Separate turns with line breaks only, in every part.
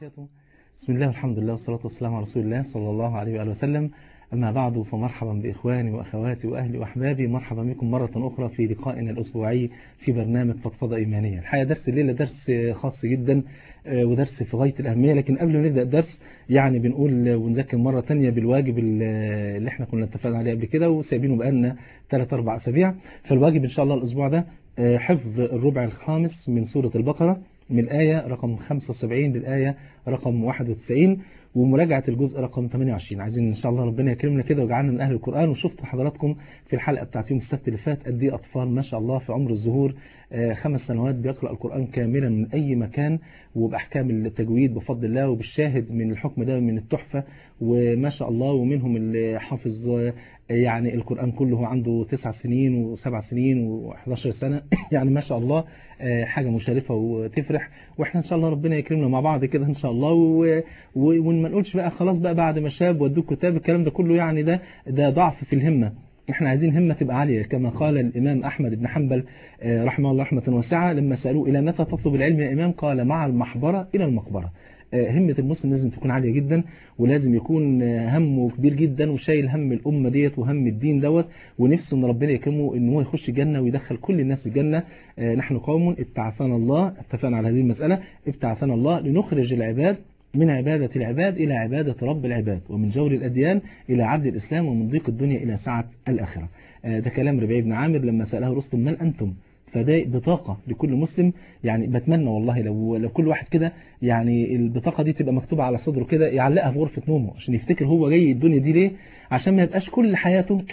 بسم الله والحمد لله والصلاة والسلام على رسول الله صلى الله عليه وآله وسلم أما بعد فمرحبا بإخواني وأخواتي وأهلي وأحبابي مرحبا بكم مرة أخرى في لقائنا الأسبوعي في برنامج فضفضة إيمانية الحقيقة درس الليلة درس خاص جدا ودرس في غاية الأهمية لكن قبل ما نبدأ الدرس يعني بنقول ونذكر مرة تانية بالواجب اللي احنا كنا اتفقنا عليه قبل كده وسايبينه بقالنا 3 4 أسابيع فالواجب إن شاء الله الأسبوع ده حفظ الربع الخامس من سورة البقرة من الآية رقم 75 للآية رقم 91 ومراجعة الجزء رقم 28 عايزين إن شاء الله ربنا يكرمنا كده ويجعلنا من أهل القرآن وشفتوا حضراتكم في الحلقة بتاعت يوم السبت اللي فات قد ايه أطفال ما شاء الله في عمر الظهور خمس سنوات بيقرأ القرآن كاملا من أي مكان وبأحكام التجويد بفضل الله وبالشاهد من الحكم ده من التحفة وما شاء الله ومنهم اللي حافظ يعني القرآن كله عنده تسع سنين وسبع سنين و11 سنة يعني ما شاء الله حاجة مشرفة وتفرح واحنا ان شاء الله ربنا يكرمنا مع بعض كده ان شاء الله وما نقولش بقى خلاص بقى بعد ما شاب ودوك كتاب الكلام ده كله يعني ده ده ضعف في الهمة احنا عايزين همة تبقى عالية كما قال الإمام أحمد بن حنبل رحمه الله رحمة واسعة لما سألوه إلى متى تطلب العلم يا إمام قال مع المحبرة إلى المقبرة همة المسلم لازم تكون عالية جدا ولازم يكون همه كبير جدا وشايل هم الأمة ديت وهم الدين دوت ونفسه ان ربنا يكرمه ان هو يخش الجنة ويدخل كل الناس الجنة نحن قوم ابتعثنا الله اتفقنا على هذه المسألة ابتعثنا الله لنخرج العباد من عبادة العباد إلى عبادة رب العباد ومن جور الأديان إلى عدل الإسلام ومن ضيق الدنيا إلى سعة الآخرة ده كلام ربيع بن عامر لما سأله رستم من أنتم فده بطاقة لكل مسلم يعني بتمنى والله لو لو كل واحد كده يعني البطاقة دي تبقى مكتوبة على صدره كده يعلقها في غرفة نومه عشان يفتكر هو جاي الدنيا دي ليه عشان ما يبقاش كل حياته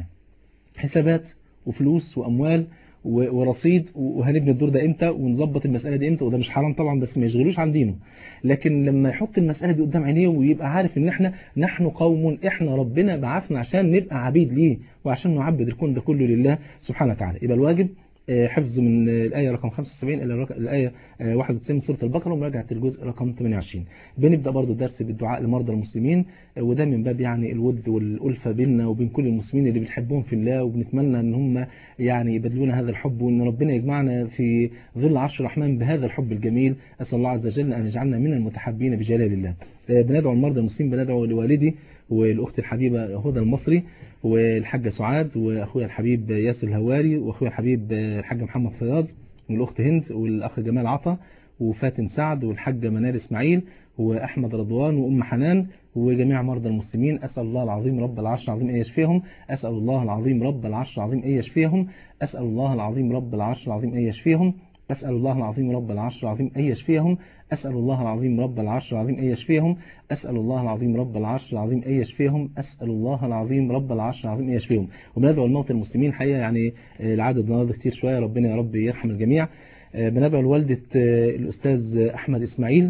حسابات وفلوس وأموال ورصيد وهنبني الدور ده امتى ونظبط المسألة دي امتى وده مش حرام طبعا بس ما يشغلوش عن دينه لكن لما يحط المسألة دي قدام عينيه ويبقى عارف ان احنا نحن قوم احنا ربنا بعثنا عشان نبقى عبيد ليه وعشان نعبد الكون ده كله لله سبحانه وتعالى يبقى الواجب حفظ من الآية رقم 75 إلى الآية 91 من سورة البقرة ومراجعة الجزء رقم 28 بنبدأ برضو الدرس بالدعاء لمرضى المسلمين وده من باب يعني الود والألفة بيننا وبين كل المسلمين اللي بنحبهم في الله وبنتمنى ان هم يعني يبادلونا هذا الحب وان ربنا يجمعنا في ظل عرش الرحمن بهذا الحب الجميل أسأل الله عز وجل أن يجعلنا من المتحبين بجلال الله بندعو المرضى المسلمين بندعو لوالدي والأخت الحبيبة هدى المصري والحاجة سعاد وأخويا الحبيب ياسر الهواري وأخويا الحبيب الحاج محمد فياض والأخت هند والأخ جمال عطا وفاتن سعد والحاجة منال إسماعيل وأحمد رضوان وأم حنان وجميع مرضى المسلمين أسأل الله العظيم رب العرش العظيم أن يشفيهم أسأل الله العظيم رب العرش العظيم أن يشفيهم أسأل الله العظيم رب العرش العظيم أن يشفيهم أسأل الله العظيم رب العرش العظيم أن يشفيهم أسأل الله العظيم رب العرش العظيم أن يشفيهم أسأل الله العظيم رب العرش العظيم أن يشفيهم أسأل الله العظيم رب العرش العظيم أن يشفيهم وبندعو الموتى المسلمين حقيقة يعني العدد النهارده كتير شوية ربنا يا رب يرحم الجميع بندعو لوالدة الأستاذ أحمد إسماعيل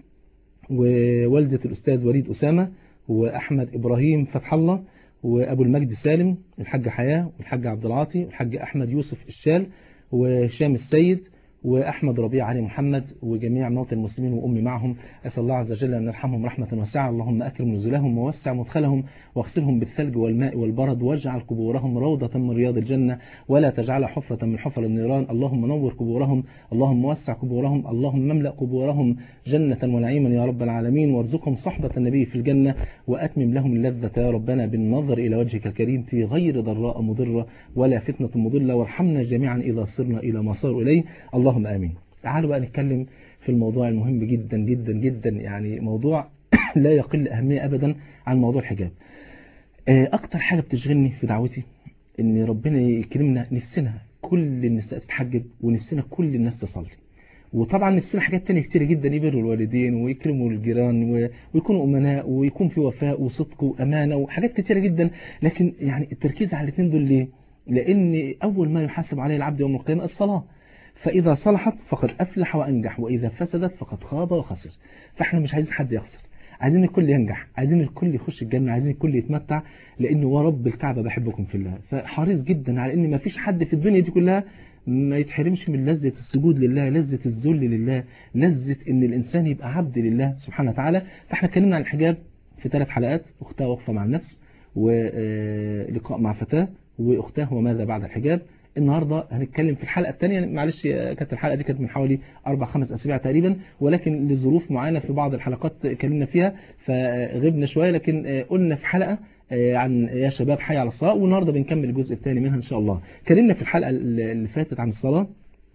ووالدة الأستاذ وليد أسامة وأحمد إبراهيم فتح الله وأبو المجد سالم الحاج حياة والحاج عبد العاطي والحاج أحمد يوسف الشال وهشام السيد وأحمد ربيع علي محمد وجميع موتى المسلمين وأمي معهم أسأل الله عز وجل أن يرحمهم رحمة واسعة اللهم أكرم نزلهم ووسع مدخلهم واغسلهم بالثلج والماء والبرد واجعل قبورهم روضة من رياض الجنة ولا تجعل حفرة من حفر النيران اللهم نور قبورهم اللهم وسع قبورهم اللهم املأ قبورهم جنة ونعيما يا رب العالمين وارزقهم صحبة النبي في الجنة وأتمم لهم اللذة يا ربنا بالنظر إلى وجهك الكريم في غير ضراء مضرة ولا فتنة مضلة وارحمنا جميعا إذا صرنا إلى ما صاروا إليه اللهم آمين تعالوا بقى نتكلم في الموضوع المهم جدا جدا جدا يعني موضوع لا يقل أهمية أبدا عن موضوع الحجاب أكتر حاجة بتشغلني في دعوتي إن ربنا يكرمنا نفسنا كل النساء تتحجب ونفسنا كل الناس تصلي وطبعا نفسنا حاجات تانية كتير جدا يبروا الوالدين ويكرموا الجيران ويكونوا أمناء ويكون في وفاء وصدق وأمانة وحاجات كتيرة جدا لكن يعني التركيز على الاثنين دول ليه؟ لأن أول ما يحاسب عليه العبد يوم القيامة الصلاة فإذا صلحت فقد أفلح وأنجح وإذا فسدت فقد خاب وخسر فإحنا مش عايزين حد يخسر عايزين الكل ينجح عايزين الكل يخش الجنة عايزين الكل يتمتع لأن هو رب الكعبة بحبكم في الله فحريص جدا على أن ما فيش حد في الدنيا دي كلها ما يتحرمش من لذة السجود لله لذة الذل لله لذة أن الإنسان يبقى عبد لله سبحانه وتعالى فإحنا اتكلمنا عن الحجاب في ثلاث حلقات أختها وقفة مع النفس ولقاء مع فتاة وأختاه وماذا بعد الحجاب النهاردة هنتكلم في الحلقة الثانية معلش كانت الحلقة دي كانت من حوالي أربع خمس أسابيع تقريبا ولكن لظروف معينة في بعض الحلقات اتكلمنا فيها فغبنا شوية لكن قلنا في حلقة عن يا شباب حي على الصلاة والنهاردة بنكمل الجزء الثاني منها إن شاء الله اتكلمنا في الحلقة اللي فاتت عن الصلاة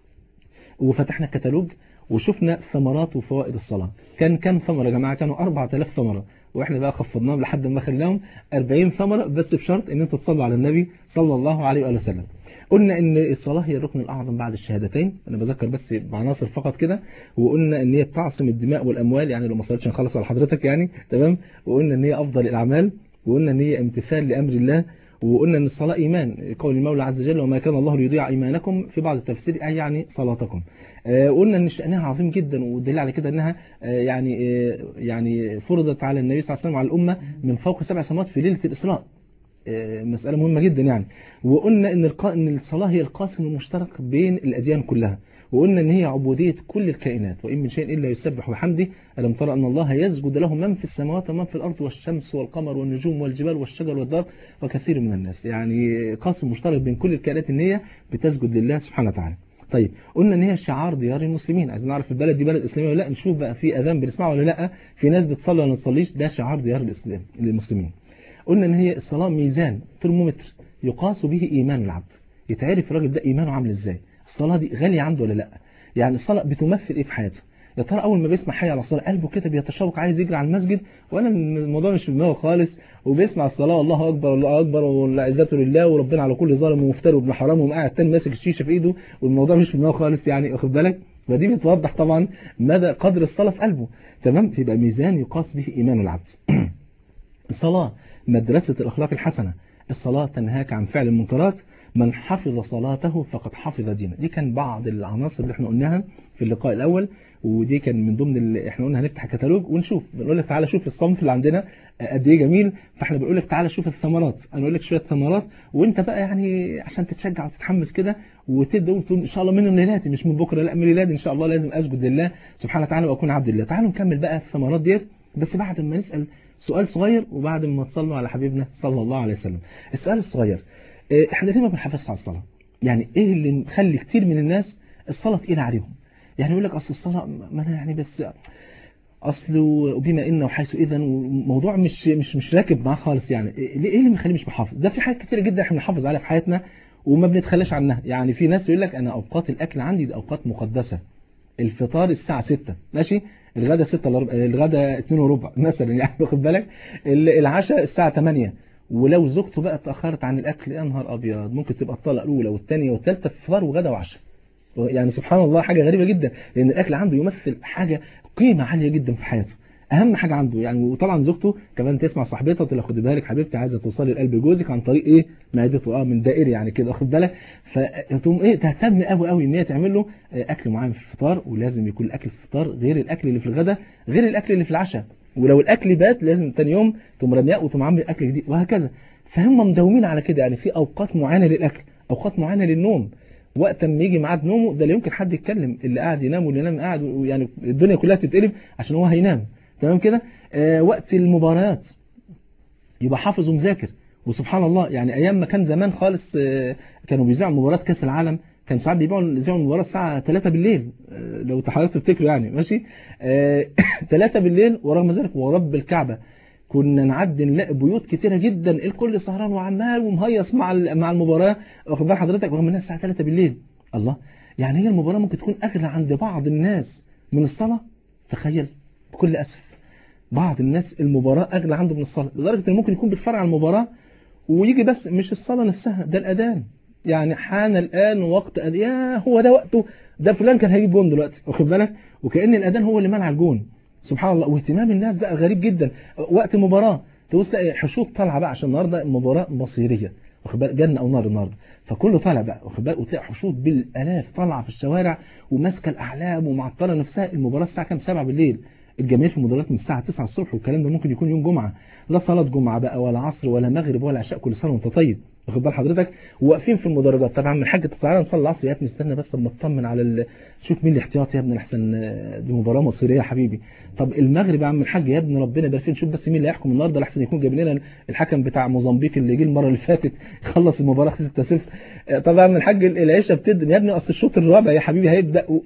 وفتحنا الكتالوج وشفنا ثمرات وفوائد الصلاة كان كم ثمرة يا جماعة كانوا 4000 ثمرة واحنا بقى خفضناهم لحد ما خليناهم 40 ثمرة بس بشرط ان انتوا تصلوا على النبي صلى الله عليه وآله وسلم قلنا ان الصلاة هي الركن الاعظم بعد الشهادتين انا بذكر بس بعناصر فقط كده وقلنا ان هي بتعصم الدماء والاموال يعني لو ما صليتش نخلص على حضرتك يعني تمام وقلنا ان هي افضل الاعمال وقلنا ان هي امتثال لامر الله وقلنا ان الصلاة ايمان قول المولى عز وجل وما كان الله ليضيع ايمانكم في بعض التفسير اي يعني صلاتكم آه قلنا ان شأنها عظيم جدا والدليل على كده انها آه يعني آه يعني فرضت على النبي صلى الله عليه وسلم وعلى الامه من فوق سبع سماوات في ليله الاسراء مسألة مهمة جدا يعني وقلنا ان ان الصلاة هي القاسم المشترك بين الاديان كلها وقلنا ان هي عبودية كل الكائنات وان من شيء الا يسبح بحمده الم ترى ان الله يسجد له من في السماوات ومن في الارض والشمس والقمر والنجوم والجبال والشجر والدار وكثير من الناس يعني قاسم مشترك بين كل الكائنات ان هي بتسجد لله سبحانه وتعالى طيب قلنا ان هي شعار ديار المسلمين عايزين نعرف البلد دي بلد اسلامي ولا لا نشوف بقى في اذان بنسمعه ولا لا في ناس بتصلي ولا ما تصليش ده شعار ديار الاسلام للمسلمين قلنا ان هي الصلاه ميزان ترمومتر يقاس به ايمان العبد يتعرف الراجل ده ايمانه عامل ازاي الصلاه دي غاليه عنده ولا لا يعني الصلاه بتمثل ايه في حياته يا ترى اول ما بيسمع حي على الصلاه قلبه كده بيتشوق عايز يجري على المسجد وانا الموضوع مش في دماغه خالص وبيسمع الصلاه والله اكبر الله اكبر والعزه لله وربنا على كل ظالم ومفتري وابن حرام ومقعد تاني ماسك الشيشه في ايده والموضوع مش في دماغه خالص يعني واخد بالك ودي بتوضح طبعا مدى قدر الصلاه في قلبه تمام يبقى ميزان يقاس به ايمان العبد الصلاه مدرسه الاخلاق الحسنه الصلاة تنهاك عن فعل المنكرات من حفظ صلاته فقد حفظ دينه دي كان بعض العناصر اللي احنا قلناها في اللقاء الأول ودي كان من ضمن اللي احنا قلنا هنفتح كتالوج ونشوف بنقول لك تعالى شوف الصنف اللي عندنا قد ايه جميل فاحنا بنقول لك تعالى شوف الثمرات انا اقول لك شويه ثمرات وانت بقى يعني عشان تتشجع وتتحمس كده وتبدا تقول ان شاء الله من الليلات مش من بكره لا من الليلات ان شاء الله لازم اسجد لله سبحانه وتعالى واكون عبد الله تعالوا نكمل بقى الثمرات ديت بس بعد ما نسال سؤال صغير وبعد ما تصلوا على حبيبنا صلى الله عليه وسلم السؤال الصغير احنا ليه ما بنحافظش على الصلاة يعني ايه اللي مخلي كتير من الناس الصلاة تقيلة عليهم يعني يقول لك اصل الصلاة ما انا يعني بس اصل وبما ان وحيث اذا وموضوع مش مش مش راكب معاه خالص يعني ايه اللي مخليه مش محافظ ده في حاجات كتير جدا احنا بنحافظ عليها في حياتنا وما بنتخلاش عنها يعني في ناس يقول لك انا اوقات الاكل عندي دي اوقات مقدسة الفطار الساعة 6 ماشي الغدا 6 الا ربع الغدا 2 وربع مثلا يعني واخد بالك العشاء الساعة 8 ولو زوجته بقى اتأخرت عن الأكل يا نهار أبيض ممكن تبقى الطلقة الأولى والثانية والثالثة فطار وغدا وعشاء يعني سبحان الله حاجة غريبة جدا لأن الأكل عنده يمثل حاجة قيمة عالية جدا في حياته أهم حاجة عنده يعني وطبعا زوجته كمان تسمع صاحبتها تقول لها خدي بالك حبيبتي عايزة توصلي لقلب جوزك عن طريق إيه معدته أه من دائري يعني كده واخد بالك فتقوم إيه تهتم قوي قوي إن هي تعمل له أكل معين في الفطار ولازم يكون الأكل في الفطار غير الأكل اللي في الغدا غير الأكل اللي في العشاء ولو الأكل بات لازم تاني يوم تقوم رمياه وتقوم عامل أكل جديد وهكذا فهم مداومين على كده يعني في أوقات معينة للأكل أوقات معينة للنوم وقت ما يجي ميعاد نومه ده لا يمكن حد يتكلم اللي قاعد ينام واللي ينام قاعد يعني الدنيا كلها تتقلب عشان هو هينام تمام كده آه وقت المباريات يبقى حافظ ومذاكر وسبحان الله يعني ايام ما كان زمان خالص آه كانوا بيذيعوا مباراه كاس العالم كان ساعات بيبيعوا يذيعوا المباراه الساعه 3 بالليل آه لو حضرتك تفتكروا يعني ماشي 3 بالليل ورغم ذلك ورب الكعبه كنا نعدي نلاقي بيوت كتيره جدا الكل سهران وعمال ومهيص مع مع المباراه واخد بال حضرتك رغم انها الساعه 3 بالليل الله يعني هي المباراه ممكن تكون اغلى عند بعض الناس من الصلاه تخيل بكل اسف بعض الناس المباراه اغلى عنده من الصلاه لدرجه ان ممكن يكون بيتفرج على المباراه ويجي بس مش الصلاه نفسها ده الاذان يعني حان الان وقت أد... يا هو ده وقته ده فلان كان هيجيب جون دلوقتي واخد بالك وكأن الاذان هو اللي منع الجون سبحان الله واهتمام الناس بقى غريب جدا وقت مباراة تبص تلاقي حشود طالعه بقى عشان النهارده مباراة مصيرية واخد بالك جنة او نار النهارده فكله طالع بقى واخد بالك وتلاقي حشود بالالاف طالعه في الشوارع وماسكه الاعلام ومعطله نفسها المباراة الساعه كام 7 بالليل الجماهير في المدرجات من الساعه 9 الصبح والكلام ده ممكن يكون يوم جمعه لا صلاه جمعه بقى ولا عصر ولا مغرب ولا عشاء كل سنه وانت طيب واخد بال حضرتك واقفين في المدرجات طبعا من الحاج تعالى نصلي العصر يا ابني استنى بس اما اطمن على ال... شوف مين الاحتياطي يا ابني احسن دي مباراه مصيريه يا حبيبي طب المغرب يا عم الحاج يا ابني ربنا يبارك فين شوف بس مين اللي هيحكم النهارده لحسن يكون جايب لنا الحكم بتاع موزمبيق اللي جه المره اللي فاتت يخلص المباراه 6 0 طبعا من الحاج العشاء بتدن يا ابني اصل الشوط الرابع يا حبيبي هيبدا و...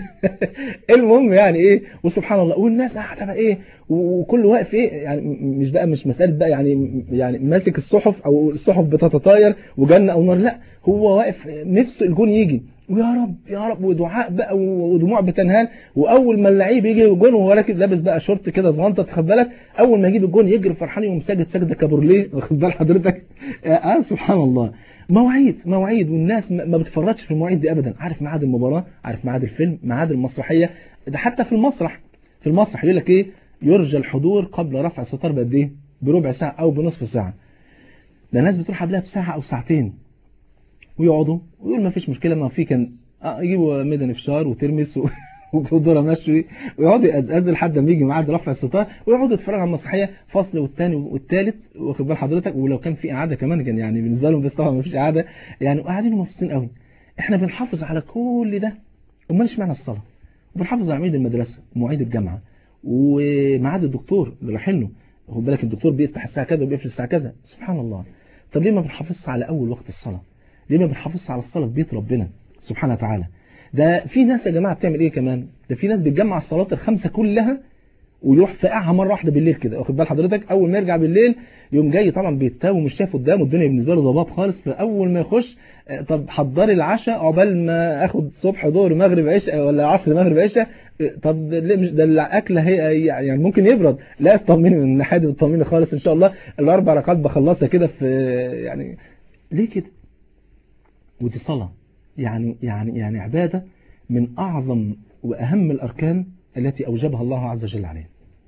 المهم يعني ايه وسبحان الله والناس قاعده بقى ايه وكل واقف ايه يعني مش بقى مش مساله بقى يعني يعني ماسك الصحف او الصحف بتتطاير وجنه او نار لا هو واقف نفسه الجون يجي ويا رب يا رب ودعاء بقى ودموع بتنهال واول ما اللعيب يجي الجون وهو راكب لابس بقى شورت كده صغنطه تاخد بالك اول ما يجيب الجون يجري فرحان يقوم ساجد سجده كابورليه واخد بال حضرتك اه سبحان الله مواعيد مواعيد والناس ما بتفرطش في المواعيد دي ابدا عارف ميعاد المباراه عارف ميعاد الفيلم ميعاد المسرحيه ده حتى في المسرح في المسرح يقول لك ايه يرجى الحضور قبل رفع الستار بقد ايه بربع ساعه او بنصف ساعه ده ناس بتروح قبلها بساعه او ساعتين ويقعدوا ويقول ما فيش مشكله ما في كان آه يجيبوا ميدان فشار وترمس و... وذره مشوي ويقعدوا يقزقزوا لحد ما يجي ميعاد رفع الستار ويقعدوا يتفرجوا على المسرحيه فصل والثاني والثالث واخد بال حضرتك ولو كان في اعاده كمان كان يعني بالنسبه لهم بس طبعا ما فيش اعاده يعني قاعدين مبسوطين قوي احنا بنحافظ على كل ده امال اشمعنى الصلاه وبنحافظ على مواعيد المدرسه ومواعيد الجامعه وميعاد الدكتور اللي رايحين له خد بالك الدكتور بيفتح الساعه كذا وبيقفل الساعه كذا سبحان الله طب ليه ما بنحافظش على اول وقت الصلاه ليه ما بنحافظش على الصلاه في بيت ربنا سبحانه وتعالى ده في ناس يا جماعه بتعمل ايه كمان ده في ناس بتجمع الصلاه الخمسه كلها ويروح فاقعها مره واحده بالليل كده واخد بال حضرتك اول ما يرجع بالليل يوم جاي طبعا بيتاو ومش شايف قدامه الدنيا بالنسبه له ضباب خالص فاول ما يخش طب حضري العشاء عقبال ما اخد صبح ظهر مغرب عشاء ولا عصر مغرب عشاء طب ليه مش ده الاكل هي يعني ممكن يبرد لا اطمني من الناحيه دي اطمني خالص ان شاء الله الاربع ركعات بخلصها كده في يعني ليه كده ودي صلاه يعني يعني يعني عباده من اعظم واهم الاركان التي اوجبها الله عز وجل علينا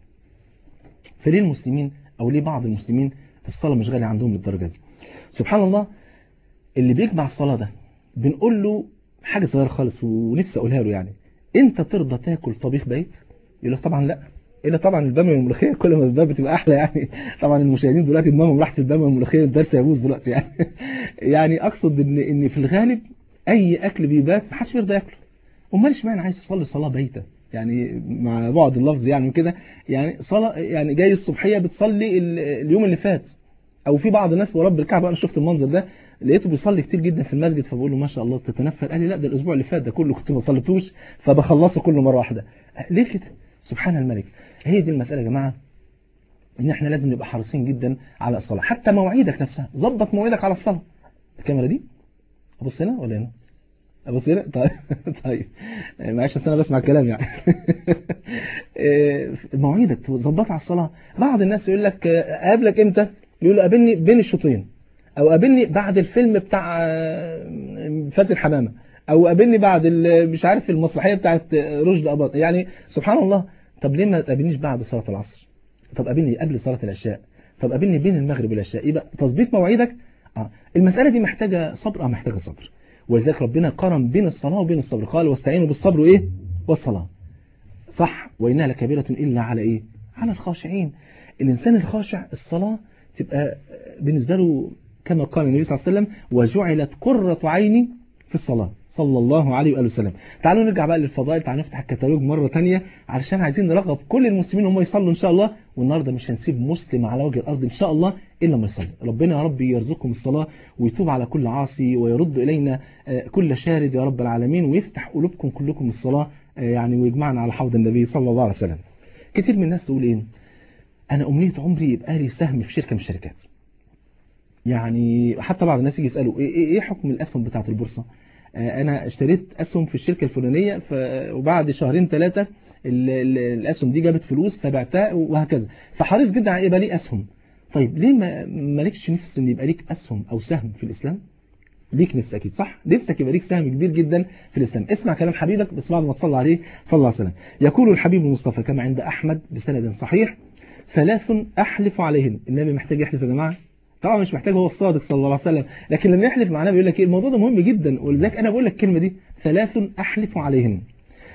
فليه المسلمين او ليه بعض المسلمين الصلاه مش غاليه عندهم للدرجه دي سبحان الله اللي بيجمع الصلاه ده بنقول له حاجه صغيره خالص ونفسي اقولها له يعني انت ترضى تاكل طبيخ بيت يقول لك طبعا لا الا طبعا الباميه والملوخيه كل ما الباب بتبقى احلى يعني طبعا المشاهدين دلوقتي دماغهم راحت في الباميه والملوخيه الدرس هيبوظ دلوقتي يعني يعني اقصد ان ان في الغالب اي اكل بيبات ما حدش بيرضى ياكله امال اشمعنى عايز اصلي صلاه بيته يعني مع بعض اللفظ يعني وكده يعني صلاه يعني جاي الصبحيه بتصلي اليوم اللي فات او في بعض الناس ورب الكعبه انا شفت المنظر ده لقيته بيصلي كتير جدا في المسجد فبقول له ما شاء الله بتتنفل قال لي لا ده الاسبوع اللي فات ده كله كنت ما صليتوش فبخلصه كله مره واحده ليه كده سبحان الملك هي دي المساله يا جماعه ان احنا لازم نبقى حريصين جدا على الصلاه حتى مواعيدك نفسها ظبط مواعيدك على الصلاه الكاميرا دي ابص هنا ولا هنا ابص هنا طيب طيب معلش انا بسمع الكلام يعني مواعيدك تظبطها على الصلاه بعض الناس يقول لك اقابلك امتى يقول له قابلني بين الشوطين او قابلني بعد الفيلم بتاع فاتن حمامه او قابلني بعد مش عارف المسرحيه بتاعت رشدي اباظه يعني سبحان الله طب ليه ما تقابلنيش بعد صلاه العصر طب قابلني قبل صلاه العشاء طب قابلني بين المغرب والعشاء يبقى تظبيط مواعيدك اه المساله دي محتاجه صبر اه محتاجه صبر ولذلك ربنا قارن بين الصلاه وبين الصبر قال واستعينوا بالصبر وايه والصلاه صح وانها لكبيره الا على ايه على الخاشعين الانسان الخاشع الصلاه تبقى بالنسبه له كما قال النبي صلى الله عليه وسلم وجعلت قرة عيني في الصلاة صلى الله عليه وآله وسلم تعالوا نرجع بقى للفضائل تعالوا نفتح الكتالوج مرة تانية علشان عايزين نرغب كل المسلمين هم يصلوا إن شاء الله والنهاردة مش هنسيب مسلم على وجه الأرض إن شاء الله إلا ما يصلي ربنا يا رب يرزقكم الصلاة ويتوب على كل عاصي ويرد إلينا كل شارد يا رب العالمين ويفتح قلوبكم كلكم الصلاة يعني ويجمعنا على حوض النبي صلى الله عليه وسلم كتير من الناس تقول إيه أنا أمنية عمري يبقى لي سهم في شركة من الشركات يعني حتى بعض الناس يجي يسالوا ايه ايه حكم الاسهم بتاعه البورصه انا اشتريت اسهم في الشركه الفلانيه ف... وبعد شهرين ثلاثه الاسهم دي جابت فلوس فبعتها وهكذا فحريص جدا على يبقى لي اسهم طيب ليه ما مالكش نفس ان يبقى ليك اسهم او سهم في الاسلام ليك نفس اكيد صح نفسك يبقى ليك سهم كبير جدا في الاسلام اسمع كلام حبيبك بس بعد ما تصلي عليه صلى الله عليه وسلم يقول الحبيب المصطفى كما عند احمد بسند صحيح ثلاث احلف عليهن النبي محتاج يحلف يا جماعه طبعا مش محتاج هو الصادق صلى الله عليه وسلم لكن لما يحلف معناه بيقول لك ايه الموضوع ده مهم جدا ولذلك انا بقول لك الكلمه دي ثلاث احلف عليهن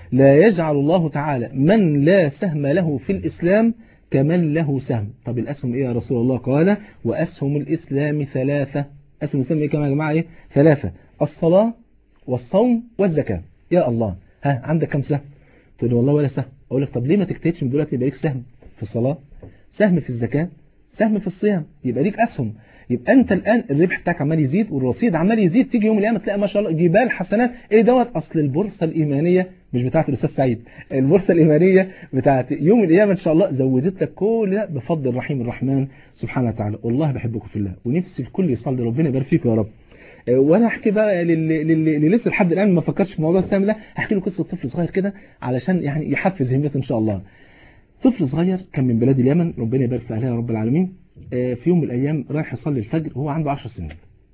لا يجعل الله تعالى من لا سهم له في الإسلام كمن له سهم طب الأسهم إيه يا رسول الله قال وأسهم الإسلام ثلاثة أسهم الإسلام إيه كمان يا جماعة إيه ثلاثة الصلاة والصوم والزكاة يا الله ها عندك كم سهم تقول لي والله ولا سهم أقول لك طب ليه ما تجتهدش من دلوقتي يبقى ليك سهم في الصلاة سهم في الزكاة سهم في الصيام يبقى ليك أسهم يبقى أنت الآن الربح بتاعك عمال يزيد والرصيد عمال يزيد تيجي يوم القيامة تلاقي ما شاء الله جبال حسنات إيه دوت أصل البورصة الإيمانية مش بتاعت الأستاذ سعيد البورصة الإيمانية بتاعت يوم القيامة إن شاء الله زودت لك كل ده بفضل الرحيم الرحمن سبحانه وتعالى والله بحبكم في الله ونفسي الكل يصلي ربنا يبارك فيكم يا رب وانا احكي بقى اللي لسه لحد الان ما فكرش في موضوع السهم ده هحكي له قصه طفل صغير كده علشان يعني يحفز همته ان شاء الله طفل صغير كان من بلاد اليمن ربنا يبارك في اهلها يا رب العالمين في يوم من الايام رايح يصلي الفجر وهو عنده 10 سنين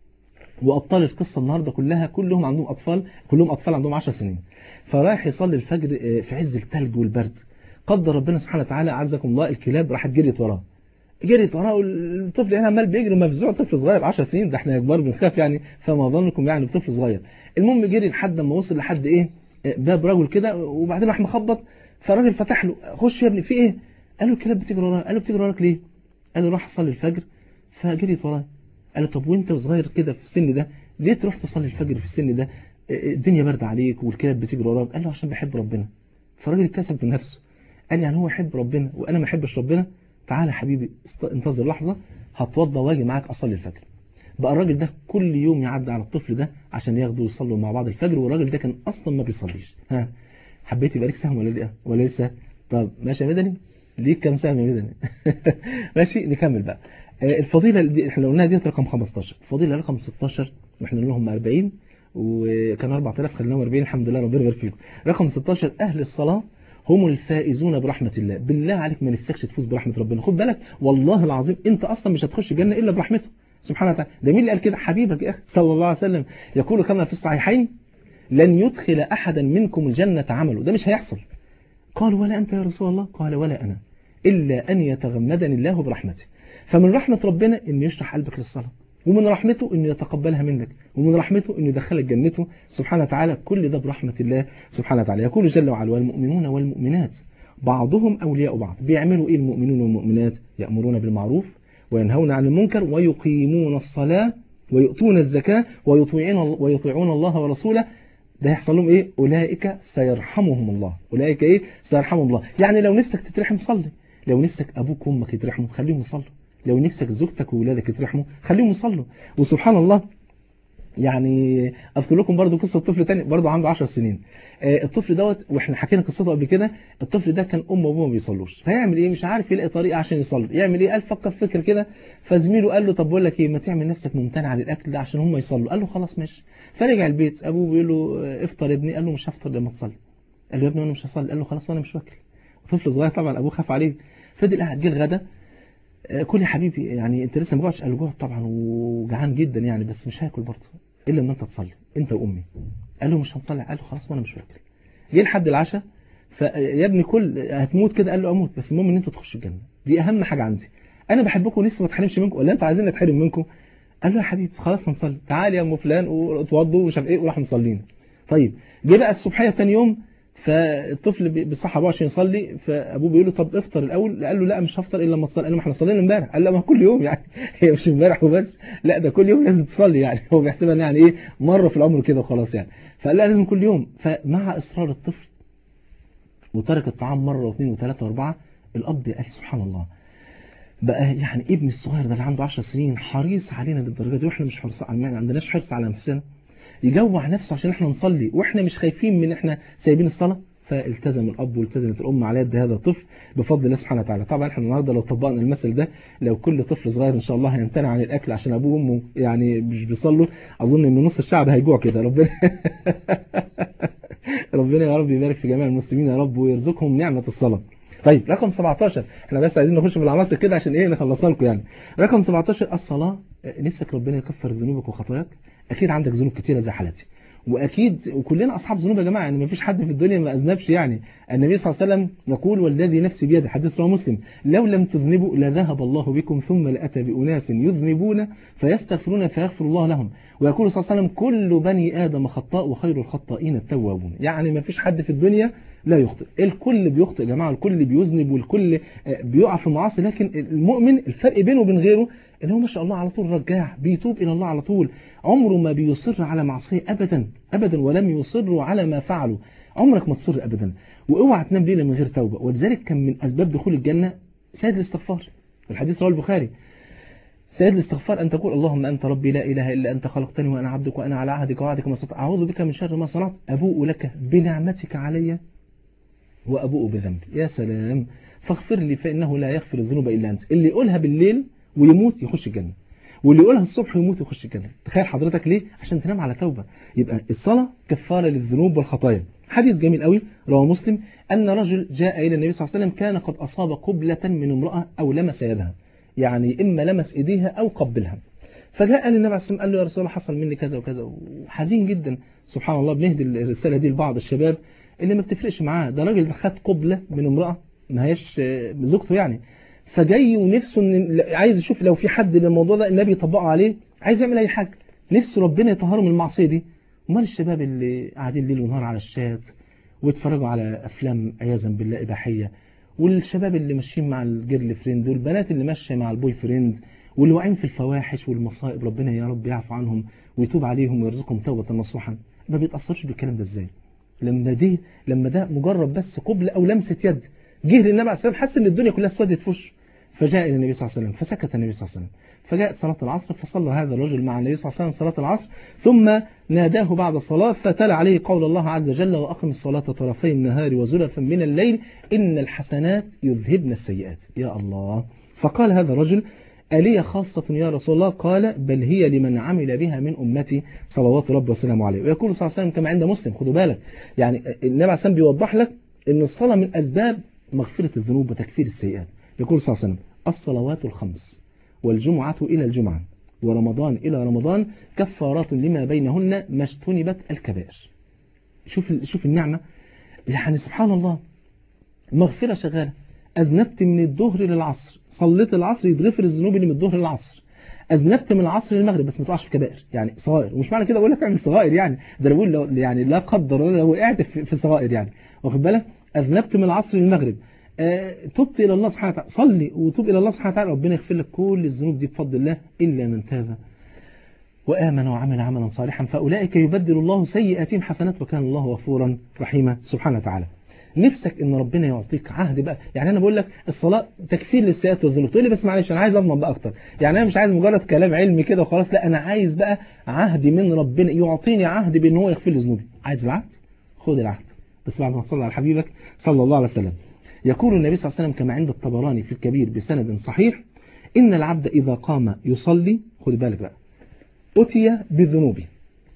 وابطال القصه النهارده كلها كلهم عندهم اطفال كلهم اطفال عندهم 10 سنين فرايح يصلي الفجر في عز الثلج والبرد قدر ربنا سبحانه وتعالى عزكم الله الكلاب راحت جريت وراه جريت وراه الطفل هنا عمال بيجري مفزوع طفل صغير 10 سنين ده احنا كبار بنخاف يعني فما ظنكم يعني بطفل صغير المهم جري لحد ما وصل لحد ايه باب رجل كده وبعدين راح مخبط فالراجل فتح له خش يا ابني في ايه قال له الكلاب بتجري ورايا قال له بتجري وراك ليه قال له راح اصلي الفجر فجريت ورايا قال له طب وانت صغير كده في السن ده ليه تروح تصلي الفجر في السن ده الدنيا برد عليك والكلاب بتجري وراك قال له عشان بحب ربنا فالراجل اتكسب من نفسه قال يعني هو يحب ربنا وانا ما احبش ربنا تعالى يا حبيبي انتظر لحظة هتوضى واجي معاك أصلي الفجر بقى الراجل ده كل يوم يعدي على الطفل ده عشان ياخدوا ويصلوا مع بعض الفجر والراجل ده كان أصلا ما بيصليش ها حبيت يبقى لك سهم ولا لا ولا لسه طب ماشي يا مدني ليك كام سهم يا مدني ماشي نكمل بقى الفضيلة دي احنا قلناها دي رقم 15 الفضيلة رقم 16 واحنا قلنا لهم 40 وكان 4000 خليناهم 40 الحمد لله ربنا يبارك فيكم رقم 16 أهل الصلاة هم الفائزون برحمة الله بالله عليك ما نفسكش تفوز برحمة ربنا خد بالك والله العظيم انت اصلا مش هتخش الجنة الا برحمته سبحانه وتعالى ده مين اللي قال كده حبيبك يا اخي صلى الله عليه وسلم يقول كما في الصحيحين لن يدخل احدا منكم الجنة عمله ده مش هيحصل قال ولا انت يا رسول الله قال ولا انا الا ان يتغمدني الله برحمته فمن رحمة ربنا ان يشرح قلبك للصلاة ومن رحمته انه يتقبلها منك ومن رحمته انه يدخلك جنته سبحانه وتعالى كل ده برحمة الله سبحانه وتعالى يقول جل وعلا والمؤمنون والمؤمنات بعضهم أولياء بعض بيعملوا إيه المؤمنون والمؤمنات يأمرون بالمعروف وينهون عن المنكر ويقيمون الصلاة ويؤتون الزكاة ويطيعون, ويطيعون الله ورسوله ده يحصل لهم إيه أولئك سيرحمهم الله أولئك إيه سيرحمهم الله يعني لو نفسك تترحم صلي لو نفسك أبوك وأمك يترحموا خليهم يصلوا لو نفسك زوجتك وولادك يترحموا خليهم يصلوا وسبحان الله يعني اذكر لكم برضو قصه طفل تاني برضو عنده 10 سنين الطفل دوت واحنا حكينا قصته قبل كده الطفل ده كان امه وابوه ما بيصلوش فيعمل ايه مش عارف يلاقي طريقه عشان يصلي يعمل ايه قال فكر فكر كده فزميله قال له طب بقول لك ايه ما تعمل نفسك ممتنع عن الاكل ده عشان هم يصلوا قال له خلاص ماشي فرجع البيت ابوه بيقول له افطر يا ابني قال له مش هفطر لما تصلي قال له يا ابني انا مش هصلي قال له خلاص وانا مش واكل طفل صغير طبعا ابوه خاف عليه فضل قاعد جه الغدا كل يا حبيبي يعني انت لسه ما جوعتش قال له جوعت طبعا وجعان جدا يعني بس مش هاكل برضه الا لما انت تصلي انت وامي قال له مش هنصلي قال له خلاص وانا مش واكل جه لحد العشاء فيا ابني كل هتموت كده قال له اموت بس المهم ان انتوا تخشوا الجنه دي اهم حاجه عندي انا بحبكم ولسه ما اتحرمش منكم ولا انتوا عايزين نتحرم منكم قال له يا حبيبي خلاص هنصلي تعال يا ام فلان واتوضوا ومش عارف ايه وراح مصلين طيب جه بقى الصبحيه ثاني يوم فالطفل بيصحى ابوه عشان يصلي فابوه بيقول له طب افطر الاول قال له لا مش هفطر الا لما تصلي قال له ما احنا صلينا امبارح قال لا ما كل يوم يعني هي مش امبارح وبس لا ده كل يوم لازم تصلي يعني هو بيحسبها يعني ايه مره في العمر كده وخلاص يعني فقال لا لازم كل يوم فمع اصرار الطفل وترك الطعام مره واثنين وثلاثه واربعه الاب قال سبحان الله بقى يعني ابني الصغير ده اللي عنده 10 سنين حريص علينا للدرجه دي واحنا مش حريص ما عندناش حرص على انفسنا يجوع نفسه عشان احنا نصلي واحنا مش خايفين من احنا سايبين الصلاه فالتزم الأب والتزمت الأم على يد هذا الطفل بفضل الله سبحانه وتعالى طبعا احنا النهاردة لو طبقنا المثل ده لو كل طفل صغير إن شاء الله هيمتنع عن الأكل عشان أبوه وأمه يعني مش بيصلوا أظن إن نص الشعب هيجوع كده ربنا ربنا يا رب يبارك في جميع المسلمين يا رب ويرزقهم نعمة الصلاة طيب رقم 17 احنا بس عايزين نخش بالعناصر كده عشان ايه نخلصها لكم يعني رقم 17 الصلاة نفسك ربنا يكفر ذنوبك وخطاياك اكيد عندك ذنوب كتيرة زي حالتي واكيد وكلنا اصحاب ذنوب يا جماعه يعني ما فيش حد في الدنيا ما اذنبش يعني النبي صلى الله عليه وسلم يقول والذي نفسي بيده حديث رواه مسلم لو لم تذنبوا لذهب الله بكم ثم لاتى باناس يذنبون فيستغفرون فيغفر الله لهم ويقول صلى الله عليه وسلم كل بني ادم خطاء وخير الخطائين التوابون يعني ما فيش حد في الدنيا لا يخطئ الكل بيخطئ يا جماعة الكل بيذنب والكل بيقع في معاصي لكن المؤمن الفرق بينه وبين غيره ان هو ما شاء الله على طول رجاع بيتوب إلى الله على طول عمره ما بيصر على معصية أبدا أبدا ولم يصروا على ما فعلوا عمرك ما تصر أبدا واوعى تنام ليلة من غير توبة ولذلك كان من أسباب دخول الجنة سيد الاستغفار الحديث رواه البخاري سيد الاستغفار أن تقول اللهم أنت ربي لا إله إلا أنت خلقتني وأنا عبدك وأنا على عهدك ووعدك ما استطعت أعوذ بك من شر ما صنعت أبوء لك بنعمتك علي وأبوء بذنبي يا سلام فاغفر لي فإنه لا يغفر الذنوب إلا أنت اللي يقولها بالليل ويموت يخش الجنة واللي يقولها الصبح ويموت يخش الجنة تخيل حضرتك ليه عشان تنام على توبة يبقى الصلاة كفارة للذنوب والخطايا حديث جميل قوي رواه مسلم أن رجل جاء إلى النبي صلى الله عليه وسلم كان قد أصاب قبلة من امرأة أو لمس يدها يعني إما لمس إيديها أو قبلها فجاء للنبي عليه الصلاة والسلام قال له يا رسول الله حصل مني كذا وكذا وحزين جدا سبحان الله بنهدي الرسالة دي لبعض الشباب اللي ما بتفرقش معاه ده راجل خد قبلة من امرأة ما هيش زوجته يعني فجاي ونفسه ان عايز يشوف لو في حد للموضوع ده النبي يطبقه عليه عايز يعمل اي حاجه نفسه ربنا يطهره من المعصيه دي امال الشباب اللي قاعدين ليل ونهار على الشات ويتفرجوا على افلام عياذا بالله اباحيه والشباب اللي ماشيين مع الجيرل فريند والبنات اللي ماشيه مع البوي فريند واللي واقعين في الفواحش والمصائب ربنا يا رب يعفو عنهم ويتوب عليهم ويرزقهم توبه نصوحا ما بيتاثرش بالكلام ده ازاي لما دي لما ده مجرد بس قبل او لمسه يد جه للنبي عليه الصلاه حس ان الدنيا كلها اسودت في وشه فجاء الى النبي صلى الله عليه وسلم فسكت النبي صلى الله عليه وسلم فجاءت صلاة العصر فصلى هذا الرجل مع النبي صلى الله عليه وسلم صلاة العصر ثم ناداه بعد الصلاة فتلا عليه قول الله عز وجل وأقم الصلاة طرفي النهار وزلفا من الليل إن الحسنات يذهبن السيئات يا الله فقال هذا الرجل ألي خاصة يا رسول الله قال بل هي لمن عمل بها من أمتي صلوات رب وسلامه عليه ويقول صلى الله عليه وسلم كما عند مسلم خدوا بالك يعني النبي عليه الصلاة والسلام بيوضح لك أن الصلاة من أسباب مغفرة الذنوب وتكفير السيئات يقول صلى الله عليه وسلم الصلوات الخمس والجمعة إلى الجمعة ورمضان إلى رمضان كفارات لما بينهن ما اجتنبت الكبائر شوف شوف النعمة يعني سبحان الله مغفرة شغالة أذنبت من الظهر للعصر صليت العصر يتغفر الذنوب اللي من الظهر للعصر أذنبت من العصر للمغرب بس ما تقعش في كبائر يعني صغائر ومش معنى كده أقول لك اعمل صغائر يعني ده أنا بقول لو يعني لا قدر الله لو وقعت في صغائر يعني واخد بالك أذنبت من العصر للمغرب آه تبت إلى الله سبحانه وتعالى صلي وتوب إلى الله سبحانه وتعالى ربنا يغفر لك كل الذنوب دي بفضل الله إلا من تاب وآمن وعمل عملا صالحا فأولئك يبدل الله سيئاتهم حسنات وكان الله غفورا رحيما سبحانه وتعالى نفسك ان ربنا يعطيك عهد بقى يعني انا بقول لك الصلاه تكفير للسيئات والذنوب تقول لي بس معلش انا عايز اضمن بقى اكتر يعني انا مش عايز مجرد كلام علمي كده وخلاص لا انا عايز بقى عهد من ربنا يعطيني عهد بان هو يغفر لي ذنوبي عايز العهد خد العهد بس بعد ما تصلي على حبيبك صلى الله عليه وسلم يقول النبي صلى الله عليه وسلم كما عند الطبراني في الكبير بسند صحيح إن العبد إذا قام يصلي خد بالك بقى أتي بذنوبه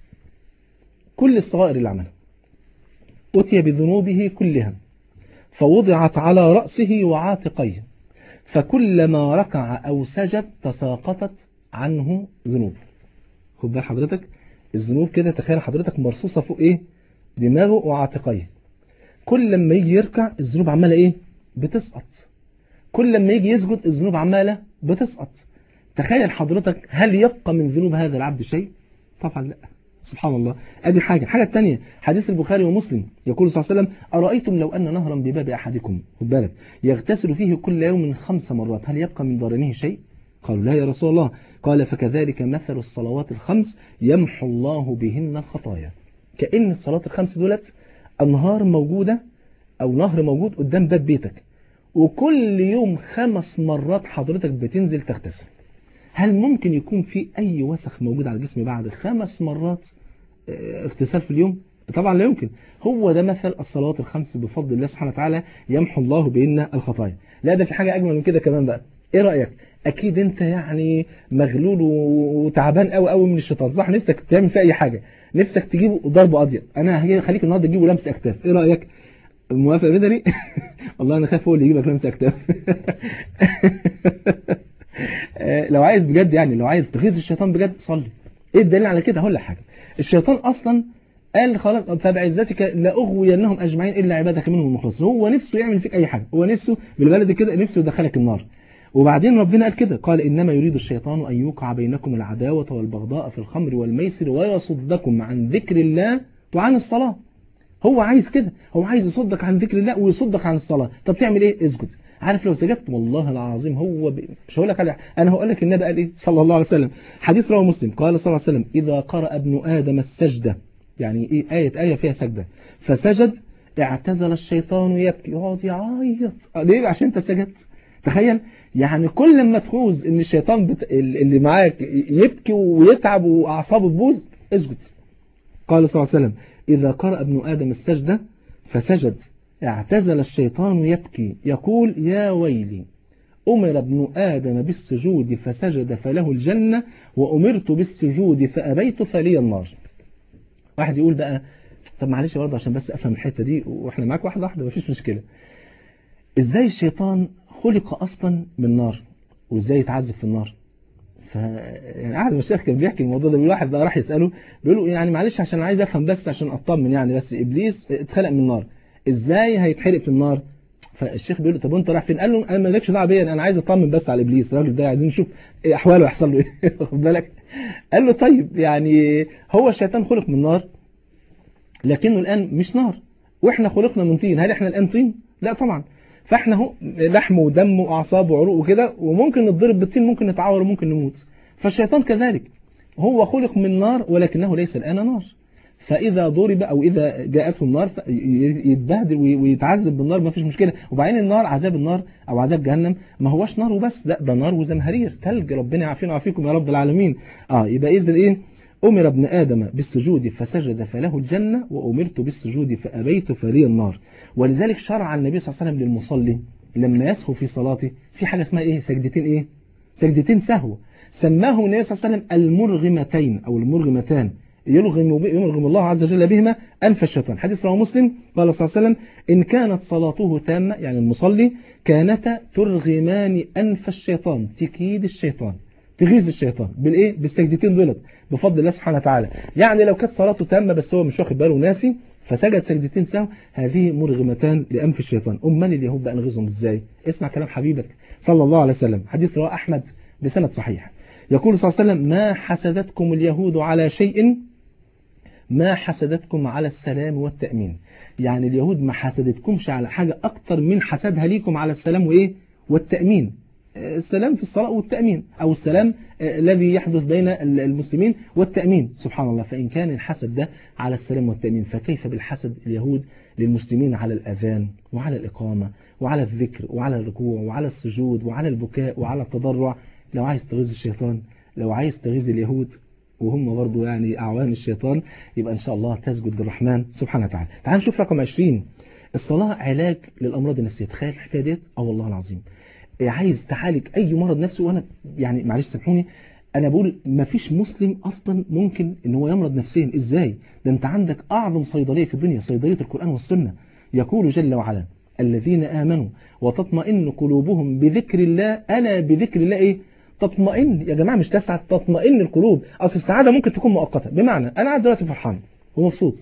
كل الصغائر اللي عملها أتي بذنوبه كلها فوضعت على رأسه وعاتقيه فكلما ركع أو سجد تساقطت عنه ذنوبه خد بال حضرتك الذنوب كده تخيل حضرتك مرصوصة فوق إيه دماغه وعاتقيه كل لما يجي يركع الذنوب عمالة ايه بتسقط كل لما يجي يسجد الذنوب عمالة بتسقط تخيل حضرتك هل يبقى من ذنوب هذا العبد شيء طبعا لا سبحان الله ادي حاجة الحاجة الثانية حديث البخاري ومسلم يقول صلى الله عليه وسلم أرأيتم لو أن نهرا بباب أحدكم خد بالك يغتسل فيه كل يوم خمس مرات هل يبقى من ضرنه شيء قالوا لا يا رسول الله قال فكذلك مثل الصلوات الخمس يمحو الله بهن الخطايا كأن الصلاة الخمس دولت أنهار موجودة أو نهر موجود قدام باب بيتك وكل يوم خمس مرات حضرتك بتنزل تغتسل هل ممكن يكون في أي وسخ موجود على الجسم بعد خمس مرات اغتسال في اليوم؟ طبعا لا يمكن هو ده مثل الصلوات الخمس بفضل الله سبحانه وتعالى يمحو الله بيننا الخطايا لا ده في حاجة أجمل من كده كمان بقى ايه رأيك اكيد انت يعني مغلول وتعبان قوي قوي من الشيطان صح نفسك تعمل فيه اي حاجة نفسك تجيبه ضرب اضيق انا هخليك النهارده تجيبه لمس اكتاف ايه رايك موافق بدري والله انا خايف هو اللي يجيبك لمس اكتاف لو عايز بجد يعني لو عايز تغيظ الشيطان بجد صلي ايه الدليل على كده هقول لك حاجه الشيطان اصلا قال خلاص فبعزتك لاغوينهم اجمعين الا عبادك منهم المخلصين هو نفسه يعمل فيك اي حاجه هو نفسه بالبلد كده نفسه يدخلك النار وبعدين ربنا قال كده قال إنما يريد الشيطان أن يوقع بينكم العداوة والبغضاء في الخمر والميسر ويصدكم عن ذكر الله وعن الصلاة هو عايز كده هو عايز يصدك عن ذكر الله ويصدك عن الصلاة طب تعمل ايه اسجد عارف لو سجدت والله العظيم هو ب... مش هقول لك على انا هقول لك النبي قال ايه صلى الله عليه وسلم حديث رواه مسلم قال صلى الله عليه وسلم اذا قرأ ابن ادم السجدة يعني ايه آية آية فيها سجدة فسجد اعتزل الشيطان يبكي يقعد يعيط ليه عشان انت سجدت تخيل يعني كل ما تفوز ان الشيطان بت... اللي معاك يبكي ويتعب واعصابه تبوظ اسجد قال صلى الله عليه وسلم إذا قرأ ابن آدم السجدة فسجد اعتزل الشيطان يبكي يقول يا ويلي أمر ابن آدم بالسجود فسجد فله الجنة وأمرت بالسجود فأبيت فلي النار واحد يقول بقى طب معلش برضه عشان بس أفهم الحتة دي وإحنا معاك واحدة واحدة مفيش مشكلة إزاي الشيطان خلق أصلا من نار وإزاي يتعذب في النار ف يعني احد المشايخ كان بيحكي الموضوع ده واحد بقى راح يساله بيقول له يعني معلش عشان عايز افهم بس عشان اطمن يعني بس ابليس اتخلق من النار ازاي هيتحرق في النار فالشيخ بيقول له طب وانت رايح فين قال له انا مالكش دعوه بيا انا عايز اطمن بس على ابليس الراجل ده عايزين نشوف ايه احواله يحصل له ايه واخد بالك قال له طيب يعني هو الشيطان خلق من نار لكنه الان مش نار واحنا خلقنا من طين هل احنا الان طين لا طبعا فاحنا هو لحم ودم واعصاب وعروق وكده وممكن نتضرب بالطين ممكن نتعور وممكن نموت فالشيطان كذلك هو خلق من نار ولكنه ليس الآن نار فإذا ضرب أو إذا جاءته النار يتبهدل ويتعذب بالنار ما فيش مشكلة وبعدين النار عذاب النار أو عذاب جهنم ما هوش نار وبس لا ده نار وزمهرير ثلج ربنا يعافينا ويعافيكم يا رب العالمين آه يبقى إذن إيه أمر ابن آدم بالسجود فسجد فله الجنة وأمرت بالسجود فأبيت فلي النار ولذلك شرع النبي صلى الله عليه وسلم للمصلي لما يسهو في صلاته في حاجة اسمها إيه سجدتين إيه سجدتين سهو سماه النبي صلى الله عليه وسلم المرغمتين أو المرغمتان يرغم, يرغم الله عز وجل بهما أنف الشيطان حديث رواه مسلم قال صلى الله عليه وسلم إن كانت صلاته تامة يعني المصلي كانتا ترغمان أنف الشيطان تكيد الشيطان تغيظ الشيطان بالايه بالسجدتين دولت بفضل الله سبحانه وتعالى يعني لو كانت صلاته تامه بس هو مش واخد باله ناسي فسجد سجدتين سهو هذه مرغمتان لانف الشيطان امال اليهود بقى نغيظهم ازاي اسمع كلام حبيبك صلى الله عليه وسلم حديث رواه احمد بسند صحيح يقول صلى الله عليه وسلم ما حسدتكم اليهود على شيء ما حسدتكم على السلام والتأمين يعني اليهود ما حسدتكمش على حاجة أكتر من حسدها ليكم على السلام وإيه والتأمين السلام في الصلاة والتأمين أو السلام الذي يحدث بين المسلمين والتأمين سبحان الله فإن كان الحسد ده على السلام والتأمين فكيف بالحسد اليهود للمسلمين على الأذان وعلى الإقامة وعلى الذكر وعلى الركوع وعلى السجود وعلى البكاء وعلى التضرع لو عايز تغيظ الشيطان لو عايز تغيظ اليهود وهم برضو يعني أعوان الشيطان يبقى إن شاء الله تسجد للرحمن سبحانه وتعالى تعال نشوف رقم 20 الصلاة علاج للأمراض النفسية تخيل الحكاية ديت اه والله العظيم عايز تعالج أي مرض نفسي وأنا يعني معلش سامحوني أنا بقول ما فيش مسلم أصلا ممكن إن هو يمرض نفسيا إزاي ده أنت عندك أعظم صيدلية في الدنيا صيدلية القرآن والسنة يقول جل وعلا الذين آمنوا وتطمئن قلوبهم بذكر الله ألا بذكر الله إيه تطمئن يا جماعة مش تسعد تطمئن القلوب أصل السعادة ممكن تكون مؤقتة بمعنى أنا قاعد دلوقتي فرحان ومبسوط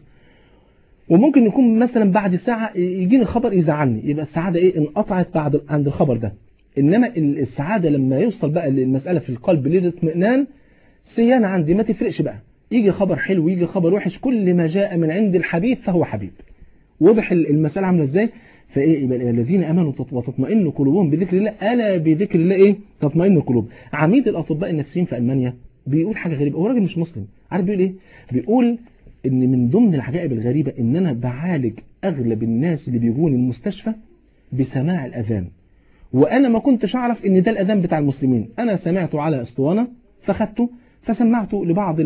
وممكن يكون مثلا بعد ساعة يجيني الخبر يزعلني يبقى السعادة إيه انقطعت بعد عند الخبر ده إنما السعادة لما يوصل بقى المسألة في القلب للاطمئنان سيانة عندي ما تفرقش بقى يجي خبر حلو ويجي خبر وحش كل ما جاء من عند الحبيب فهو حبيب واضح المسألة عاملة ازاي فايه يبقى الذين امنوا وتطمئن قلوبهم بذكر الله الا بذكر الله ايه تطمئن القلوب عميد الاطباء النفسيين في المانيا بيقول حاجه غريبه هو راجل مش مسلم عارف بيقول ايه بيقول ان من ضمن العجائب الغريبه ان انا بعالج اغلب الناس اللي بيجون المستشفى بسماع الاذان وانا ما كنتش اعرف ان ده الاذان بتاع المسلمين انا سمعته على اسطوانه فخدته فسمعته لبعض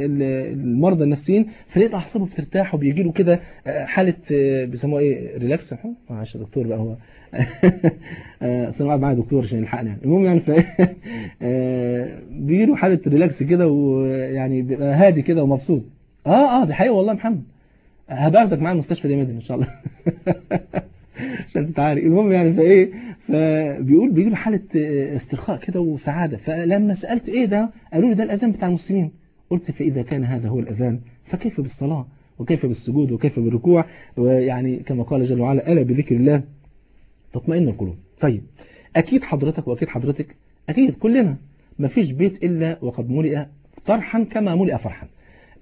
المرضى النفسيين فلقيت اعصابه بترتاح وبيجي له كده حاله بيسموها ايه ريلاكس معلش دكتور بقى هو اصل انا قاعد معايا دكتور عشان يلحقني يعني المهم يعني ف بيجي له حاله ريلاكس كده ويعني بيبقى هادي كده ومبسوط اه اه دي حقيقه والله محمد هباخدك معايا المستشفى دي مدن ان شاء الله عشان تتعارك المهم يعني فايه فبيقول بيجي له حاله استرخاء كده وسعاده فلما سالت ايه ده قالوا لي ده الاذان بتاع المسلمين قلت فاذا كان هذا هو الاذان فكيف بالصلاه وكيف بالسجود وكيف بالركوع ويعني كما قال جل وعلا الا بذكر الله تطمئن القلوب طيب اكيد حضرتك واكيد حضرتك اكيد كلنا ما فيش بيت الا وقد ملئ طرحا كما ملئ فرحا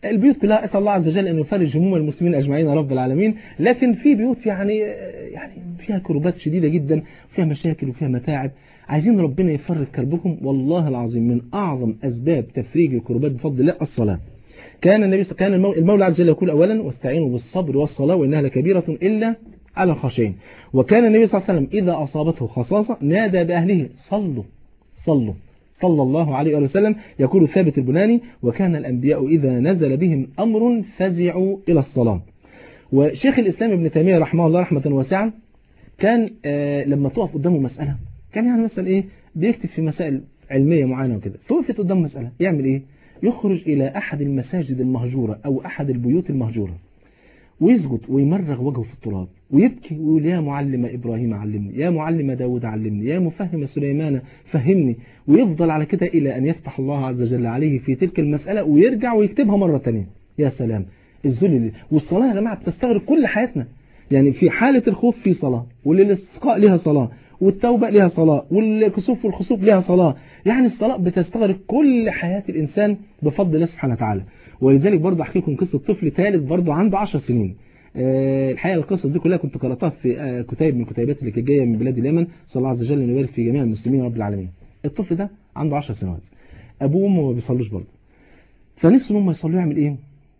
البيوت كلها اسال الله عز وجل ان يفرج هموم المسلمين اجمعين يا رب العالمين لكن في بيوت يعني يعني فيها كروبات شديده جدا وفيها مشاكل وفيها متاعب عايزين ربنا يفرج كربكم والله العظيم من اعظم اسباب تفريج الكروبات بفضل الله الصلاه كان النبي كان المولى عز وجل يقول اولا واستعينوا بالصبر والصلاه وانها لكبيره الا على الخاشعين وكان النبي صلى الله عليه وسلم اذا اصابته خصاصه نادى باهله صلوا صلوا صلى الله عليه وسلم يقول ثابت البناني وكان الأنبياء إذا نزل بهم أمر فزعوا إلى الصلاة وشيخ الإسلام ابن تيمية رحمه الله رحمة واسعة كان آه لما تقف قدامه مسألة كان يعني مثلا إيه بيكتب في مسائل علمية معينة وكده فوقفت قدامه مسألة يعمل إيه يخرج إلى أحد المساجد المهجورة أو أحد البيوت المهجورة ويسجد ويمرغ وجهه في التراب ويبكي ويقول يا معلم إبراهيم علمني يا معلم داود علمني يا مفهم سليمان فهمني ويفضل على كده إلى أن يفتح الله عز وجل عليه في تلك المسألة ويرجع ويكتبها مرة تانية يا سلام الذل والصلاة يا جماعة بتستغرق كل حياتنا يعني في حالة الخوف في صلاة وللاستسقاء لها صلاة والتوبة لها صلاة والكسوف والخسوف لها صلاة يعني الصلاة بتستغرق كل حياة الإنسان بفضل الله سبحانه وتعالى ولذلك برضه أحكي لكم قصة طفل ثالث برضه عنده 10 سنين أه الحقيقة القصص دي كلها كنت قرأتها في أه كتيب من الكتيبات اللي كانت جاية من بلاد اليمن صلى الله عز وجل أن يبارك في جميع المسلمين رب العالمين الطفل ده عنده 10 سنوات أبوه وأمه ما بيصلوش برضه فنفسه أمه يصلوا يعمل إيه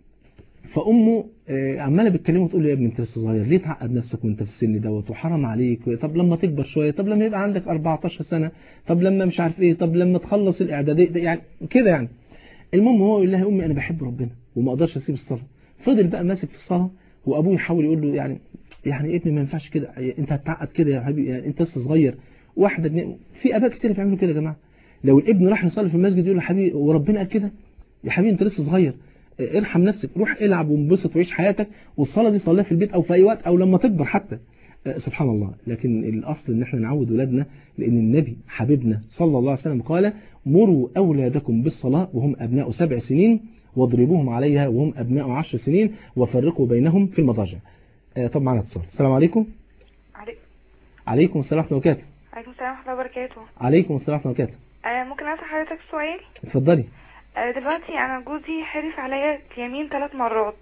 فامه عماله بتكلمه تقول له يا ابني انت لسه صغير ليه تعقد نفسك وانت في السن دوت وحرام عليك طب لما تكبر شويه طب لما يبقى عندك 14 سنه طب لما مش عارف ايه طب لما تخلص الاعداديه يعني كده يعني المهم هو يقول لها يا امي انا بحب ربنا وما اقدرش اسيب الصلاه فضل بقى ماسك في الصلاه وابوه يحاول يقول له يعني يعني ابني ما ينفعش كده انت هتعقد كده يا حبيبي يعني انت لسه صغير واحده اتنين في اباء كتير بيعملوا كده يا جماعه لو الابن راح يصلي في المسجد يقول له حبيبي وربنا قال كده يا حبيبي انت لسه صغير ارحم نفسك روح العب وانبسط وعيش حياتك والصلاة دي صليها في البيت أو في أي وقت أو لما تكبر حتى سبحان الله لكن الأصل إن احنا نعود ولادنا لأن النبي حبيبنا صلى الله عليه وسلم قال مروا أولادكم بالصلاة وهم أبناء سبع سنين واضربوهم عليها وهم أبناء عشر سنين وفرقوا بينهم في المضاجع طب معنا اتصال السلام عليكم
عليكم
عليكم السلام ورحمة الله وبركاته
عليكم السلام ورحمة الله وبركاته
عليكم السلام ورحمة الله وبركاته
آه ممكن أسأل حضرتك سؤال
اتفضلي
آه دلوقتي أنا جوزي حلف عليا اليمين ثلاث مرات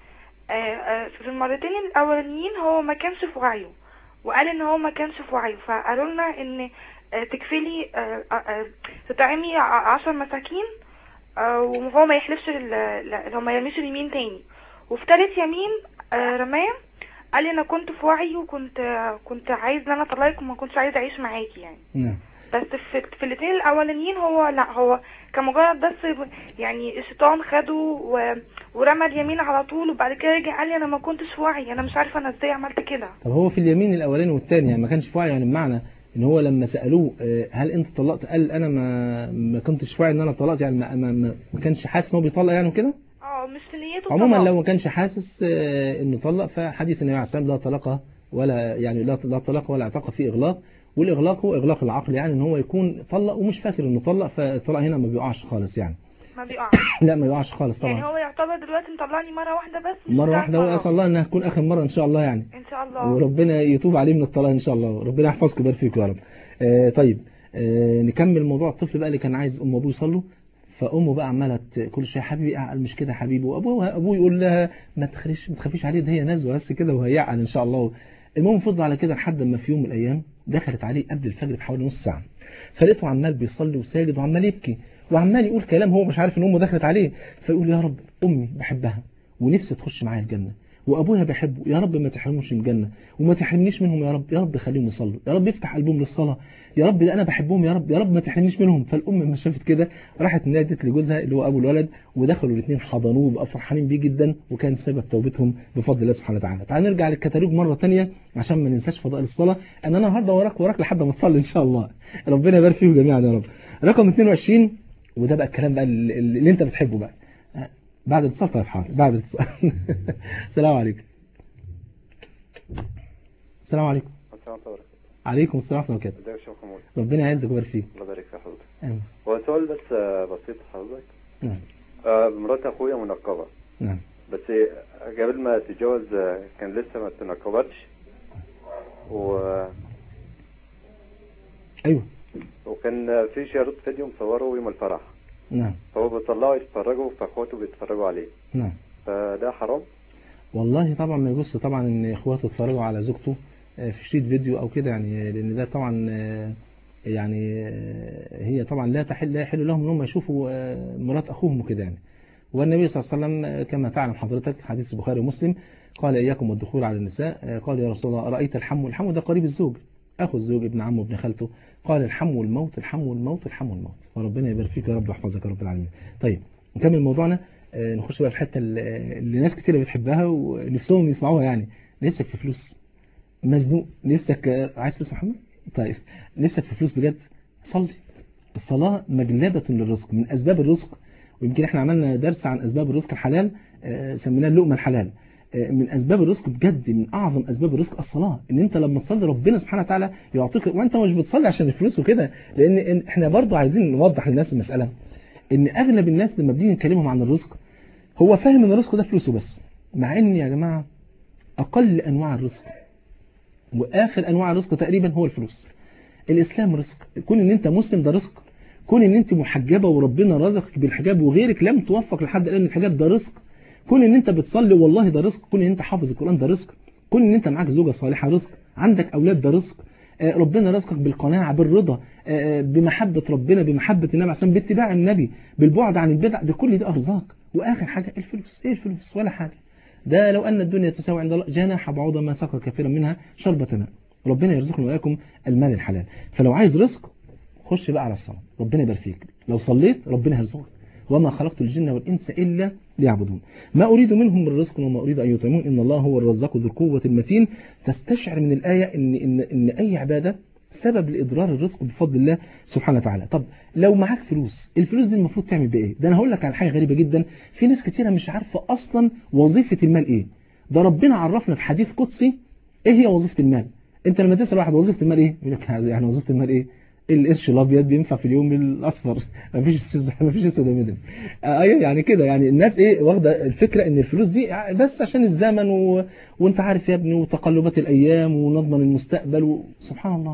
آه آه في المرتين الأولانيين هو ما كانش في وعيه وقال إن هو ما كانش في وعيه فقالوا لنا إن آه تكفلي آه آه آه تطعمي ع- عشر مساكين آه وهو ما يحلفش ال- لا هو ما يرميش اليمين تاني وفي تالت يمين آه رماه قال لي انا كنت في وعي وكنت آه كنت عايز ان انا اطلقك وما كنتش عايز اعيش معاكي يعني
نعم
بس في, في الاثنين الاولانيين هو لا هو كان مجرد بس يعني الشيطان خده و... ورمى اليمين على طول وبعد كده رجع قال لي انا ما كنتش في وعي انا مش عارفه انا ازاي عملت كده
طب هو في اليمين الأولاني والثاني يعني ما كانش في وعي يعني بمعنى ان هو لما سألوه آه، هل انت طلقت قال انا ما ما كنتش في وعي ان انا طلقت يعني ما, ما, ما, ما كانش حاسس ان هو بيطلق يعني وكده
اه مش في نيته
عموما
طلاق.
لو ما كانش حاسس آه، انه طلق فحديث النبي عليه الصلاه والسلام لا طلاق ولا يعني لا لا طلاق ولا اعتاق في اغلاق والاغلاق هو اغلاق العقل يعني ان هو يكون طلق ومش فاكر انه طلق فالطلاق هنا ما بيقعش خالص يعني
ما بيقعش
لا ما يقعش خالص
يعني
طبعا
هو يعتبر دلوقتي مطلعني مره واحده بس مش
مره
ثلاث
واحده هو
مرات.
اسال الله انها تكون اخر مره ان شاء الله يعني
ان شاء الله
وربنا يتوب عليه من الطلاق ان شاء الله ربنا يحفظكم ويبارك فيكم يا رب آه طيب آه نكمل موضوع الطفل بقى اللي كان عايز ام وابوه يصلوا فامه بقى عماله ت- كل شويه حبيبي اعقل مش كده يا حبيبي وابوه ابوه يقول لها ما تخليش ما تخافيش عليه ده هي نزوه بس كده وهيعقل ان شاء الله المهم فضل على كده لحد ما في يوم من الايام دخلت عليه قبل الفجر بحوالي نص ساعه فلقيته عمال بيصلي وساجد وعمال يبكي وعمال يقول كلام هو مش عارف ان امه دخلت عليه فيقول يا رب امي بحبها ونفسي تخش معايا الجنه وابويا بحبه يا رب ما تحرموش من الجنه وما تحرمنيش منهم يا رب يا رب خليهم يصلوا يا رب افتح قلبهم للصلاه يا رب ده انا بحبهم يا رب يا رب ما تحرمنيش منهم فالام لما شافت كده راحت نادت لجوزها اللي هو ابو الولد ودخلوا الاثنين حضنوه بقى فرحانين بيه جدا وكان سبب توبتهم بفضل الله سبحانه وتعالى تعال نرجع للكتالوج مره ثانيه عشان ما ننساش فضائل الصلاه ان انا النهارده وراك وراك لحد ما تصلي ان شاء الله ربنا يبارك فيهم جميعا يا رب رقم 22 وده بقى الكلام بقى اللي, اللي انت بتحبه بقى بعد الاتصال طيب حاضر بعد الاتصال السلام عليكم السلام عليكم
السلام عليكم
عليكم السلام ورحمه الله وبركاته
ازيك يا شيخ محمود
ربنا يعزك ويبارك فيك
الله يبارك في حضرتك
آمين.
هو سؤال بس آه، بسيط لحضرتك
نعم
آه، مرات اخويا منقبه
نعم
بس قبل ما تتجوز آه، كان لسه ما تنقبتش و...
ايوه
وكان في شريط فيديو مصوره يوم الفرح
نعم
هو بيطلعوا يتفرجوا فاخواته بيتفرجوا عليه
نعم
فده حرام
والله طبعا ما يجوز طبعا ان اخواته يتفرجوا على زوجته آه، في شريط فيديو او كده يعني لان ده طبعا آه، يعني آه، هي طبعا لا تحل لا يحل لهم ان هم يشوفوا آه، مرات اخوهم وكده يعني والنبي صلى الله عليه وسلم آه، كما تعلم حضرتك حديث البخاري ومسلم قال اياكم والدخول على النساء آه، قال يا رسول الله ارايت الحم الحم ده قريب الزوج اخو الزوج ابن عمه ابن خالته قال الحم والموت الحم والموت الحم والموت وربنا يبارك فيك يا رب ويحفظك يا رب العالمين طيب نكمل موضوعنا آه، نخش بقى في الحته اللي اللي ناس كتير بتحبها ونفسهم يسمعوها يعني نفسك في فلوس مزنوق نفسك آه، عايز فلوس يا محمد طيب نفسك في فلوس بجد صلي الصلاة مجلبة للرزق من أسباب الرزق ويمكن احنا عملنا درس عن أسباب الرزق الحلال آه، سميناه اللقمة الحلال آه، من أسباب الرزق بجد من أعظم أسباب الرزق الصلاة إن أنت لما تصلي ربنا سبحانه وتعالى يعطيك وأنت مش بتصلي عشان الفلوس وكده لأن إن- احنا برضو عايزين نوضح للناس المسألة إن أغلب الناس لما بنيجي نكلمهم عن الرزق هو فاهم إن الرزق ده فلوسه بس مع إن يا جماعة أقل أنواع الرزق وآخر أنواع الرزق تقريبا هو الفلوس الإسلام رزق كون إن أنت مسلم ده رزق كون إن أنت محجبة وربنا رزقك بالحجاب وغيرك لم توفق لحد الآن الحجاب ده رزق كون إن أنت بتصلي والله ده رزق كون إن أنت حافظ القرآن ده رزق كون إن أنت معاك زوجة صالحة رزق عندك أولاد ده رزق آه، ربنا رزقك بالقناعة بالرضا آه، بمحبة ربنا بمحبة النبي عليه الصلاة والسلام باتباع النبي بالبعد عن البدع ده كل ده أرزاق وآخر حاجة الفلوس إيه الفلوس ولا حاجة ده لو أن الدنيا تساوي عند الله جناح بعوضة ما سقى كثيرا منها شربة ماء ربنا يرزقنا وإياكم المال الحلال فلو عايز رزق خش بقى على الصلاة ربنا يبارك فيك لو صليت ربنا يرزقك وما خلقت الجن والإنس إلا ليعبدون ما أريد منهم من رزق وما أريد أن يطعمون إن الله هو الرزاق ذو القوة المتين تستشعر من الآية إن, إن, إن أي عبادة سبب لإضرار الرزق بفضل الله سبحانه وتعالى طب لو معاك فلوس الفلوس دي المفروض تعمل بإيه ده أنا هقول لك على حاجة غريبة جدا في ناس كتيرة مش عارفة أصلا وظيفة المال إيه ده ربنا عرفنا في حديث قدسي إيه هي وظيفة المال انت لما تسال واحد وظيفه المال ايه يقول لك يعني وظيفه المال ايه القرش الابيض بينفع في اليوم الاصفر مفيش اسود مفيش اسود يا مدن آه، ايوه يعني كده يعني الناس ايه واخده الفكره ان الفلوس دي بس عشان الزمن و... وانت عارف يا ابني وتقلبات الايام ونضمن المستقبل و... سبحان الله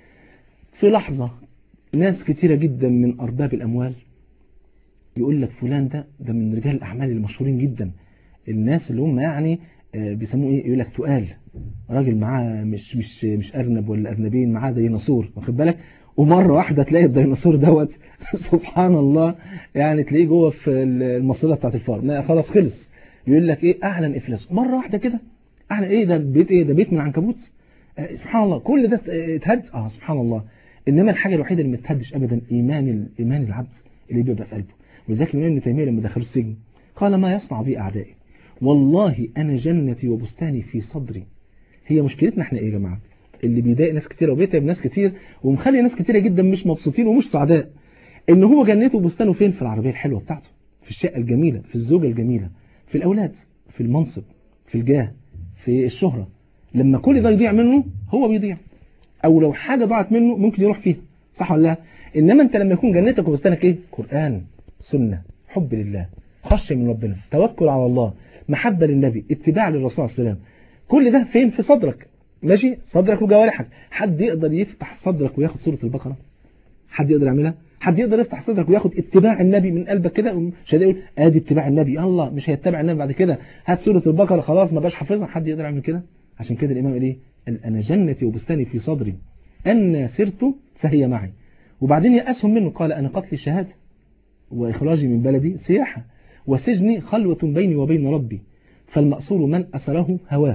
في لحظه ناس كتيره جدا من ارباب الاموال يقول لك فلان ده ده من رجال الاعمال المشهورين جدا الناس اللي هم يعني آه، بيسموه ايه يقول لك تقال راجل معاه مش مش مش ارنب ولا ارنبين معاه ديناصور واخد بالك ومره واحده تلاقي الديناصور دوت سبحان الله يعني تلاقيه جوه في المصيده بتاعت الفار ما خلاص خلص يقول لك ايه اعلن افلاسه مره واحده كده اعلن ايه ده بيت ايه ده بيت من عنكبوت آه، سبحان الله كل ده اتهد اه سبحان الله انما الحاجه الوحيده اللي ما تهدش ابدا ايمان ال- ايمان العبد اللي بيبقى في قلبه وذلك الامام ابن تيميه لما دخلوا السجن قال ما يصنع بي اعدائي والله انا جنتي وبستاني في صدري هي مشكلتنا احنا ايه يا جماعه اللي بيضايق ناس كتير وبيتعب ناس كتير ومخلي ناس كتيره جدا مش مبسوطين ومش سعداء ان هو جنته وبستانه فين في العربيه الحلوه بتاعته في الشقه الجميله في الزوجه الجميله في الاولاد في المنصب في الجاه في الشهره لما كل ده يضيع منه هو بيضيع او لو حاجه ضاعت منه ممكن يروح فيها صح ولا لا انما انت لما يكون جنتك وبستانك ايه قران سنه حب لله خشيه من ربنا توكل على الله محبه للنبي اتباع للرسول صلى الله عليه وسلم كل ده فين في صدرك ماشي صدرك وجوارحك حد يقدر يفتح صدرك وياخد سورة البقرة حد يقدر يعملها حد يقدر يفتح صدرك وياخد اتباع النبي من قلبك كده مش هيقول ادي اتباع النبي الله مش هيتبع النبي بعد كده هات سورة البقرة خلاص ما بقاش حافظها حد يقدر يعمل كده عشان كده الامام قال ايه قال انا جنتي وبستاني في صدري ان سرت فهي معي وبعدين يأسهم منه قال انا قتلي شهاده واخراجي من بلدي سياحه وسجني خلوة بيني وبين ربي فالمأسور من أسره هواه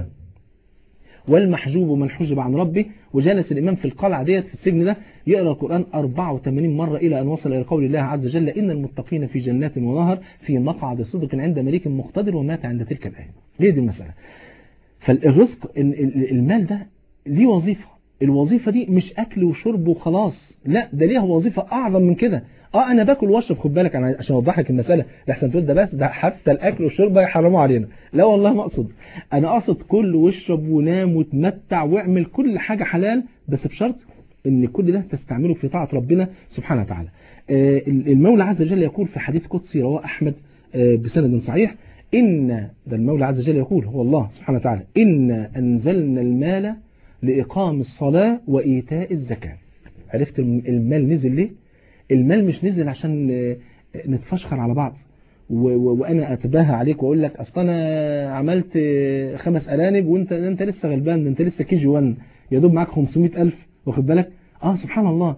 والمحجوب من حجب عن ربه وجلس الإمام في القلعة ديت في السجن ده يقرأ القرآن 84 مرة إلى أن وصل إلى قول الله عز وجل إن المتقين في جنات ونهر في مقعد صدق عند مليك مقتدر ومات عند تلك الآية هي دي المسألة فالرزق المال ده ليه وظيفة الوظيفة دي مش أكل وشرب وخلاص لا ده ليها وظيفة أعظم من كده اه انا باكل واشرب خد بالك انا عشان اوضح لك المساله لحسن تقول ده بس ده حتى الاكل والشرب يحرموا علينا لا والله ما اقصد انا اقصد كل واشرب ونام وتمتع واعمل كل حاجه حلال بس بشرط ان كل ده تستعمله في طاعه ربنا سبحانه وتعالى آه المولى عز وجل يقول في حديث قدسي رواه احمد آه بسند صحيح ان ده المولى عز وجل يقول هو الله سبحانه وتعالى ان انزلنا المال لاقام الصلاه وايتاء الزكاه عرفت المال نزل ليه المال مش نزل عشان نتفشخر على بعض و و وانا اتباهى عليك واقول لك اصل انا عملت خمس ارانب وانت انت لسه غلبان ده انت لسه كي جي 1 يا دوب معاك 500000 واخد بالك اه سبحان الله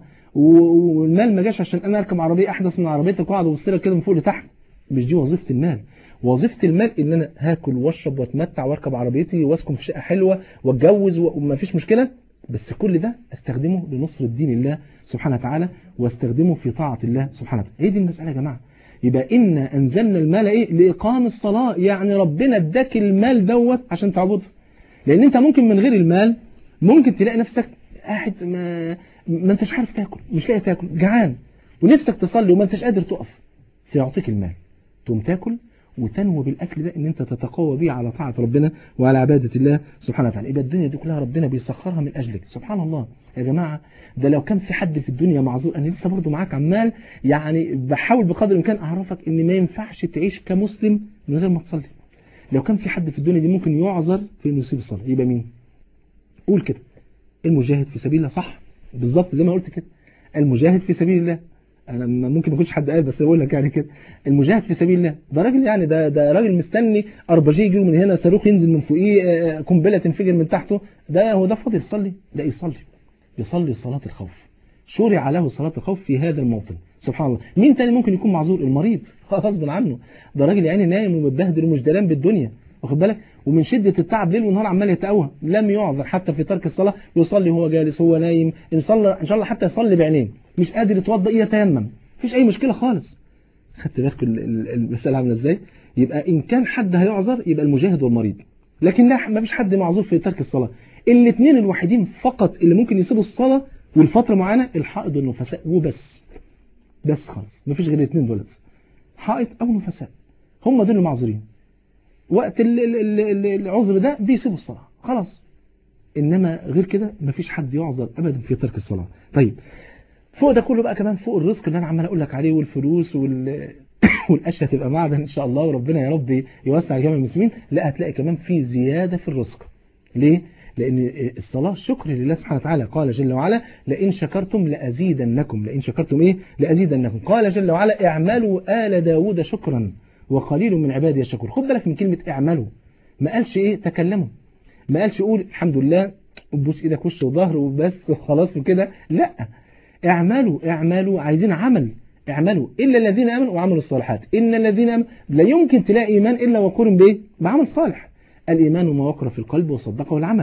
والمال ما جاش عشان انا اركب عربيه احدث من عربيتك واقعد ابص لك كده من فوق لتحت مش دي وظيفه المال وظيفه المال ان انا هاكل واشرب واتمتع واركب عربيتي واسكن في شقه حلوه واتجوز وما فيش مشكله بس كل ده استخدمه لنصر الدين الله سبحانه وتعالى واستخدمه في طاعه الله سبحانه وتعالى هي دي المساله يا جماعه يبقى إنا أنزلنا المال إيه لإقام الصلاة يعني ربنا اداك المال دوت عشان تعبده لأن أنت ممكن من غير المال ممكن تلاقي نفسك قاعد ما, ما أنتش عارف تاكل مش لاقي تاكل جعان ونفسك تصلي وما أنتش قادر تقف فيعطيك المال تقوم تاكل وتنوي بالأكل ده إن أنت تتقوى بيه على طاعة ربنا وعلى عبادة الله سبحانه وتعالى يبقى الدنيا دي كلها ربنا بيسخرها من أجلك سبحان الله يا جماعة ده لو كان في حد في الدنيا معذور أنا لسه برضه معاك عمال يعني بحاول بقدر الإمكان أعرفك إن ما ينفعش تعيش كمسلم من غير ما تصلي لو كان في حد في الدنيا دي ممكن يعذر في إنه يسيب الصلاة يبقى مين؟ قول كده المجاهد في سبيل الله صح بالظبط زي ما قلت كده المجاهد في سبيل الله انا ممكن ما يكونش حد قال بس بقول لك يعني كده المجاهد في سبيل الله ده راجل يعني ده ده راجل مستني اربجي يجي من هنا صاروخ ينزل من فوقيه قنبله تنفجر من تحته ده هو ده فاضي يصلي لا يصلي يصلي صلاه الخوف شرع له صلاه الخوف في هذا الموطن سبحان الله مين تاني ممكن يكون معذور المريض غصب عنه ده راجل يعني نايم ومتبهدل ومش دلان بالدنيا واخد بالك ومن شدة التعب ليل ونهار عمال يتقوى لم يعذر حتى في ترك الصلاة يصلي وهو جالس هو نايم إن, صلى إن شاء الله حتى يصلي بعينين مش قادر يتوضأ يتيمم مفيش أي مشكلة خالص خدت بالك المسألة عاملة إزاي يبقى إن كان حد هيعذر يبقى المجاهد والمريض لكن لا مفيش حد معذور في ترك الصلاة الاثنين الوحيدين فقط اللي ممكن يسيبوا الصلاة والفترة معانا الحائض والنفساء وبس بس خالص مفيش غير الاثنين دولت حائض أو نفساء هم دول المعذورين وقت العذر ده بيسيبوا الصلاة خلاص إنما غير كده مفيش حد يعذر أبدا في ترك الصلاة طيب فوق ده كله بقى كمان فوق الرزق اللي أنا عمال أقول لك عليه والفلوس وال والأشياء تبقى معدن إن شاء الله وربنا يا رب يوسع جميع المسلمين لا هتلاقي كمان في زيادة في الرزق ليه؟ لأن الصلاة شكر لله سبحانه وتعالى قال جل وعلا لئن شكرتم لأزيدنكم لئن شكرتم إيه؟ لأزيدنكم قال جل وعلا اعملوا آل داود شكرا وقليل من عبادي الشكور خد بالك من كلمة اعملوا ما قالش ايه تكلموا ما قالش قول الحمد لله وبوس ايدك وش وظهر وبس وخلاص وكده لا اعملوا اعملوا عايزين عمل اعملوا إلا الذين آمنوا وعملوا الصالحات إن الذين آمنوا لا يمكن تلاقي إيمان إلا وقرن بإيه بعمل صالح الإيمان ما وقر في القلب وصدقه العمل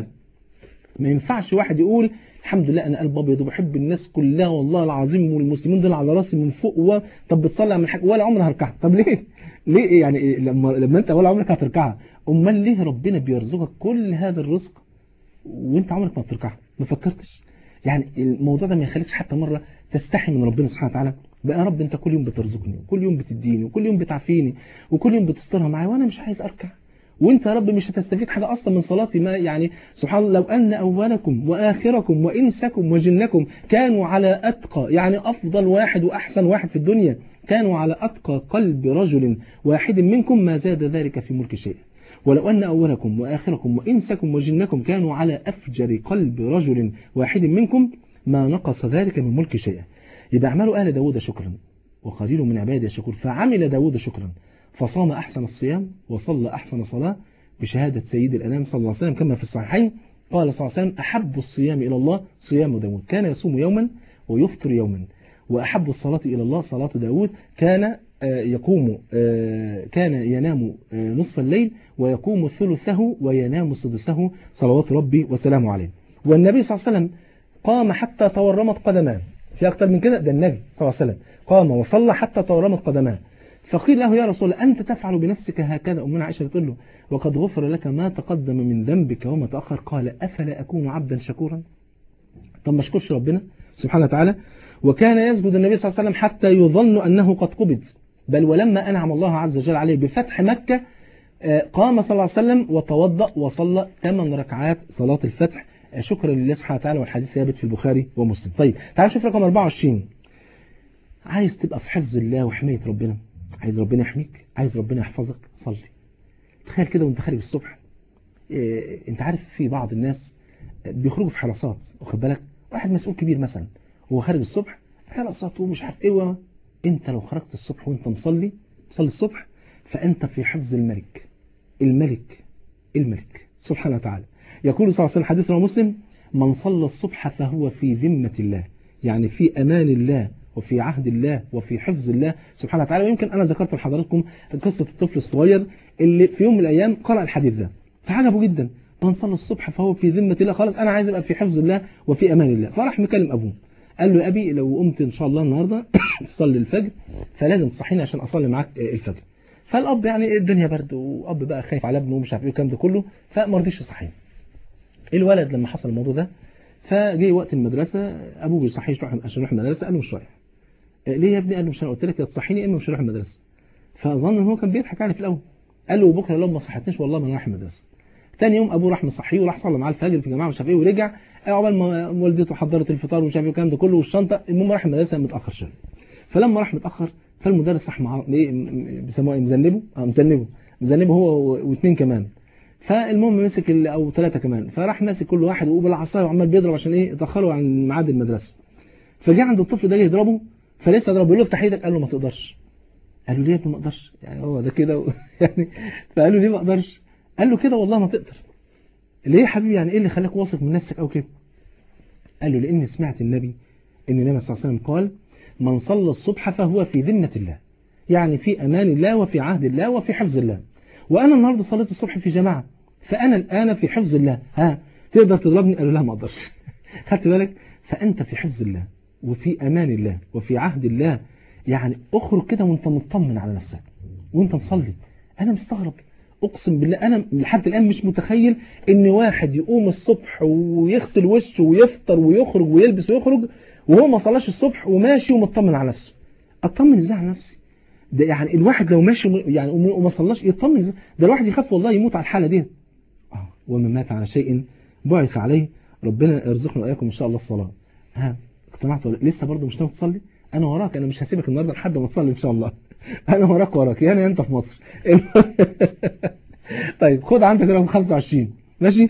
ما ينفعش واحد يقول الحمد لله انا قلب ابيض وبحب الناس كلها والله العظيم والمسلمين دول على راسي من فوق و... طب بتصلي من حاجه ولا عمري هركعها طب ليه ليه يعني لما لما انت ولا عمرك هتركعها امال ليه ربنا بيرزقك كل هذا الرزق وانت عمرك ما بتركعها ما فكرتش يعني الموضوع ده ما يخليكش حتى مره تستحي من ربنا سبحانه وتعالى بقى يا رب انت كل يوم بترزقني وكل يوم بتديني وكل يوم بتعافيني وكل يوم بتسترها معايا وانا مش عايز اركع وانت يا رب مش هتستفيد حاجة أصلا من صلاتي ما يعني سبحان الله لو أن أولكم وآخركم وإنسكم وجنكم كانوا على أتقى يعني أفضل واحد وأحسن واحد في الدنيا كانوا على أتقى قلب رجل واحد منكم ما زاد ذلك في ملك شيء ولو أن أولكم وآخركم وإنسكم وجنكم كانوا على أفجر قلب رجل واحد منكم ما نقص ذلك من ملك شيئا يبقى اعملوا آل داود شكرا وقليل من عبادي الشكور فعمل داود شكرا فصام أحسن الصيام وصلى أحسن صلاة بشهادة سيد الأنام صلى الله عليه وسلم كما في الصحيحين قال صلى الله عليه وسلم أحب الصيام إلى الله صيام داود كان يصوم يوما ويفطر يوما وأحب الصلاة إلى الله صلاة داود كان يقوم كان ينام نصف الليل ويقوم ثلثه وينام سدسه صلوات ربي وسلامه عليه والنبي صلى الله عليه وسلم قام حتى تورمت قدماه في أكثر من كده ده النبي صلى الله عليه وسلم قام وصلى حتى تورمت قدماه فقيل له يا رسول الله أنت تفعل بنفسك هكذا أمنا عائشة بتقول له وقد غفر لك ما تقدم من ذنبك وما تأخر قال أفلا أكون عبدا شكورا طب ما اشكرش ربنا سبحانه وتعالى وكان يسجد النبي صلى الله عليه وسلم حتى يظن أنه قد قبض بل ولما أنعم الله عز وجل عليه بفتح مكة قام صلى الله عليه وسلم وتوضأ وصلى ثمان ركعات صلاة الفتح شكرا لله سبحانه وتعالى والحديث ثابت في البخاري ومسلم طيب تعال شوف رقم 24 عايز تبقى في حفظ الله وحماية ربنا عايز ربنا يحميك عايز ربنا يحفظك صلي تخيل كده وانت خارج الصبح إيه انت عارف في بعض الناس بيخرجوا في حراسات واخد بالك واحد مسؤول كبير مثلا هو خارج الصبح حراسات ومش عارف ايه انت لو خرجت الصبح وانت مصلي مصلي الصبح فانت في حفظ الملك الملك الملك سبحانه وتعالى يقول صلى الله عليه وسلم حديث رواه مسلم من صلى الصبح فهو في ذمة الله يعني في أمان الله وفي عهد الله وفي حفظ الله سبحانه وتعالى ويمكن أنا ذكرت لحضراتكم قصة الطفل الصغير اللي في يوم من الأيام قرأ الحديث ده فعجبه جدا من صلى الصبح فهو في ذمة الله خلاص أنا عايز أبقى في حفظ الله وفي أمان الله فراح مكلم أبوه قال له يا أبي لو قمت إن شاء الله النهاردة تصلي الفجر فلازم تصحيني عشان أصلي معاك الفجر فالأب يعني الدنيا برد وأب بقى خايف على ابنه ومش عارف إيه والكلام ده كله فما رضيش يصحيه الولد لما حصل الموضوع ده فجي وقت المدرسة أبوه بيصحيش عشان يروح المدرسة قال له مش رايح ليه يا ابني قال له مش انا قلت لك يا تصحيني يا اما مش هروح المدرسه فظن ان هو كان بيضحك عليه في الاول قال له بكره لو ما صحتنيش والله ما انا رايح المدرسه تاني يوم ابوه راح مصحيه وراح صلى معاه الفجر في جماعه مش عارف ايه ورجع عقبال ما والدته حضرت الفطار ومش عارف ايه والكلام ده كله والشنطه المهم راح المدرسه متاخر شويه فلما راح متاخر فالمدرس راح معاه ايه بيسموها ايه مذنبه اه مذنبه مذنبه هو واثنين كمان فالمهم مسك او ثلاثه كمان فراح ماسك كل واحد وبالعصايه وعمال بيضرب عشان ايه اتاخروا عن ميعاد المدرسه فجاء عند الطفل ده يضربه فلسه ضربه له افتح ايدك قال له ما تقدرش قال له ليه يا ابني ما اقدرش يعني هو ده كده و... يعني فقال له ليه ما اقدرش قال له كده والله ما تقدر ليه يا حبيبي يعني ايه اللي خلاك واثق من نفسك او كده قال له لاني سمعت النبي ان النبي صلى الله عليه وسلم قال من صلى الصبح فهو في ذمة الله يعني في امان الله وفي عهد الله وفي حفظ الله وانا النهارده صليت الصبح في جماعه فانا الان في حفظ الله ها تقدر تضربني قال له لا ما اقدرش خدت بالك فانت في حفظ الله وفي أمان الله وفي عهد الله يعني اخرج كده وانت مطمن على نفسك وانت مصلي أنا مستغرب أقسم بالله أنا لحد الآن مش متخيل إن واحد يقوم الصبح ويغسل وشه ويفطر ويخرج ويلبس ويخرج وهو ما صلاش الصبح وماشي ومطمن على نفسه أطمن إزاي على نفسي ده يعني الواحد لو ماشي يعني وما صلاش يطمن إزاي ده الواحد يخاف والله يموت على الحالة دي آه ومن مات على شيء بعث عليه ربنا يرزقنا وإياكم إن شاء الله الصلاة ها اقتنعت ولا لسه برضه مش ناوي تصلي انا وراك انا مش هسيبك النهارده لحد ما تصلي ان شاء الله انا وراك وراك يعني انت في مصر طيب خد عندك رقم 25 ماشي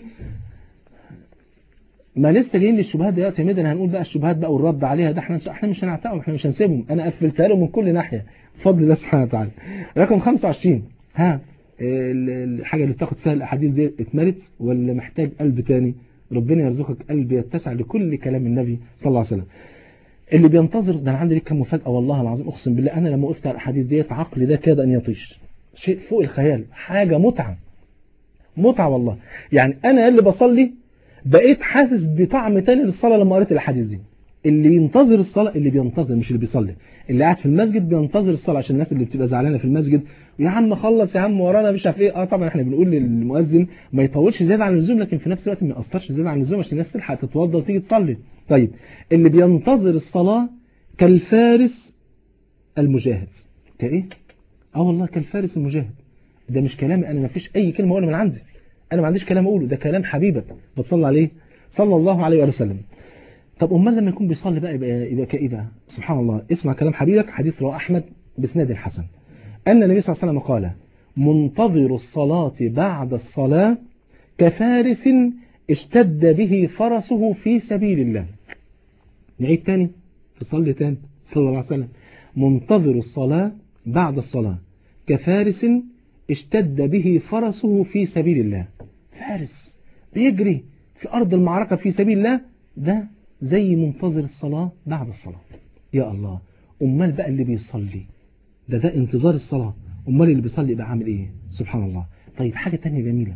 ما لسه جايين للشبهات دلوقتي يا ميدان هنقول بقى الشبهات بقى والرد عليها ده احنا احنا مش هنعتقهم احنا مش هنسيبهم انا قفلتها لهم من كل ناحيه بفضل الله سبحانه وتعالى رقم 25 ها الحاجه اللي بتاخد فيها الاحاديث دي اتملت ولا محتاج قلب تاني ربنا يرزقك قلب يتسع لكل كلام النبي صلى الله عليه وسلم اللي بينتظر ده انا عندي لك كم مفاجاه والله العظيم اقسم بالله انا لما وقفت على الاحاديث ديت عقلي ده كاد ان يطيش شيء فوق الخيال حاجه متعه متعه والله يعني انا اللي بصلي بقيت حاسس بطعم تاني للصلاه لما قريت الاحاديث دي اللي ينتظر الصلاه اللي بينتظر مش اللي بيصلي اللي قاعد في المسجد بينتظر الصلاه عشان الناس اللي بتبقى زعلانه في المسجد يا عم خلص يا عم ورانا مش عارف ايه اه طبعا احنا بنقول للمؤذن ما يطولش زياده عن اللزوم لكن في نفس الوقت ما يقصرش زياده عن اللزوم عشان الناس تلحق تتوضى وتيجي تصلي طيب اللي بينتظر الصلاه كالفارس المجاهد كايه اه والله كالفارس المجاهد ده مش كلامي انا ما فيش اي كلمه اقولها من عندي انا ما عنديش كلام اقوله ده كلام حبيبك بتصلي عليه صلى الله عليه وسلم طب امال لما يكون بيصلي بقى يبقى يبقى كايه بقى سبحان الله اسمع كلام حبيبك حديث رواه احمد باسناد الحسن ان النبي صلى الله عليه وسلم قال منتظر الصلاه بعد الصلاه كفارس اشتد به فرسه في سبيل الله نعيد تاني تصلي تاني صلى الله عليه وسلم منتظر الصلاه بعد الصلاه كفارس اشتد به فرسه في سبيل الله فارس بيجري في أرض المعركة في سبيل الله ده زي منتظر الصلاة بعد الصلاة يا الله أمال بقى اللي بيصلي ده ده انتظار الصلاة أمال اللي بيصلي يبقى عامل إيه سبحان الله طيب حاجة تانية جميلة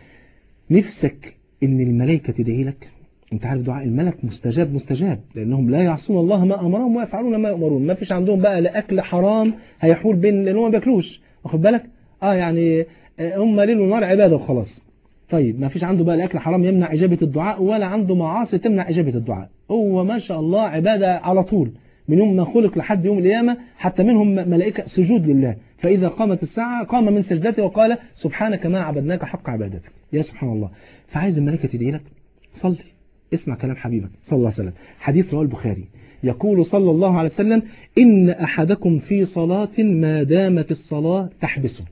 نفسك إن الملائكة تدعي لك انت عارف دعاء الملك مستجاب مستجاب لانهم لا يعصون الله ما امرهم ويفعلون ما يؤمرون ما فيش عندهم بقى لا اكل حرام هيحول بين لان هم ما بياكلوش واخد بالك اه يعني هم ليل ونهار عباده وخلاص طيب ما فيش عنده بقى الاكل حرام يمنع اجابه الدعاء ولا عنده معاصي تمنع اجابه الدعاء هو ما شاء الله عباده على طول من يوم ما خلق لحد يوم القيامه حتى منهم ملائكه سجود لله فاذا قامت الساعه قام من سجدته وقال سبحانك ما عبدناك حق عبادتك يا سبحان الله فعايز الملائكه تدعي لك صلي اسمع كلام حبيبك صلى الله عليه وسلم حديث رواه البخاري يقول صلى الله عليه وسلم إن أحدكم في صلاة ما دامت الصلاة تحبسه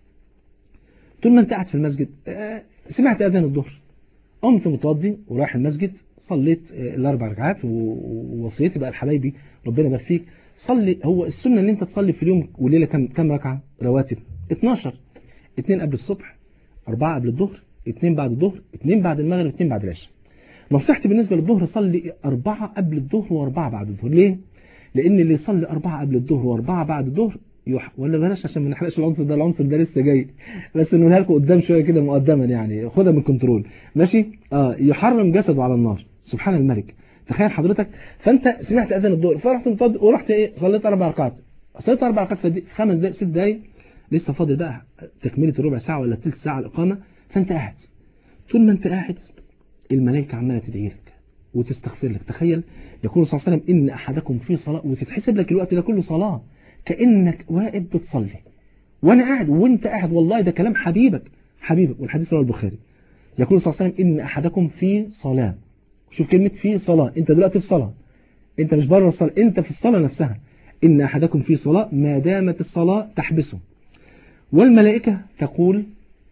طول ما أنت قاعد في المسجد سمعت أذان الظهر قمت متوضي ورايح المسجد صليت الأربع ركعات ووصيتي بقى لحبايبي ربنا يبارك فيك صلي هو السنة ان انت تصلي في اليوم وليلة كم كم ركعة رواتب 12 اثنين قبل الصبح أربعة قبل الظهر اثنين بعد الظهر اثنين بعد المغرب اثنين بعد العشاء نصيحتي بالنسبة للظهر صلي أربعة قبل الظهر وأربعة بعد الظهر ليه؟ لأن اللي يصلي أربعة قبل الظهر وأربعة بعد الظهر يح... ولا بلاش عشان ما نحرقش العنصر ده العنصر ده لسه جاي بس نقولها لكم قدام شوية كده مقدما يعني خدها من كنترول ماشي اه يحرم جسده على النار سبحان الملك تخيل حضرتك فانت سمعت اذان الظهر فرحت مطد ورحت ايه صليت اربع ركعات صليت اربع ركعات في خمس دقائق ست دقائق لسه فاضل بقى تكمله الربع ساعه ولا ثلث ساعه الاقامه فانت قاعد طول ما انت قاعد الملائكه عماله تدعي لك وتستغفر لك تخيل يقول صلى الله عليه وسلم ان احدكم في صلاه وتتحسب لك الوقت ده كله صلاه كانك واقف بتصلي وانا قاعد وانت قاعد والله ده كلام حبيبك حبيبك والحديث رواه البخاري يقول صلى الله عليه وسلم ان احدكم في صلاه شوف كلمة في صلاة انت دلوقتي في صلاة انت مش بره الصلاة انت في الصلاة نفسها ان احدكم في صلاة ما دامت الصلاة تحبسه والملائكة تقول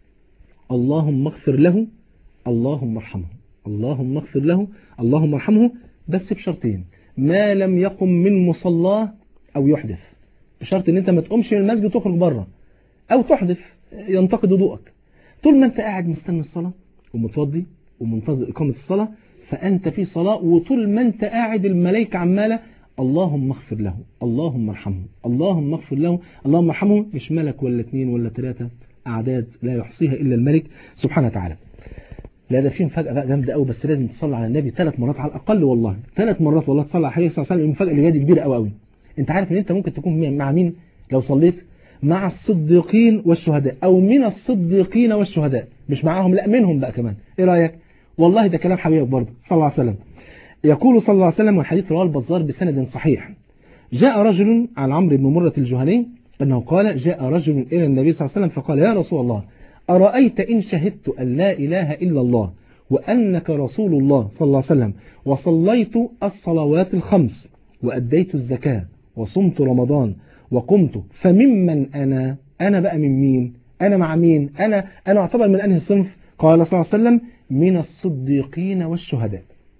اللهم اغفر له اللهم ارحمه اللهم اغفر له اللهم ارحمه بس بشرطين ما لم يقم من مصلاه او يحدث بشرط ان انت ما تقومش من المسجد وتخرج بره او تحدث ينتقد وضوءك طول ما انت قاعد مستني الصلاة ومتوضي ومنتظر إقامة الصلاة فأنت في صلاة وطول ما أنت قاعد الملائكة عمالة اللهم اغفر له اللهم ارحمه اللهم اغفر له اللهم ارحمه مش ملك ولا اثنين ولا ثلاثة أعداد لا يحصيها إلا الملك سبحانه وتعالى لا ده في مفاجأة بقى جامدة قوي بس لازم تصلي على النبي ثلاث مرات على الأقل والله ثلاث مرات والله تصلي على الحبيب صلى الله عليه وسلم المفاجأة اللي جايه كبيرة قوي قوي أنت عارف إن أنت ممكن تكون مع مين لو صليت مع الصديقين والشهداء أو من الصديقين والشهداء مش معاهم لا منهم بقى كمان إيه رأيك والله ده كلام حبيبك برضه صلى الله عليه وسلم يقول صلى الله عليه وسلم والحديث رواه البزار بسند صحيح جاء رجل عن عمرو بن مرة الجهني أنه قال جاء رجل إلى النبي صلى الله عليه وسلم فقال يا رسول الله أرأيت إن شهدت أن لا إله إلا الله وأنك رسول الله صلى الله عليه وسلم وصليت الصلوات الخمس وأديت الزكاة وصمت رمضان وقمت فممن أنا أنا بقى من مين أنا مع مين أنا أنا أعتبر من أنهي صنف قال صلى الله عليه وسلم من الصديقين والشهداء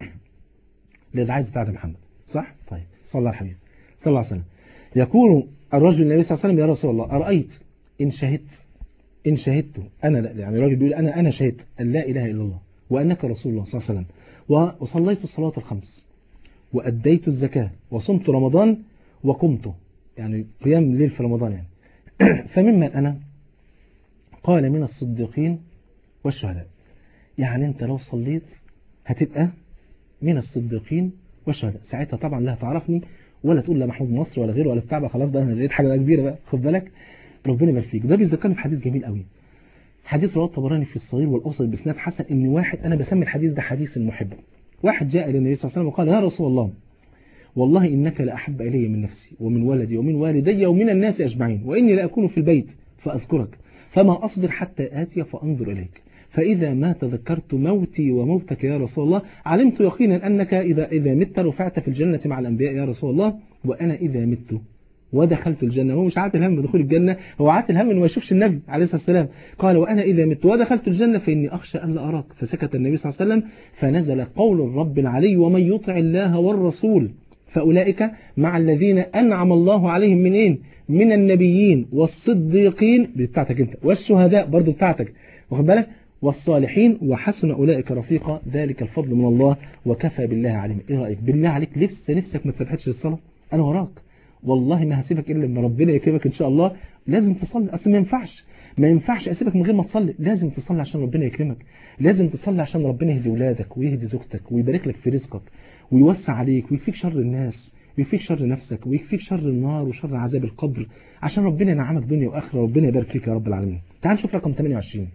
ده عايز بتاعت محمد صح طيب صلى الله على الحبيب صلى الله عليه وسلم يقول الرجل النبي صلى الله عليه وسلم يا رسول الله أرأيت إن شهدت إن شهدت أنا لا يعني الراجل بيقول أنا أنا شهدت أن لا إله إلا الله وأنك رسول الله صلى الله عليه وسلم وصليت الصلاة الخمس وأديت الزكاة وصمت رمضان وقمت يعني قيام الليل في رمضان يعني فممن أنا قال من الصديقين والشهداء يعني أنت لو صليت هتبقى من الصديقين والشهداء ساعتها طبعا لا تعرفني ولا تقول لا محمود مصر ولا غيره ولا بتاع بقى خلاص بقى انا لقيت حاجه بقى كبيره بقى خد بالك ربنا يبارك فيك ده بيذكرني بحديث جميل قوي حديث رواه الطبراني في الصغير والاوسط باسناد حسن ان واحد انا بسمي الحديث ده حديث المحب واحد جاء الى النبي صلى الله عليه وسلم وقال يا رسول الله والله انك لاحب الي من نفسي ومن ولدي ومن والدي ومن الناس اجمعين واني لاكون في البيت فاذكرك فما اصبر حتى اتي فانظر اليك فإذا ما تذكرت موتي وموتك يا رسول الله علمت يقينا أنك إذا إذا مت رفعت في الجنة مع الأنبياء يا رسول الله وأنا إذا مت ودخلت الجنة هو مش عاتل هم بدخول الجنة هو عاتل هم انه ما يشوفش النبي عليه الصلاة والسلام قال وأنا إذا مت ودخلت الجنة فإني أخشى أن لا أراك فسكت النبي صلى الله عليه وسلم فنزل قول الرب العلي ومن يطع الله والرسول فأولئك مع الذين أنعم الله عليهم من إيه؟ من النبيين والصديقين بتاعتك أنت والشهداء برضو بتاعتك واخد بالك والصالحين وحسن أولئك رفيقا ذلك الفضل من الله وكفى بالله عليم إيه رأيك بالله عليك لسه نفسك ما تفتحتش للصلاة أنا وراك والله ما هسيبك إلا لما ربنا يكرمك إن شاء الله لازم تصلي أصل ما ينفعش ما ينفعش أسيبك من غير ما تصلي لازم تصلي عشان ربنا يكرمك لازم تصلي عشان ربنا يهدي ولادك ويهدي زوجتك ويبارك لك في رزقك ويوسع عليك ويكفيك شر الناس ويكفيك شر نفسك ويكفيك شر النار وشر عذاب القبر عشان ربنا ينعمك دنيا وآخرة ربنا يبارك فيك يا رب العالمين تعال نشوف رقم 28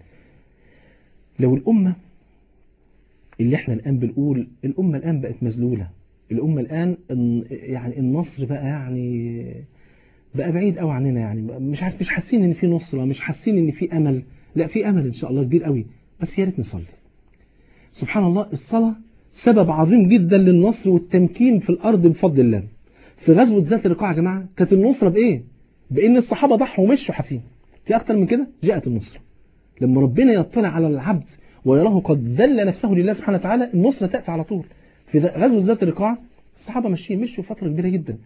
لو الأمة اللي احنا الآن بنقول الأمة الآن بقت مذلولة الأمة الآن يعني النصر بقى يعني بقى بعيد قوي عننا يعني مش عارف مش حاسين ان في نصرة مش حاسين ان في امل لا في امل ان شاء الله كبير قوي بس يا ريت نصلي سبحان الله الصلاة سبب عظيم جدا للنصر والتمكين في الارض بفضل الله في غزوة ذات الرقاع يا جماعة كانت النصرة بايه بان الصحابة ضحوا ومشوا حافين في اكتر من كده جاءت النصرة لما ربنا يطلع على العبد ويراه قد ذل نفسه لله سبحانه وتعالى النصرة تأتي على طول في غزوة ذات الرقاع الصحابة ماشيين مشوا فترة كبيرة جدا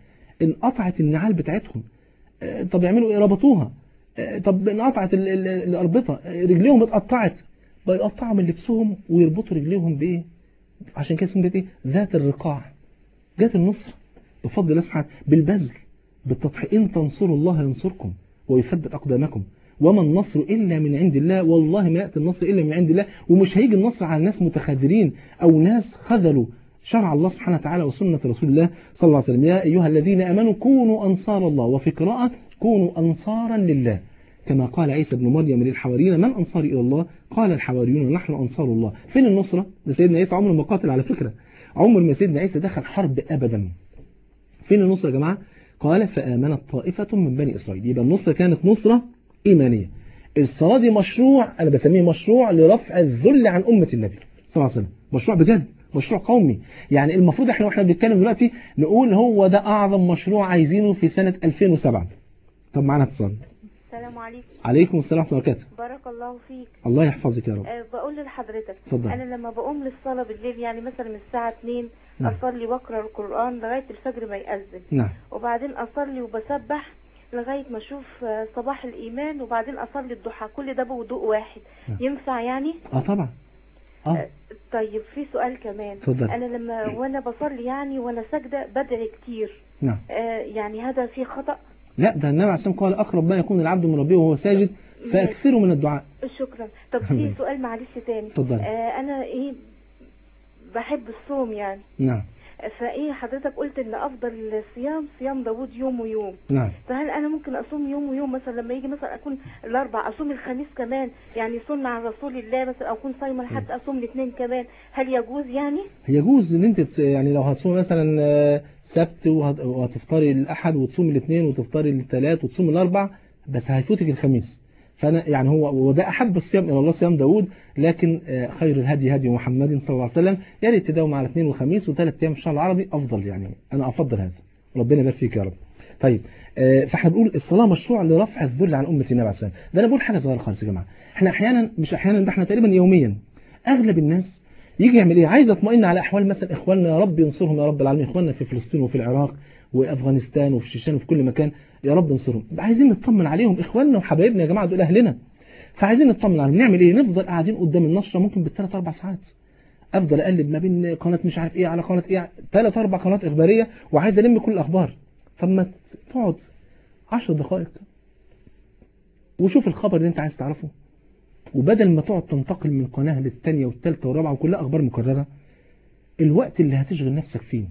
انقطعت النعال بتاعتهم طب يعملوا ايه ربطوها طب انقطعت الاربطه رجليهم اتقطعت بقى يقطعوا من لبسهم ويربطوا رجليهم بايه عشان كده اسمها ايه ذات الرقاع جات النصرة بفضل الله سبحانه بالبذل بالتضحية إن تنصروا الله ينصركم ويثبت أقدامكم وما النصر إلا من عند الله والله ما يأتي النصر إلا من عند الله ومش هيجي النصر على ناس متخاذلين أو ناس خذلوا شرع الله سبحانه وتعالى وسنة رسول الله صلى الله عليه وسلم يا أيها الذين أمنوا كونوا أنصار الله وفي قراءة كونوا أنصارا لله كما قال عيسى بن مريم للحواريين من أنصاري إلى الله قال الحواريون نحن أنصار الله فين النصرة ده سيدنا عيسى عمره ما قاتل على فكرة عمر ما سيدنا عيسى دخل حرب أبدا فين النصرة يا جماعة قال فآمنت طائفة من بني إسرائيل يبقى النصرة كانت نصرة إيمانية الصلاة دي مشروع أنا بسميه مشروع لرفع الذل عن أمة النبي صلى الله عليه وسلم مشروع بجد مشروع قومي يعني المفروض احنا واحنا بنتكلم دلوقتي نقول هو ده أعظم مشروع عايزينه في سنة 2007 طب معانا اتصال
السلام عليكم
عليكم السلام ورحمة الله وبركاته
بارك الله فيك
الله يحفظك يا رب
أه بقول لحضرتك
اتفضل.
انا لما بقوم للصلاه بالليل يعني مثلا من الساعه 2
نعم.
اصلي واقرا القران لغايه الفجر ما يأذن
نعم
وبعدين اصلي وبسبح لغايه ما اشوف آه، صباح الايمان وبعدين اصلي الضحى كل ده بوضوء واحد
نعم.
ينفع يعني
اه طبعا اه
طيب في سؤال كمان
اتفضل.
انا لما وانا بصلي يعني وانا ساجده بدعي كتير
نعم
آه يعني هذا فيه خطأ
لا ده النبي عليه الصلاة والسلام قال أقرب ما يكون العبد من ربه وهو ساجد فأكثروا من الدعاء
شكرا طب
الحمد
في
لله.
سؤال معلش تاني
اتفضل.
آه انا ايه بحب الصوم يعني
نعم
فايه حضرتك قلت ان افضل الصيام صيام داوود يوم ويوم
نعم
فهل انا ممكن اصوم يوم ويوم مثلا لما يجي مثلا اكون الاربع اصوم الخميس كمان يعني سنه عن رسول الله مثلا او اكون صايمه لحد اصوم الاثنين كمان هل يجوز يعني
يجوز ان انت تس- يعني لو هتصوم مثلا آه، سبت وهت- وهتفطري الاحد وتصوم الاثنين وتفطري الثلاث وتصوم الاربع بس هيفوتك الخميس فانا يعني هو وده احب الصيام الى الله صيام داوود لكن آه، خير الهدي هدي محمد صلى الله عليه وسلم يا ريت تداوم على اثنين وخميس وثلاث ايام في الشهر العربي افضل يعني انا افضل هذا ربنا يبارك فيك يا رب طيب آه، فاحنا بنقول الصلاه مشروع لرفع الذل عن امه النبي عليه الصلاه والسلام ده انا بقول حاجه صغيره خالص يا جماعه احنا احيانا مش احيانا ده احنا تقريبا يوميا اغلب الناس يجي يعمل ايه عايز اطمئن على احوال مثلا اخواننا يا رب ينصرهم يا رب العالمين اخواننا في فلسطين وفي العراق وافغانستان وفي الشيشان وفي كل مكان يا رب انصرهم عايزين نطمن عليهم اخواننا وحبايبنا يا جماعه دول اهلنا فعايزين نطمن عليهم نعمل ايه نفضل قاعدين قدام النشره ممكن بالثلاث اربع ساعات افضل اقلب ما بين قناه مش عارف ايه على قناه ايه ثلاث اربع قنوات اخباريه وعايز الم كل الاخبار فما تقعد 10 دقائق وشوف الخبر اللي انت عايز تعرفه وبدل ما تقعد تنتقل من قناه للثانيه والثالثه والرابعه وكلها اخبار مكرره الوقت اللي هتشغل نفسك فيه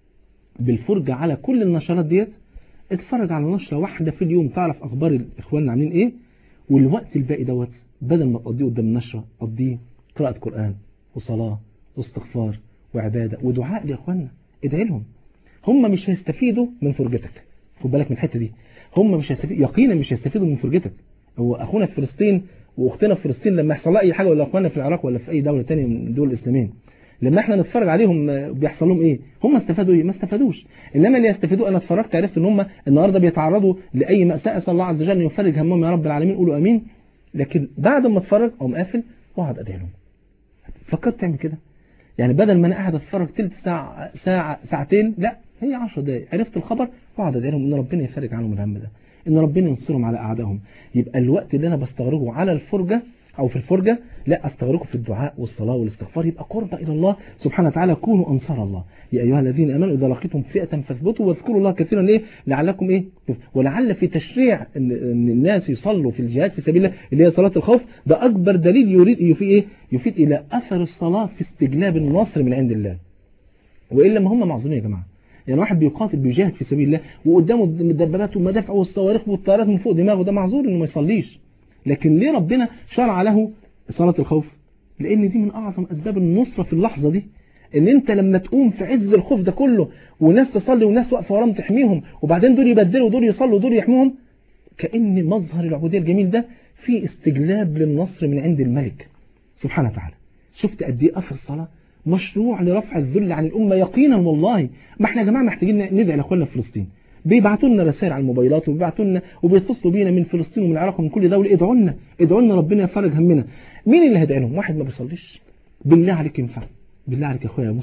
بالفرجه على كل النشرات ديت اتفرج على نشره واحده في اليوم تعرف اخبار اخواننا عاملين ايه والوقت الباقي دوت بدل ما تقضيه قدام النشره قضيه قراءه قران وصلاه واستغفار وعباده ودعاء لاخواننا ادعي لهم هم مش هيستفيدوا من فرجتك خد بالك من الحته دي هم مش هيستفيدوا يقينا مش هيستفيدوا من فرجتك هو اخونا في فلسطين واختنا في فلسطين لما يحصل لها اي حاجه ولا اخواننا في العراق ولا في اي دوله ثانيه من الدول الاسلاميه لما احنا نتفرج عليهم آه، بيحصل لهم ايه هم استفادوا ايه ما استفادوش انما اللي يستفيدوا انا اتفرجت عرفت ان هم النهارده بيتعرضوا لاي ماساه اسال الله عز وجل ان يفرج همهم يا رب العالمين قولوا امين لكن بعد ما اتفرج اقوم قافل واقعد ادعي لهم فكرت تعمل كده يعني بدل ما انا قاعد اتفرج تلت ساعه ساعه ساعتين لا هي 10 دقائق عرفت الخبر واقعد ادعي لهم ان ربنا يفرج عنهم الهم ده ان ربنا ينصرهم على اعدائهم يبقى الوقت اللي انا بستغرقه على الفرجه او في الفرجه لا استغرقه في الدعاء والصلاه والاستغفار يبقى قرب الى الله سبحانه وتعالى كونوا انصار الله يا ايها الذين امنوا اذا لقيتم فئه فاثبتوا واذكروا الله كثيرا ليه لعلكم ايه ولعل في تشريع ان إن الناس يصلوا في الجهاد في سبيل الله اللي هي صلاه الخوف ده اكبر دليل يريد يفيد ايه يفيد الى اثر الصلاه في استجلاب النصر من عند الله والا ما هم معذورين يا جماعه يعني واحد بيقاتل بيجاهد في سبيل الله وقدامه الدبابات والمدافع والصواريخ والطيارات من فوق دماغه ده معذور انه ما يصليش لكن ليه ربنا شرع له صلاة الخوف لان دي من اعظم اسباب النصرة في اللحظة دي ان انت لما تقوم في عز الخوف ده كله وناس تصلي وناس واقفه وراهم تحميهم وبعدين دول يبدلوا ودول يصلوا ودول يحموهم كأن مظهر العبودية الجميل ده في استجلاب للنصر من عند الملك سبحانه وتعالى شفت قد ايه اثر الصلاه مشروع لرفع الذل عن الامه يقينا والله ما احنا يا جماعه محتاجين ندعي لاخواننا في فلسطين بيبعتوا لنا رسائل على الموبايلات وبيبعتوا لنا وبيتصلوا بينا من فلسطين ومن العراق ومن كل دوله ادعوا لنا ادعوا لنا ربنا يفرج همنا مين اللي هيدعي لهم واحد ما بيصليش بالله عليك ينفع بالله عليك يا اخويا يا مسلم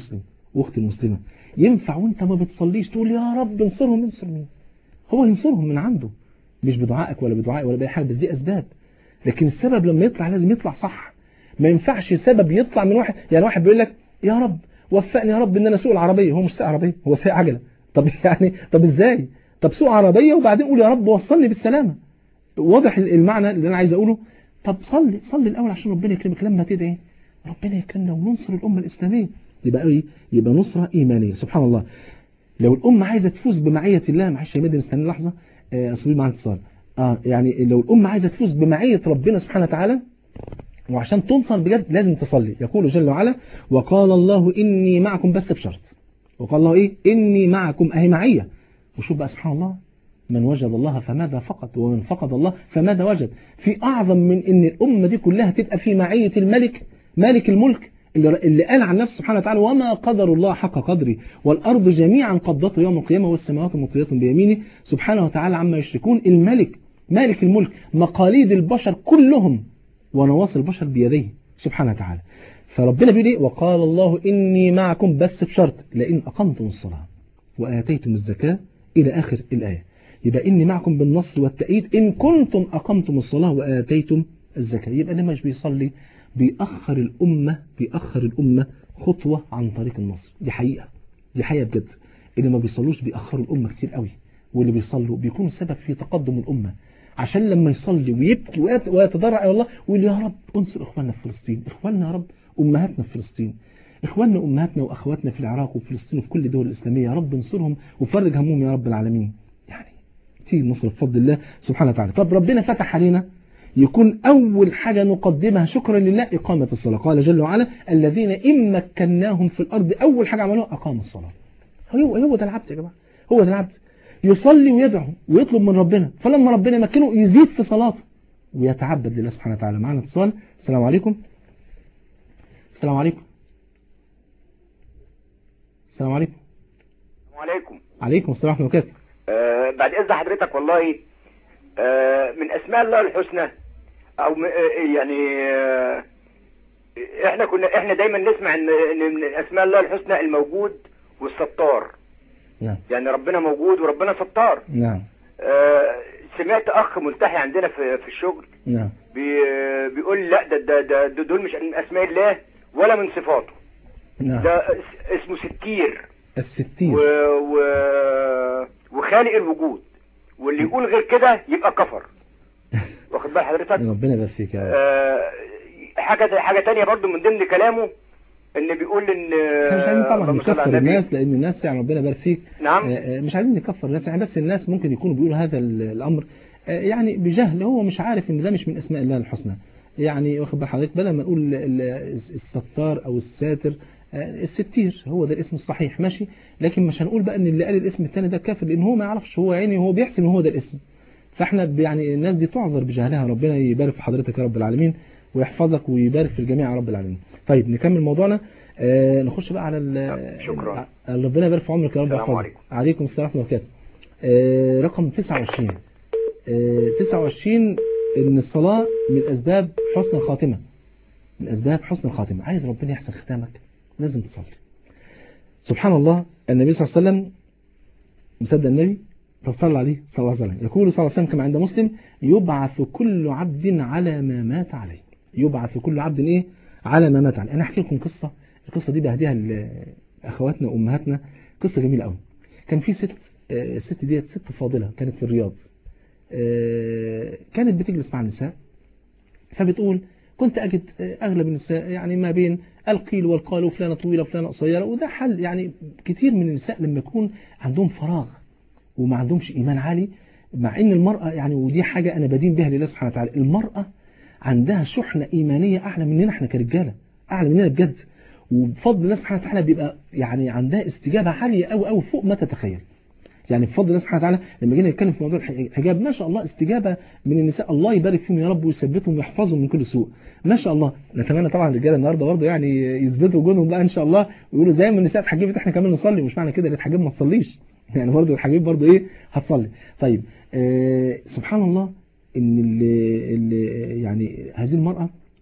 واختي المسلمة ينفع وانت ما بتصليش تقول يا رب انصرهم انصر مين هو ينصرهم من عنده مش بدعائك ولا بدعائي ولا بأي حاجة بس دي أسباب لكن السبب لما يطلع لازم يطلع صح ما ينفعش سبب يطلع من واحد يعني واحد بيقول لك يا رب وفقني يا رب ان انا اسوق العربيه هو مش سايق عربيه هو سايق عجله طب يعني طب ازاي طب سوق عربيه وبعدين قول يا رب وصلني بالسلامه واضح المعنى اللي انا عايز اقوله طب صلي صلي الاول عشان ربنا يكرمك لما تدعي ربنا يكرمنا وننصر الامه الاسلاميه يبقى ايه يبقى نصره ايمانيه سبحان الله لو الامه عايزه تفوز بمعيه الله معلش يا مدن استنى لحظه آه اصل معانا اتصال اه يعني لو الامه عايزه تفوز بمعيه ربنا سبحانه وتعالى وعشان تنصر بجد لازم تصلي يقول جل وعلا وقال الله إني معكم بس بشرط وقال الله إيه إني معكم أهي معية وشوف بقى سبحان الله من وجد الله فماذا فقد ومن فقد الله فماذا وجد في أعظم من إن الأمة دي كلها تبقى في معية الملك مالك الملك اللي, اللي قال عن نفسه سبحانه وتعالى وما قدر الله حق قدره والأرض جميعا قبضته يوم القيامة والسماوات مطويات بيمينه سبحانه وتعالى عما يشركون الملك مالك الملك مقاليد البشر كلهم ونواصي البشر بيديه سبحانه وتعالى فربنا بيقول ايه وقال الله إني معكم بس بشرط لئن أقمتم الصلاة وآتيتم الزكاة إلى آخر الآية يبقى إني معكم بالنصر والتأييد إن كنتم أقمتم الصلاة وآتيتم الزكاة يبقى اللي مش بيصلي بيأخر الأمة بيأخر الأمة خطوة عن طريق النصر دي حقيقة دي حقيقة بجد اللي ما بيصلوش بيأخروا الأمة كتير قوي واللي بيصلوا بيكونوا سبب في تقدم الأمة عشان لما يصلي ويبكي ويتضرع إلى الله ويقول يا رب انصر إخواننا في فلسطين إخواننا يا رب أمهاتنا في فلسطين إخواننا أمهاتنا وأخواتنا في العراق وفلسطين وفي كل الدول الإسلامية يا رب انصرهم وفرج همهم يا رب العالمين يعني تيجي النصر بفضل الله سبحانه وتعالى طب ربنا فتح علينا يكون أول حاجة نقدمها شكرا لله إقامة الصلاة قال جل وعلا الذين إن مكناهم في الأرض أول حاجة عملوها أقاموا الصلاة هو هو ده العبد يا جماعة هو ده العبد يصلي ويدعو ويطلب من ربنا فلما ربنا يمكنه يزيد في صلاته ويتعبد لله سبحانه وتعالى معنا اتصال السلام عليكم السلام عليكم السلام عليكم
السلام عليكم
عليكم السلام ورحمة الله وبركاته
آه بعد إذن حضرتك والله آه من أسماء الله الحسنى أو م- آه يعني آه إحنا كنا إحنا دايما نسمع إن إن من أسماء الله الحسنى الموجود والستار
نعم
يعني ربنا موجود وربنا ستار
نعم
آه سمعت أخ ملتحي عندنا في في الشغل
نعم
بي- بيقول لا ده ده ده ده دول مش من أسماء الله ولا من صفاته
نعم
ده اس- اسمه ستير
الستين
و... و... وخالق الوجود واللي يقول غير كده يبقى كفر واخد بال حضرتك
ربنا يبارك فيك يا رب
آه حاجه حاجه تانية برضو من ضمن كلامه ان بيقول ان
احنا مش عايزين طبعا
اللهم صل على
نكفر
النبي.
الناس لان الناس يعني ربنا يبارك فيك
نعم
آه، آه، مش عايزين نكفر الناس يعني بس الناس ممكن يكونوا بيقولوا هذا ال- الامر آه، يعني بجهل هو مش عارف ان ده مش من اسماء الله الحسنى يعني واخد بال حضرتك بدل ما نقول ال- الستار او الساتر آه، الستير هو ده الاسم الصحيح ماشي لكن مش هنقول بقى ان اللي قال الاسم الثاني ده كافر لان هو ما يعرفش هو يعني هو بيحسب ان هو ده الاسم فاحنا ب- يعني الناس دي تعذر بجهلها ربنا يبارك في حضرتك يا رب العالمين ويحفظك ويبارك في الجميع يا رب العالمين طيب نكمل موضوعنا آه نخش بقى على ال-
شكرا.
ع- ربنا يبارك في عمرك يا رب
السلام
ويحفظك
عليكم.
عليكم السلام ورحمه الله وبركاته آه رقم 29 آه 29 ان الصلاه من اسباب حسن الخاتمه من اسباب حسن الخاتمه عايز ربنا يحسن ختامك لازم تصلي سبحان الله النبي صلى الله عليه وسلم مصدق النبي طب صلى عليه صلى الله عليه وسلم يقول صلى الله عليه وسلم كما عند مسلم يبعث كل عبد على ما مات عليه يبعث كل عبد ايه على ما مات عليه انا احكي لكم قصه القصه دي بهديها لاخواتنا وامهاتنا قصه جميله قوي كان في ست آه، الست ديت ست فاضله كانت في الرياض آه، كانت بتجلس مع النساء فبتقول كنت أجد آه، أغلب النساء يعني ما بين القيل والقال وفلانة طويلة وفلانة قصيرة وده حل يعني كتير من النساء لما يكون عندهم فراغ وما عندهمش إيمان عالي مع إن المرأة يعني ودي حاجة أنا بدين بها لله سبحانه وتعالى المرأة عندها شحنة إيمانية أعلى مننا إحنا كرجالة أعلى مننا بجد وبفضل الله سبحانه وتعالى بيبقى يعني عندها استجابة عالية أوي أوي فوق ما تتخيل يعني بفضل الله سبحانه وتعالى لما جينا نتكلم في موضوع الحجاب ما شاء الله استجابة من النساء الله يبارك فيهم يا رب ويثبتهم ويحفظهم من كل سوء ما شاء الله نتمنى طبعا الرجاله النهارده برضه يعني يثبتوا وجودهم بقى ان شاء الله ويقولوا زي ما النساء اتحجبت احنا كمان نصلي مش معنى كده اللي اتحجب ما تصليش يعني برضه الحجيب برضه ايه هتصلي طيب آه سبحان الله ان اللي اللي يعني هذه المرأة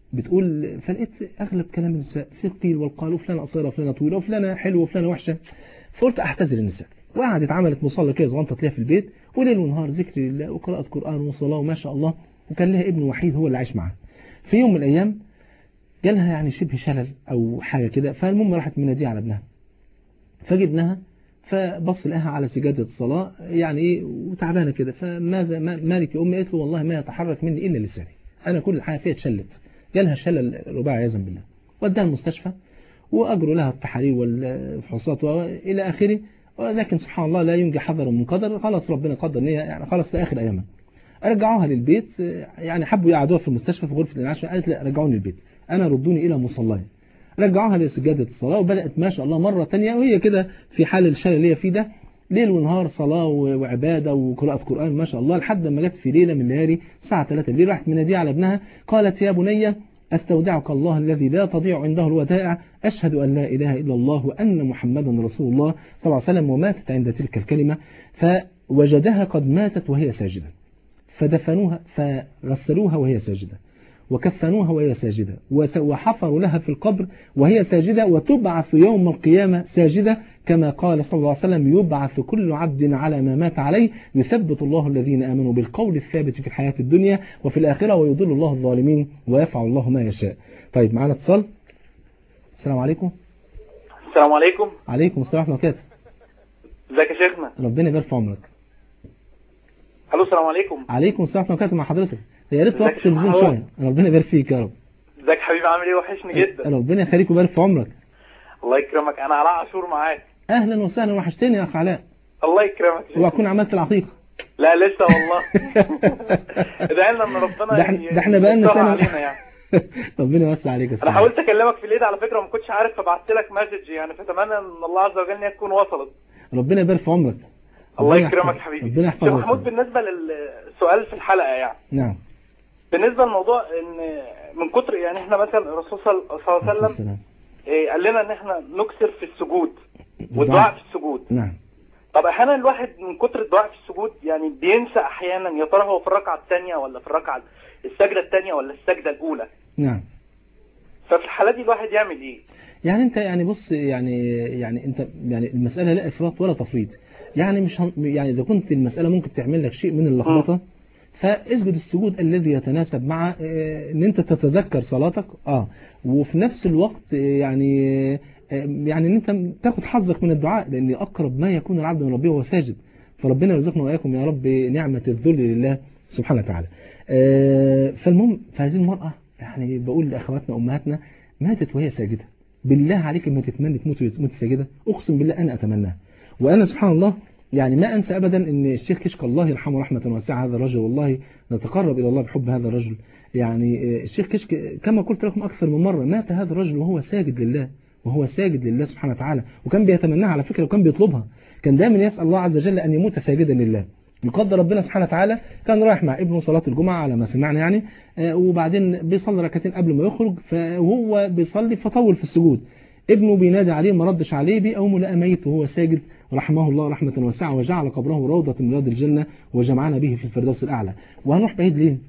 بتقول فلقيت اغلب كلام النساء في القيل والقال وفلانه قصيره وفلانه طويله وفلانه حلوه وفلانه وحشه فقلت اعتذر النساء وقعدت عملت مصلى كده صغنطه ليها في البيت وليل ونهار ذكر لله وقراءه قران وصلاه وما شاء الله وكان لها ابن وحيد هو اللي عايش معاها في يوم من الايام جالها يعني شبه شلل او حاجه كده فالمهم راحت مناديه على ابنها فجي ابنها فبص لها على سجادة الصلاة يعني ايه وتعبانة كده فماذا ما مالك يا أمي قالت له والله ما يتحرك مني إلا لساني أنا كل حاجة فيها اتشلت جالها شلل رباعي عياذا بالله وداها المستشفى وأجروا لها التحاليل والفحوصات إلى آخره ولكن سبحان الله لا ينجي حذر من قدر خلاص ربنا قدر ان هي يعني خلاص في آخر أيامها رجعوها للبيت يعني حبوا يقعدوها في المستشفى في غرفة الإنعاش قالت لا رجعوني البيت أنا ردوني إلى مصلاي رجعوها لسجادة الصلاة وبدأت ما شاء الله مرة تانية وهي كده في حال الشلل اللي هي فيه ده ليل ونهار صلاة وعبادة وقراءة قرآن ما شاء الله لحد ما جت في ليلة من الليالي الساعة 3 بالليل راحت منادية على ابنها قالت يا بني أستودعك الله الذي لا تضيع عنده الودائع أشهد أن لا إله إلا الله وأن محمدا رسول الله صلى الله عليه وسلم وماتت عند تلك الكلمة فوجدها قد ماتت وهي ساجدة فدفنوها فغسلوها وهي ساجدة وكفنوها وهي ساجدة وحفروا لها في القبر وهي ساجدة وتبعث يوم القيامة ساجدة كما قال صلى الله عليه وسلم يبعث كل عبد على ما مات عليه يثبت الله الذين آمنوا بالقول الثابت في الحياة الدنيا وفي الآخرة ويضل الله الظالمين ويفعل الله ما يشاء طيب معنا اتصال السلام عليكم
السلام عليكم
عليكم السلام ورحمة الله وبركاته
ازيك يا شيخنا
ربنا يبارك في عمرك
الو السلام عليكم
عليكم السلام ورحمة الله وبركاته مع حضرتك يا ريت
ازيك
وقت
يا
التلفزيون
محمود؟
شوية ربنا يبارك فيك يا رب
ازيك حبيبي عامل ايه وحشني جدا
ربنا يخليك ويبارك في عمرك
الله يكرمك انا علاء عاشور معاك
اهلا وسهلا وحشتني يا اخ علاء
الله يكرمك يا
واكون عملت العقيقة
لا لسه والله ادعي لنا ان ربنا
ده احنا-
ي-
ده احنا بقالنا
يسترها
سنة
علينا يعني
ربنا يوسع عليك
انا
السلام
حاولت اكلمك في الليل على فكره وما كنتش عارف فبعت لك مسج يعني فاتمنى ان الله عز وجل ان هي تكون وصلت
ربنا يبارك في عمرك
الله
ربنا
يكرمك
يحفظ-
حبيبي
ربنا
شيخ
يحفظك
محمود بالنسبه للسؤال في الحلقه يعني
نعم
بالنسبه للموضوع ان من كتر يعني احنا مثلا الرسول صلى الله عليه
عليه
وسلم
السلام
إيه، قال لنا ان احنا نكثر في السجود والدعاء في السجود
نعم
طب احيانا الواحد من كتر الدعاء في السجود يعني بينسى احيانا يا ترى هو في الركعه الثانيه ولا في الركعه السجده الثانيه ولا السجده الاولى
نعم
ففي الحالات دي الواحد يعمل ايه
يعني انت يعني بص يعني يعني انت يعني المسألة لا افراط ولا تفريط يعني مش هن يعني اذا كنت المسألة ممكن تعمل لك شيء من اللخبطة فاسجد السجود الذي يتناسب مع اه، ان انت تتذكر صلاتك اه وفي نفس الوقت اه، يعني اه، يعني ان انت تاخد حظك من الدعاء لان اقرب ما يكون العبد من ربه وهو ساجد فربنا يرزقنا واياكم يا رب نعمة الذل لله سبحانه وتعالى اه، فالمهم فهذه المرأة يعني بقول لاخواتنا امهاتنا ماتت وهي ساجده بالله عليك ما تتمنى تموت وتموت ساجده اقسم بالله انا اتمناها وانا سبحان الله يعني ما انسى ابدا ان الشيخ كشك الله يرحمه رحمه واسعه هذا الرجل والله نتقرب الى الله بحب هذا الرجل يعني الشيخ كشك كما قلت لكم اكثر من مره مات هذا الرجل وهو ساجد لله وهو ساجد لله سبحانه وتعالى وكان بيتمناها على فكره وكان بيطلبها كان دايما يسال الله عز وجل ان يموت ساجدا لله يقدر ربنا سبحانه وتعالى كان رايح مع ابنه صلاة الجمعة على ما سمعنا يعني آه، وبعدين بيصلي ركعتين قبل ما يخرج فهو بيصلي فطول في السجود ابنه بينادي عليه ما ردش عليه بيقوم لقى ميت وهو ساجد رحمه الله رحمة واسعة وجعل قبره روضة من رياض الجنة وجمعنا به في الفردوس الأعلى وهنروح بعيد ليه؟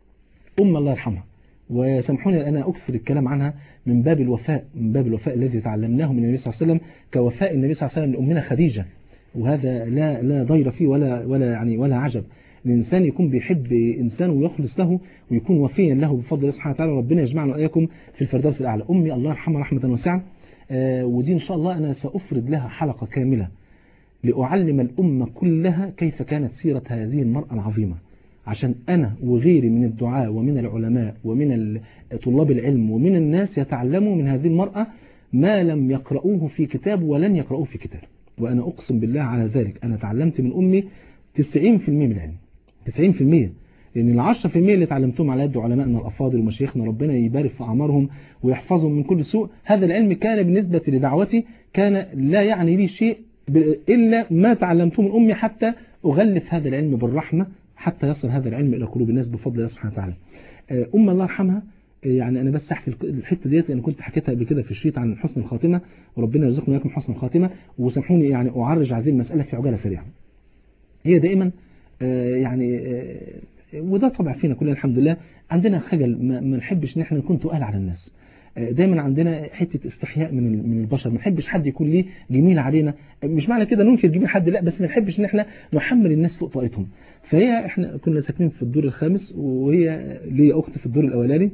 أم الله يرحمها وسامحوني أنا أكثر الكلام عنها من باب الوفاء من باب الوفاء الذي تعلمناه من النبي صلى الله عليه وسلم كوفاء النبي صلى الله عليه وسلم لأمنا خديجة وهذا لا لا ضير فيه ولا ولا يعني ولا عجب الإنسان يكون بيحب إنسان ويخلص له ويكون وفيا له بفضل الله سبحانه وتعالى ربنا يجمعنا وإياكم في الفردوس الأعلى أمي الله يرحمها رحمة واسعة آه، ودي إن شاء الله أنا سأفرد لها حلقة كاملة لأعلم الأمة كلها كيف كانت سيرة هذه المرأة العظيمة عشان أنا وغيري من الدعاء ومن العلماء ومن ال- طلاب العلم ومن الناس يتعلموا من هذه المرأة ما لم يقرؤوه في كتاب ولن يقرؤوه في كتاب وأنا أقسم بالله على ذلك أنا تعلمت من أمي 90% من العلم 90% لأن ال 10% اللي تعلمتهم على يد علمائنا الأفاضل ومشايخنا ربنا يبارك في أعمارهم ويحفظهم من كل سوء هذا العلم كان بالنسبة لدعوتي كان لا يعني لي شيء ب- إلا ما تعلمته من أمي حتى أغلف هذا العلم بالرحمة حتى يصل هذا العلم إلى قلوب الناس بفضل الله سبحانه وتعالى آه، أم الله يرحمها آه، يعني أنا بس أحكي الك- الحتة ديت أنا كنت حكيتها قبل كده في الشريط عن حسن الخاتمة وربنا يرزقنا وإياكم حسن الخاتمة وسامحوني يعني أعرج هذه المسألة في عجالة سريعة هي دائما آه، يعني آه، وده طبع فينا كلنا الحمد لله عندنا خجل ما, ما نحبش ان احنا نكون تقال على الناس دايما عندنا حته استحياء من من البشر ما نحبش حد يكون ليه جميل علينا مش معنى كده ننكر جميل حد لا بس ما نحبش ان احنا نحمل الناس فوق طاقتهم فهي احنا كنا ساكنين في الدور الخامس وهي ليا اخت في الدور الاولاني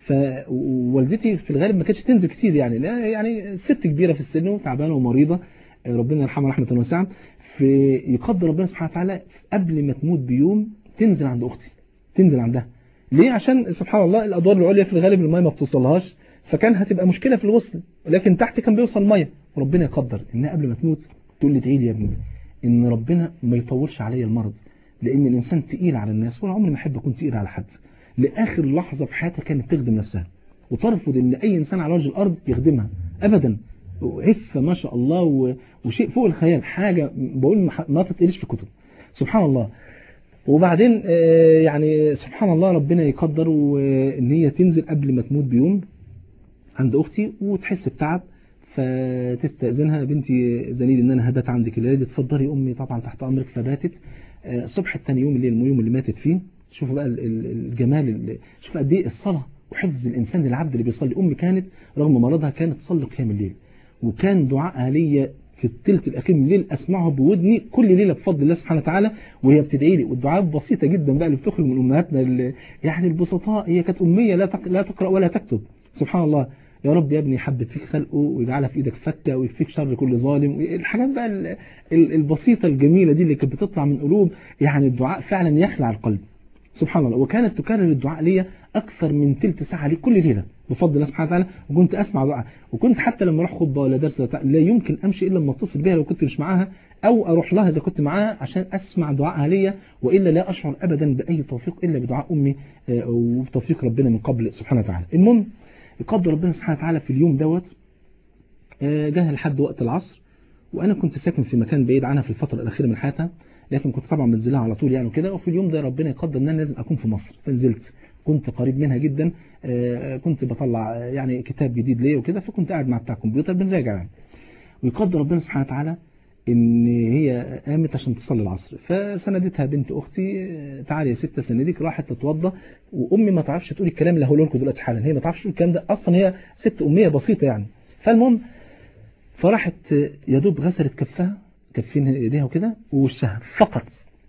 فوالدتي في الغالب ما كانتش تنزل كتير يعني لا يعني ست كبيره في السن وتعبانه ومريضه ربنا يرحمها رحمه واسعه في يقدر ربنا سبحانه وتعالى قبل ما تموت بيوم تنزل عند اختي تنزل عندها ليه عشان سبحان الله الادوار العليا في الغالب الميه ما بتوصلهاش فكان هتبقى مشكله في الوصل لكن تحت كان بيوصل ميه وربنا يقدر انها قبل ما تموت تقول لي ادعي لي يا ابني ان ربنا ما يطولش عليا المرض لان الانسان تقيل على الناس وانا عمري ما احب اكون تقيل على حد لاخر لحظه في حياتها كانت تخدم نفسها وترفض ان اي انسان على وجه الارض يخدمها ابدا عفه ما شاء الله و... وشيء فوق الخيال حاجه بقول ما تتقلش في الكتب سبحان الله وبعدين يعني سبحان الله ربنا يقدر وان هي تنزل قبل ما تموت بيوم عند اختي وتحس بتعب فتستأذنها بنتي زنيل ان انا هبات عندك الليله دي اتفضلي امي طبعا تحت امرك فباتت صبح الثاني يوم الليل اليوم اللي ماتت فيه شوفوا بقى الجمال شوفوا قد ايه الصلاه وحفظ الانسان للعبد اللي بيصلي امي كانت رغم مرضها كانت تصلي قيام الليل وكان دعائها ليا في الثلث الاخير من الليل اسمعه بودني كل ليله بفضل الله سبحانه وتعالى وهي بتدعي لي والدعاء بسيطه جدا بقى اللي بتخرج من امهاتنا يعني البسطاء هي كانت اميه لا لا تقرا ولا تكتب سبحان الله يا رب يا ابني يحبب فيك خلقه ويجعلها في ايدك فكه ويكفيك شر كل ظالم الحاجات بقى البسيطه الجميله دي اللي كانت بتطلع من قلوب يعني الدعاء فعلا يخلع القلب سبحان الله وكانت تكرر الدعاء ليا اكثر من ثلث ساعه لي كل ليله بفضل الله سبحانه وتعالى وكنت اسمع دعاء وكنت حتى لما اروح خطبه ولا درس لا يمكن امشي الا لما اتصل بها لو كنت مش معاها او اروح لها اذا كنت معاها عشان اسمع دعائها ليا والا لا اشعر ابدا باي توفيق الا بدعاء امي وبتوفيق ربنا من قبل سبحانه وتعالى المهم يقدر ربنا سبحانه وتعالى في اليوم دوت جه لحد وقت العصر وانا كنت ساكن في مكان بعيد عنها في الفتره الاخيره من حياتها لكن كنت طبعا بنزلها على طول يعني وكده وفي اليوم ده ربنا يقدر ان انا لازم اكون في مصر فنزلت كنت قريب منها جدا كنت بطلع يعني كتاب جديد ليا وكده فكنت قاعد مع بتاع الكمبيوتر بنراجع يعني ويقدر ربنا سبحانه وتعالى ان هي قامت عشان تصلي العصر فسندتها بنت اختي تعالي يا ست سندك راحت تتوضى وامي ما تعرفش تقول الكلام اللي هقوله لكم دلوقتي حالا هي ما تعرفش تقول الكلام ده اصلا هي ست اميه بسيطه يعني فالمهم فراحت يا دوب غسلت كفها كفين ايديها وكده ووشها فقط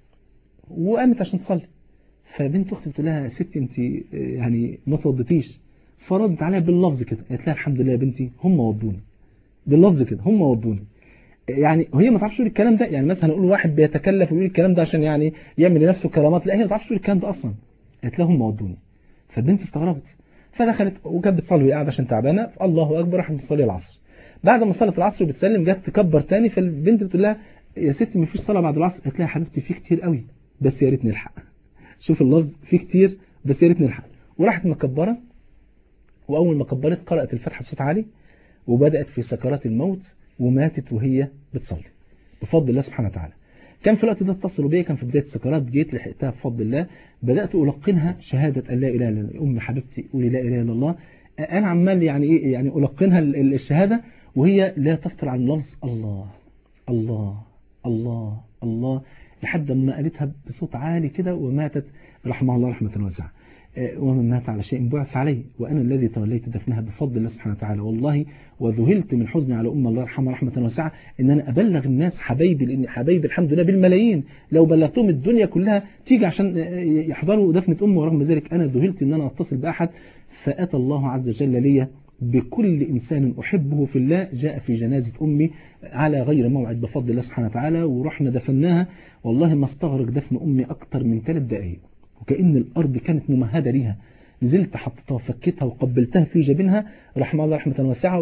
وقامت عشان تصلي فبنت اختي بتقول لها يا ستي انت يعني ما توضيتيش فردت عليها باللفظ كده قالت لها الحمد لله يا بنتي هم وضوني باللفظ كده هم وضوني يعني وهي ما تعرفش تقول الكلام ده يعني مثلا نقول واحد بيتكلف ويقول الكلام ده عشان يعني يعمل لنفسه كرامات لا هي ما تعرفش تقول الكلام ده اصلا قالت لها هم ودوني فالبنت استغربت فدخلت وكانت بتصلي وهي قاعده عشان تعبانه الله اكبر راحت تصلي العصر بعد ما صلت العصر وبتسلم جت تكبر تاني فالبنت بتقول لها يا ستي ما فيش صلاه بعد العصر قالت لها يا حبيبتي في كتير قوي بس يا ريت نلحق شوف اللفظ في كتير بس يا ريت نلحق وراحت مكبره واول ما كبرت قرات الفاتحه بصوت عالي وبدات في سكرات الموت وماتت وهي بتصلي بفضل الله سبحانه وتعالى كان في الوقت ده اتصلوا بيا كان في بدايه السكرات جيت لحقتها بفضل الله بدات القنها شهاده ان لا اله الا الله امي حبيبتي قولي لا اله الا الله انا عمال يعني ايه يعني القنها الشهاده وهي لا تفتر عن لفظ الله الله الله الله لحد ما قالتها بصوت عالي كده وماتت رحمها الله رحمه واسعه ومن مات على شيء بعث عليه وأنا الذي توليت دفنها بفضل الله سبحانه وتعالى والله وذهلت من حزني على أم الله يرحمها رحمة واسعة إن أنا أبلغ الناس حبايبي لأن حبايبي الحمد لله بالملايين لو بلغتهم الدنيا كلها تيجي عشان يحضروا دفنة أمي ورغم ذلك أنا ذهلت إن أنا أتصل بأحد فأتى الله عز وجل لي بكل إنسان أحبه في الله جاء في جنازة أمي على غير موعد بفضل الله سبحانه وتعالى ورحنا دفناها والله ما استغرق دفن أمي أكتر من ثلاث دقائق وكأن الأرض كانت ممهدة ليها نزلت حطيتها وفكيتها وقبلتها في جبينها رحمة الله رحمة واسعة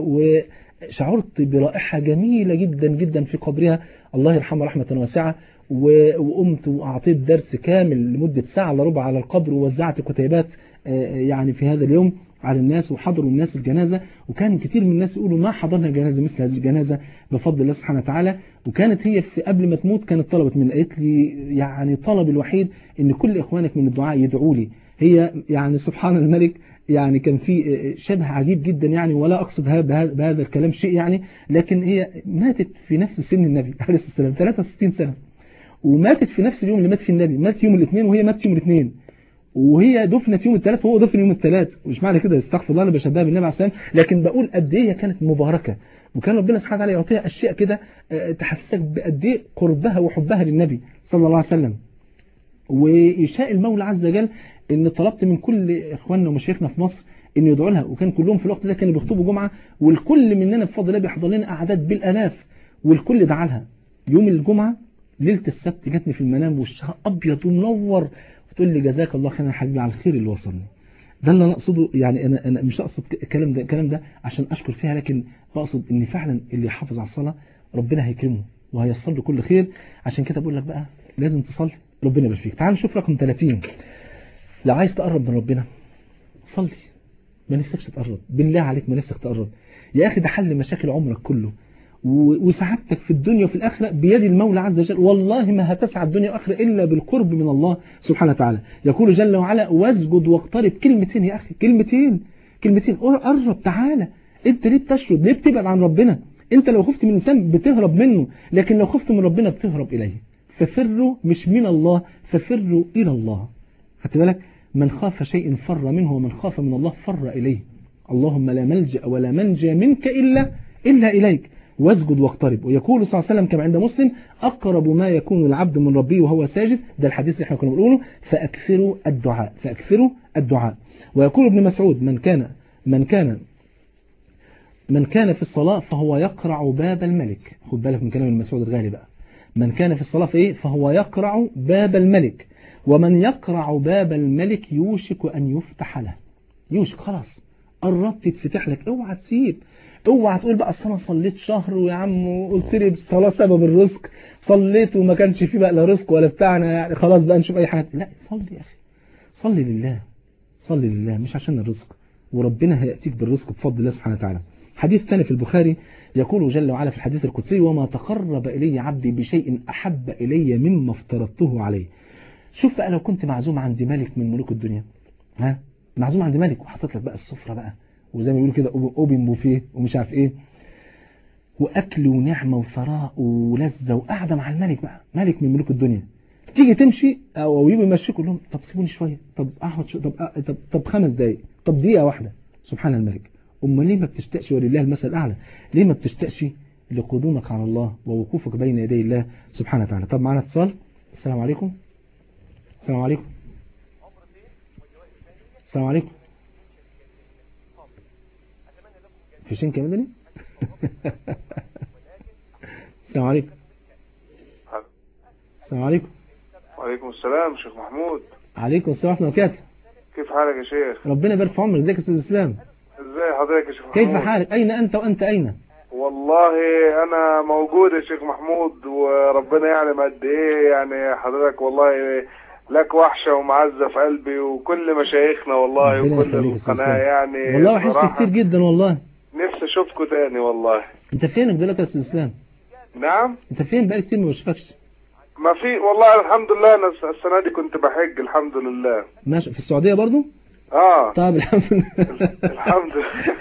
وشعرت برائحة جميلة جدا جدا في قبرها الله يرحمها رحمة واسعة وقمت وأعطيت درس كامل لمدة ساعة إلا ربع على القبر ووزعت كتيبات يعني في هذا اليوم على الناس وحضروا الناس الجنازة وكان كتير من الناس يقولوا ما حضرنا جنازة مثل هذه الجنازة بفضل الله سبحانه وتعالى وكانت هي في قبل ما تموت كانت طلبت من قالت لي يعني طلب الوحيد ان كل اخوانك من الدعاء يدعوا لي هي يعني سبحان الملك يعني كان في شبه عجيب جدا يعني ولا اقصد بهذا الكلام شيء يعني لكن هي ماتت في نفس سن النبي عليه الصلاه والسلام 63 سنه وماتت في نفس اليوم اللي مات فيه النبي مات يوم الاثنين وهي مات يوم الاثنين وهي دفنت يوم الثلاث وهو دفن يوم الثلاث مش معنى كده استغفر الله انا بشبهها بالنبي عليه السلام لكن بقول قد ايه هي كانت مباركه وكان ربنا سبحانه وتعالى يعطيها اشياء كده آه، تحسسك بقد ايه قربها وحبها للنبي صلى الله عليه وسلم ويشاء المولى عز وجل ان طلبت من كل اخواننا ومشايخنا في مصر ان يدعوا لها وكان كلهم في الوقت ده كانوا بيخطبوا جمعه والكل مننا بفضل الله بيحضر لنا اعداد بالالاف والكل دعا لها يوم الجمعه ليله السبت جاتني في المنام وشها ابيض ومنور وتقول لي جزاك الله خيرا يا حبيبي على الخير اللي وصلني ده اللي انا اقصده يعني انا انا مش اقصد الكلام ده الكلام ده عشان اشكر فيها لكن بقصد ان فعلا اللي يحافظ على الصلاه ربنا هيكرمه وهيصل له كل خير عشان كده بقول لك بقى لازم تصلي ربنا يبارك فيك تعال نشوف رقم 30 لو عايز تقرب من ربنا صلي ما نفسكش تقرب بالله عليك ما نفسك تقرب يا اخي ده حل مشاكل عمرك كله و- وسعادتك في الدنيا وفي الآخرة بيد المولى عز وجل والله ما هتسعى الدنيا والآخرة إلا بالقرب من الله سبحانه وتعالى يقول جل وعلا واسجد واقترب كلمتين يا أخي كلمتين كلمتين قرب تعالى أنت ليه بتشرد ليه بتبعد عن ربنا أنت لو خفت من الإنسان بتهرب منه لكن لو خفت من ربنا بتهرب إليه ففروا مش من الله ففروا إلى الله خدت بالك من خاف شيء فر منه ومن خاف من الله فر إليه اللهم لا ملجأ ولا منجى منك إلا إلا إليك واسجد واقترب ويقول صلى الله عليه وسلم كما عند مسلم أقرب ما يكون العبد من ربه وهو ساجد ده الحديث اللي احنا كنا بنقوله فأكثروا الدعاء فأكثروا الدعاء ويقول ابن مسعود من كان من كان من كان في الصلاة فهو يقرع باب الملك خد بالك من كلام ابن مسعود الغالي بقى من كان في الصلاة فإيه فهو يقرع باب الملك ومن يقرع باب الملك يوشك أن يفتح له يوشك خلاص قربت تتفتح لك اوعى تسيب اوعى تقول بقى اصل انا صليت شهر ويا عم وقلت لي الصلاه سبب الرزق صليت وما كانش فيه بقى لا رزق ولا بتاعنا يعني خلاص بقى نشوف اي حاجه لا صلي يا اخي صلي لله صلي لله مش عشان الرزق وربنا هياتيك بالرزق بفضل الله سبحانه وتعالى حديث ثاني في البخاري يقول جل وعلا في الحديث القدسي وما تقرب الي عبدي بشيء احب الي مما افترضته عليه شوف بقى لو كنت معزوم عند ملك من ملوك الدنيا ها معزوم عند ملك وحاطط لك بقى السفره بقى وزي ما بيقولوا كده اوبن بوفيه ومش عارف ايه واكل ونعمه وثراء ولذه وقاعده مع الملك بقى ملك من ملوك الدنيا تيجي تمشي او يجوا يمشيك يقول لهم طب سيبوني شويه طب اقعد شو طب أ- طب طب خمس دقايق طب دقيقه واحده سبحان الملك امال ليه ما بتشتاقش ولله المثل الاعلى ليه ما بتشتاقش لقدومك على الله ووقوفك بين يدي الله سبحانه وتعالى طب معانا اتصال السلام عليكم السلام عليكم السلام عليكم في شنكة مدني السلام عليكم السلام عليكم
وعليكم السلام شيخ محمود
عليكم السلام ورحمة الله وبركاته
كيف حالك يا شيخ
ربنا يبارك في عمرك ازيك يا استاذ اسلام
ازاي حضرتك يا شيخ محمود
كيف حالك اين انت وانت اين
والله انا موجود يا شيخ محمود وربنا يعلم قد ايه يعني حضرتك والله لك وحشة ومعزة في قلبي وكل مشايخنا والله
ربنا
وكل
يخليك يا أستاذ
القناة
إسلام.
يعني
والله وحشتني
بصراحة
كتير جدا والله
نفسي اشوفكم تاني والله
انت فينك دلوقتي يا استاذ اسلام
نعم
انت فين بقالي كتير ما بشوفكش
ما في والله الحمد لله انا السنة دي كنت بحج الحمد لله
ماشي في السعودية برضو
اه
طب الحمد لله
الحمد لله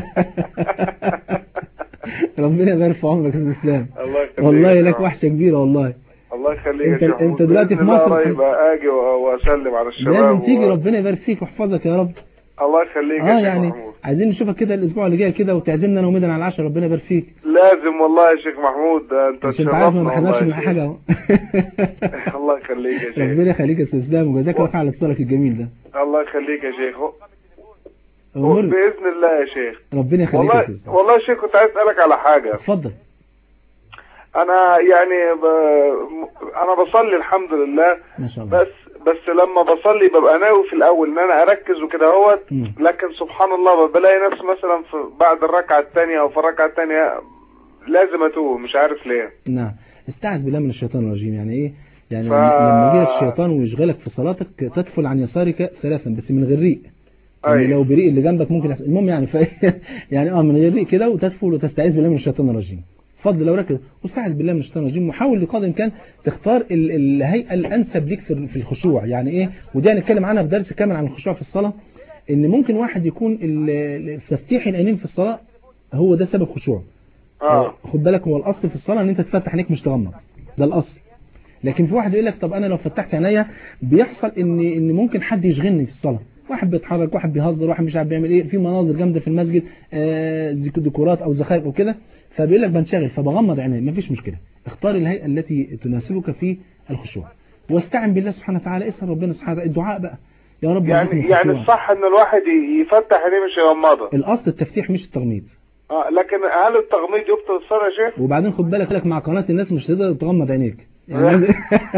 ربنا يبارك في عمرك يا استاذ اسلام
الله يخليك
والله
يا
لك
شيخ.
وحشة كبيرة والله
الله يخليك يا
أنت-
شيخ
أنت
محمود.
دلوقتي
بإذن
في
الله
مصر
قريب اجي واسلم على الشباب
لازم تيجي
و-
ربنا يبارك فيك ويحفظك يا رب
الله يخليك يا
اه
شيخ
يعني
محمود
عايزين نشوفك كده الاسبوع اللي جاي كده وتعزمنا انا ومدن على العشاء ربنا يبارك فيك
لازم والله يا شيخ محمود ده انت
عشان انت عارف ما
تشرفنا
بحرمش
والله
من
يا
حاجه اهو
شيخ. الله يخليك يا شيخ
ربنا يخليك يا استاذ اسلام وجزاك الله خير على اتصالك الجميل ده
الله يخليك يا شيخ
أمور
باذن الله يا شيخ
ربنا يخليك يا
والله
استاذ اسلام
والله يا شيخ كنت عايز اسالك على حاجه
اتفضل
انا يعني ب... انا بصلي الحمد لله
ما شاء الله
بس بس لما بصلي ببقى ناوي في الاول ان انا اركز وكده اهوت
مم.
لكن سبحان الله بلاقي نفسي مثلا في بعد الركعه الثانيه او في الركعه الثانيه لازم اتوه مش عارف ليه
نعم استعذ بالله من الشيطان الرجيم يعني ايه يعني
ف-
لما يجي لك الشيطان ويشغلك في صلاتك تدخل عن يسارك ثلاثا بس من غير ريق يعني
أيوة.
لو بريق اللي جنبك ممكن يحصل المهم يعني ف... يعني اه من غير ريق كده وتدخل وتستعيذ بالله من الشيطان الرجيم فضل لو ركز واستعذ بالله من الشيطان الرجيم وحاول بقدر الامكان تختار ال- الهيئه الانسب ليك في في الخشوع يعني ايه ودي هنتكلم عنها في درس كامل عن الخشوع في الصلاه ان ممكن واحد يكون ال- ال- تفتيح العينين في الصلاه هو ده سبب خشوع
اه
خد بالك هو الاصل في الصلاه ان انت تفتح عينيك مش تغمض ده الاصل لكن في واحد يقول لك طب انا لو فتحت عينيا بيحصل ان ان ممكن حد يشغلني في الصلاه واحد بيتحرك واحد بيهزر واحد مش عارف بيعمل ايه في مناظر جامده في المسجد آه، ديكورات او زخارف وكده فبيقول لك بنشغل فبغمض عيني مفيش مشكله اختار الهيئه التي تناسبك في الخشوع واستعن بالله سبحانه وتعالى اسال ربنا سبحانه وتعالى الدعاء بقى يا رب ارزقني
يعني يعني
الخشوع.
الصح ان الواحد ي- يفتح عينيه مش يغمضها
الاصل التفتيح مش التغميض
اه لكن هل التغميض يبطل الصلاه يا شيخ؟
وبعدين خد بالك لك مع قناه الناس مش هتقدر تغمض عينيك يعني لازم-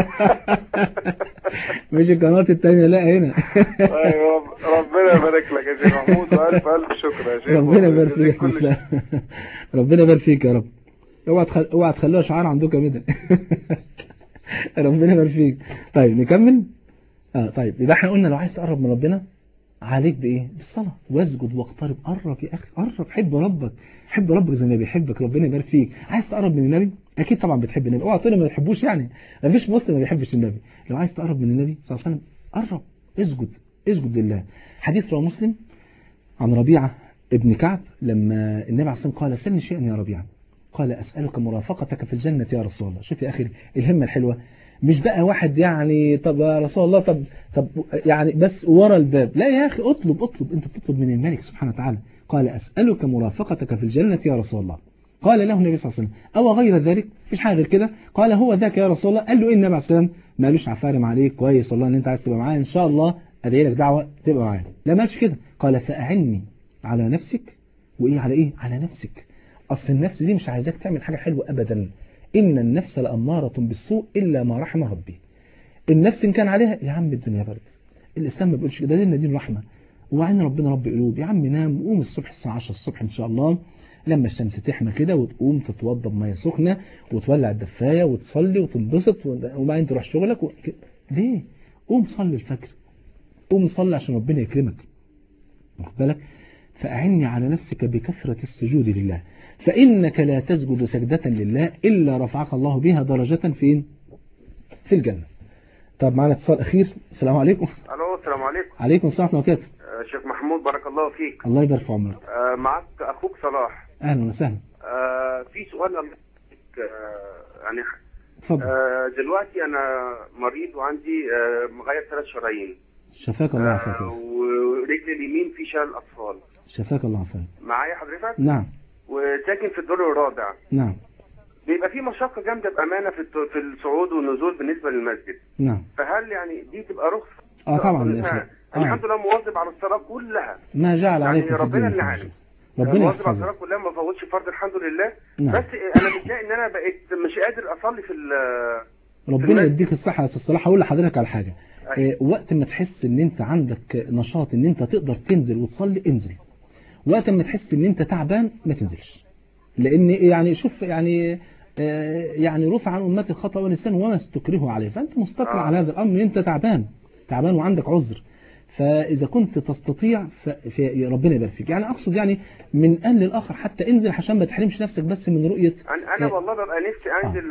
مش القناه التانية لا هنا
ايوه ربنا يبارك لك يا شيخ محمود والف الف شكر يا شيخ
ربنا يبارك فيك يا
ويجزيك
استاذ
كل
اسلام ربنا يبارك فيك يا رب اوعى تخل... اوعى تخلوها شعار عندكم كده ربنا يبارك فيك طيب نكمل اه طيب يبقى احنا قلنا لو عايز تقرب من ربنا عليك بايه بالصلاه واسجد واقترب قرب يا اخي قرب حب ربك حب ربك زي ما بيحبك ربنا يبارك فيك عايز تقرب من النبي اكيد طبعا بتحب النبي اوعى تقول لي ما بتحبوش يعني ما فيش مسلم ما بيحبش النبي لو عايز تقرب من النبي صلى الله عليه وسلم قرب اسجد اسجد لله حديث رواه مسلم عن ربيعة ابن كعب لما النبي عليه الصلاة والسلام قال سلني شيئا يا ربيعة قال أسألك مرافقتك في الجنة يا رسول الله شوف يا أخي الهمة الحلوة مش بقى واحد يعني طب يا رسول الله طب طب يعني بس ورا الباب لا يا أخي اطلب اطلب أنت بتطلب من الملك سبحانه وتعالى قال أسألك مرافقتك في الجنة يا رسول الله قال له النبي صلى الله عليه وسلم أو غير ذلك مفيش حاجة غير كده قال هو ذاك يا رسول الله قال له إيه النبي عليه الصلاة والسلام ما قالوش عفارم عليك كويس والله إن أنت عايز تبقى معايا إن شاء الله أدعي لك دعوة تبقى معايا لا ما قالش كده قال فأعني على نفسك وإيه على إيه على نفسك أصل النفس دي مش عايزاك تعمل حاجة حلوة أبدا إن النفس لأمارة بالسوء إلا ما رحم ربي النفس إن كان عليها يا عم الدنيا برد الإسلام ما بيقولش كده ده دين دين رحمة وبعدين ربنا رب قلوب يا عم نام وقوم الصبح الساعة 10 الصبح إن شاء الله لما الشمس تحمى كده وتقوم تتوضى بميه سخنة وتولع الدفاية وتصلي وتنبسط وبعدين تروح شغلك و... ليه؟ قوم صلي الفجر قوم صلي عشان ربنا يكرمك واخد بالك فأعني على نفسك بكثرة السجود لله فإنك لا تسجد سجدة لله إلا رفعك الله بها درجة فين في الجنة طب معنا اتصال أخير السلام عليكم
الو السلام عليكم
عليكم السلام ورحمة الله وبركاته
آه، شيخ محمود بارك الله فيك
الله يبارك في عمرك
آه، معك اخوك صلاح
أهلا وسهلا
آه، في سؤال الله يحفظك، آه، يعني
اتفضل
آه، دلوقتي انا مريض وعندي آه، مغير ثلاث شرايين
شفاك الله عافاك
آه، ورجلي اليمين في شلل اطفال
شفاك الله عافاك
معايا حضرتك
نعم
وساكن في الدور الرابع
نعم
بيبقى في مشقه جامده بامانه في الت- في الصعود والنزول بالنسبه للمسجد
نعم
فهل يعني دي تبقى رخصه
اه طبعا يا
بالنسبة-
اخي
أنا
آه.
الحمد لله مواظب على الصلاه كلها
ما جعل
يعني
عليكم في
ربنا
الدين
اللي
من
عالم.
حرج. ربنا
مواظب على
يحفظك
الصلاه كلها ما بفوتش فرض الحمد لله
نعم
بس انا متضايق ان انا بقيت مش قادر اصلي في ال-
ربنا
المسجد.
يديك الصحة يا استاذ صلاح هقول لحضرتك على حاجة
أيوة.
آه، وقت ما تحس ان انت عندك نشاط ان انت تقدر تنزل وتصلي انزل وقت ما تحس ان انت تعبان ما تنزلش لان يعني شوف يعني آه، يعني رفع عن امتي الخطا والنسيان وما استكرهوا عليه فانت مستقر
آه.
على هذا الامر ان انت تعبان تعبان وعندك عذر فاذا كنت تستطيع ف- في ربنا يبارك فيك يعني اقصد يعني من ان للاخر حتى انزل عشان ما تحرمش نفسك بس من رؤيه
انا انا
آه.
والله ببقى نفسي انزل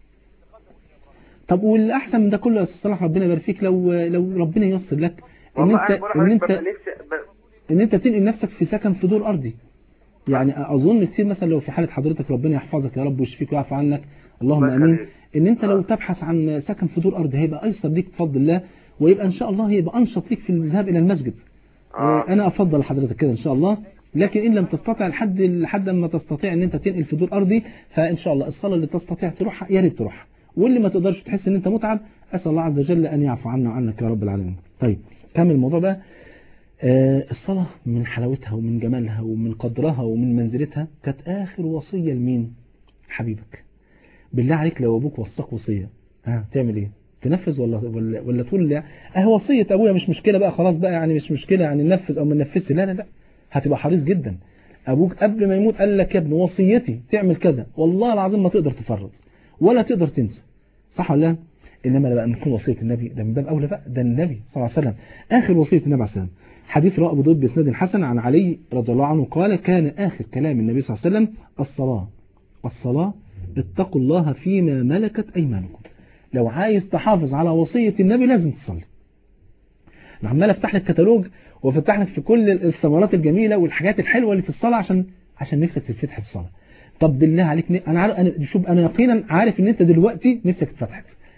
طب والاحسن من ده كله يا استاذ صلاح ربنا يبارك فيك لو لو ربنا ييسر لك ان
والله
انت
انا بقول
ان
لحضرتك
انت
ببقى نفسي ب...
ان انت تنقل نفسك في سكن في دور ارضي يعني اظن كتير مثلا لو في حاله حضرتك ربنا يحفظك يا رب ويشفيك ويعفو عنك اللهم
الله
امين
يخليك.
ان انت لو تبحث عن سكن في دور ارضي هيبقى ايسر ليك بفضل الله ويبقى ان شاء الله هيبقى انشط ليك في الذهاب الى المسجد
آه.
آه، انا افضل لحضرتك كده ان شاء الله لكن ان لم تستطع لحد لحد ما تستطيع ان انت تنقل في دور ارضي فان شاء الله الصلاه اللي تستطيع تروحها يا ريت تروحها واللي ما تقدرش تحس ان انت متعب اسال الله عز وجل ان يعفو عنا وعنك يا رب العالمين طيب كمل الموضوع بقى آه، الصلاة من حلاوتها ومن جمالها ومن قدرها ومن منزلتها كانت آخر وصية لمين؟ حبيبك بالله عليك لو أبوك وصاك وصية ها تعمل إيه؟ تنفذ ولا ولا ولا تقول لا اه وصية أبويا مش مشكلة بقى خلاص بقى يعني مش مشكلة يعني ننفذ أو ما ننفذش لا لا لا هتبقى حريص جدا أبوك قبل ما يموت قال لك يا ابني وصيتي تعمل كذا والله العظيم ما تقدر تفرط ولا تقدر تنسى صح ولا لا؟ إنما بقى من تكون وصية النبي ده من باب أولى بقى ده النبي صلى الله عليه وسلم آخر وصية النبي عليه السلام حديث رواه أبو داود بإسناد حسن عن علي رضي الله عنه قال كان آخر كلام النبي صلى الله عليه وسلم الصلاة الصلاة اتقوا الله فيما ملكت أيمانكم لو عايز تحافظ على وصية النبي لازم تصلي أنا عمال أفتح لك كتالوج وأفتح لك في كل الثمرات الجميلة والحاجات الحلوة اللي في الصلاة عشان عشان نفسك تتفتح في الصلاة طب بالله عليك ن- أنا عارف أنا شوف أنا يقينا عارف إن أنت دلوقتي نفسك اتفتحت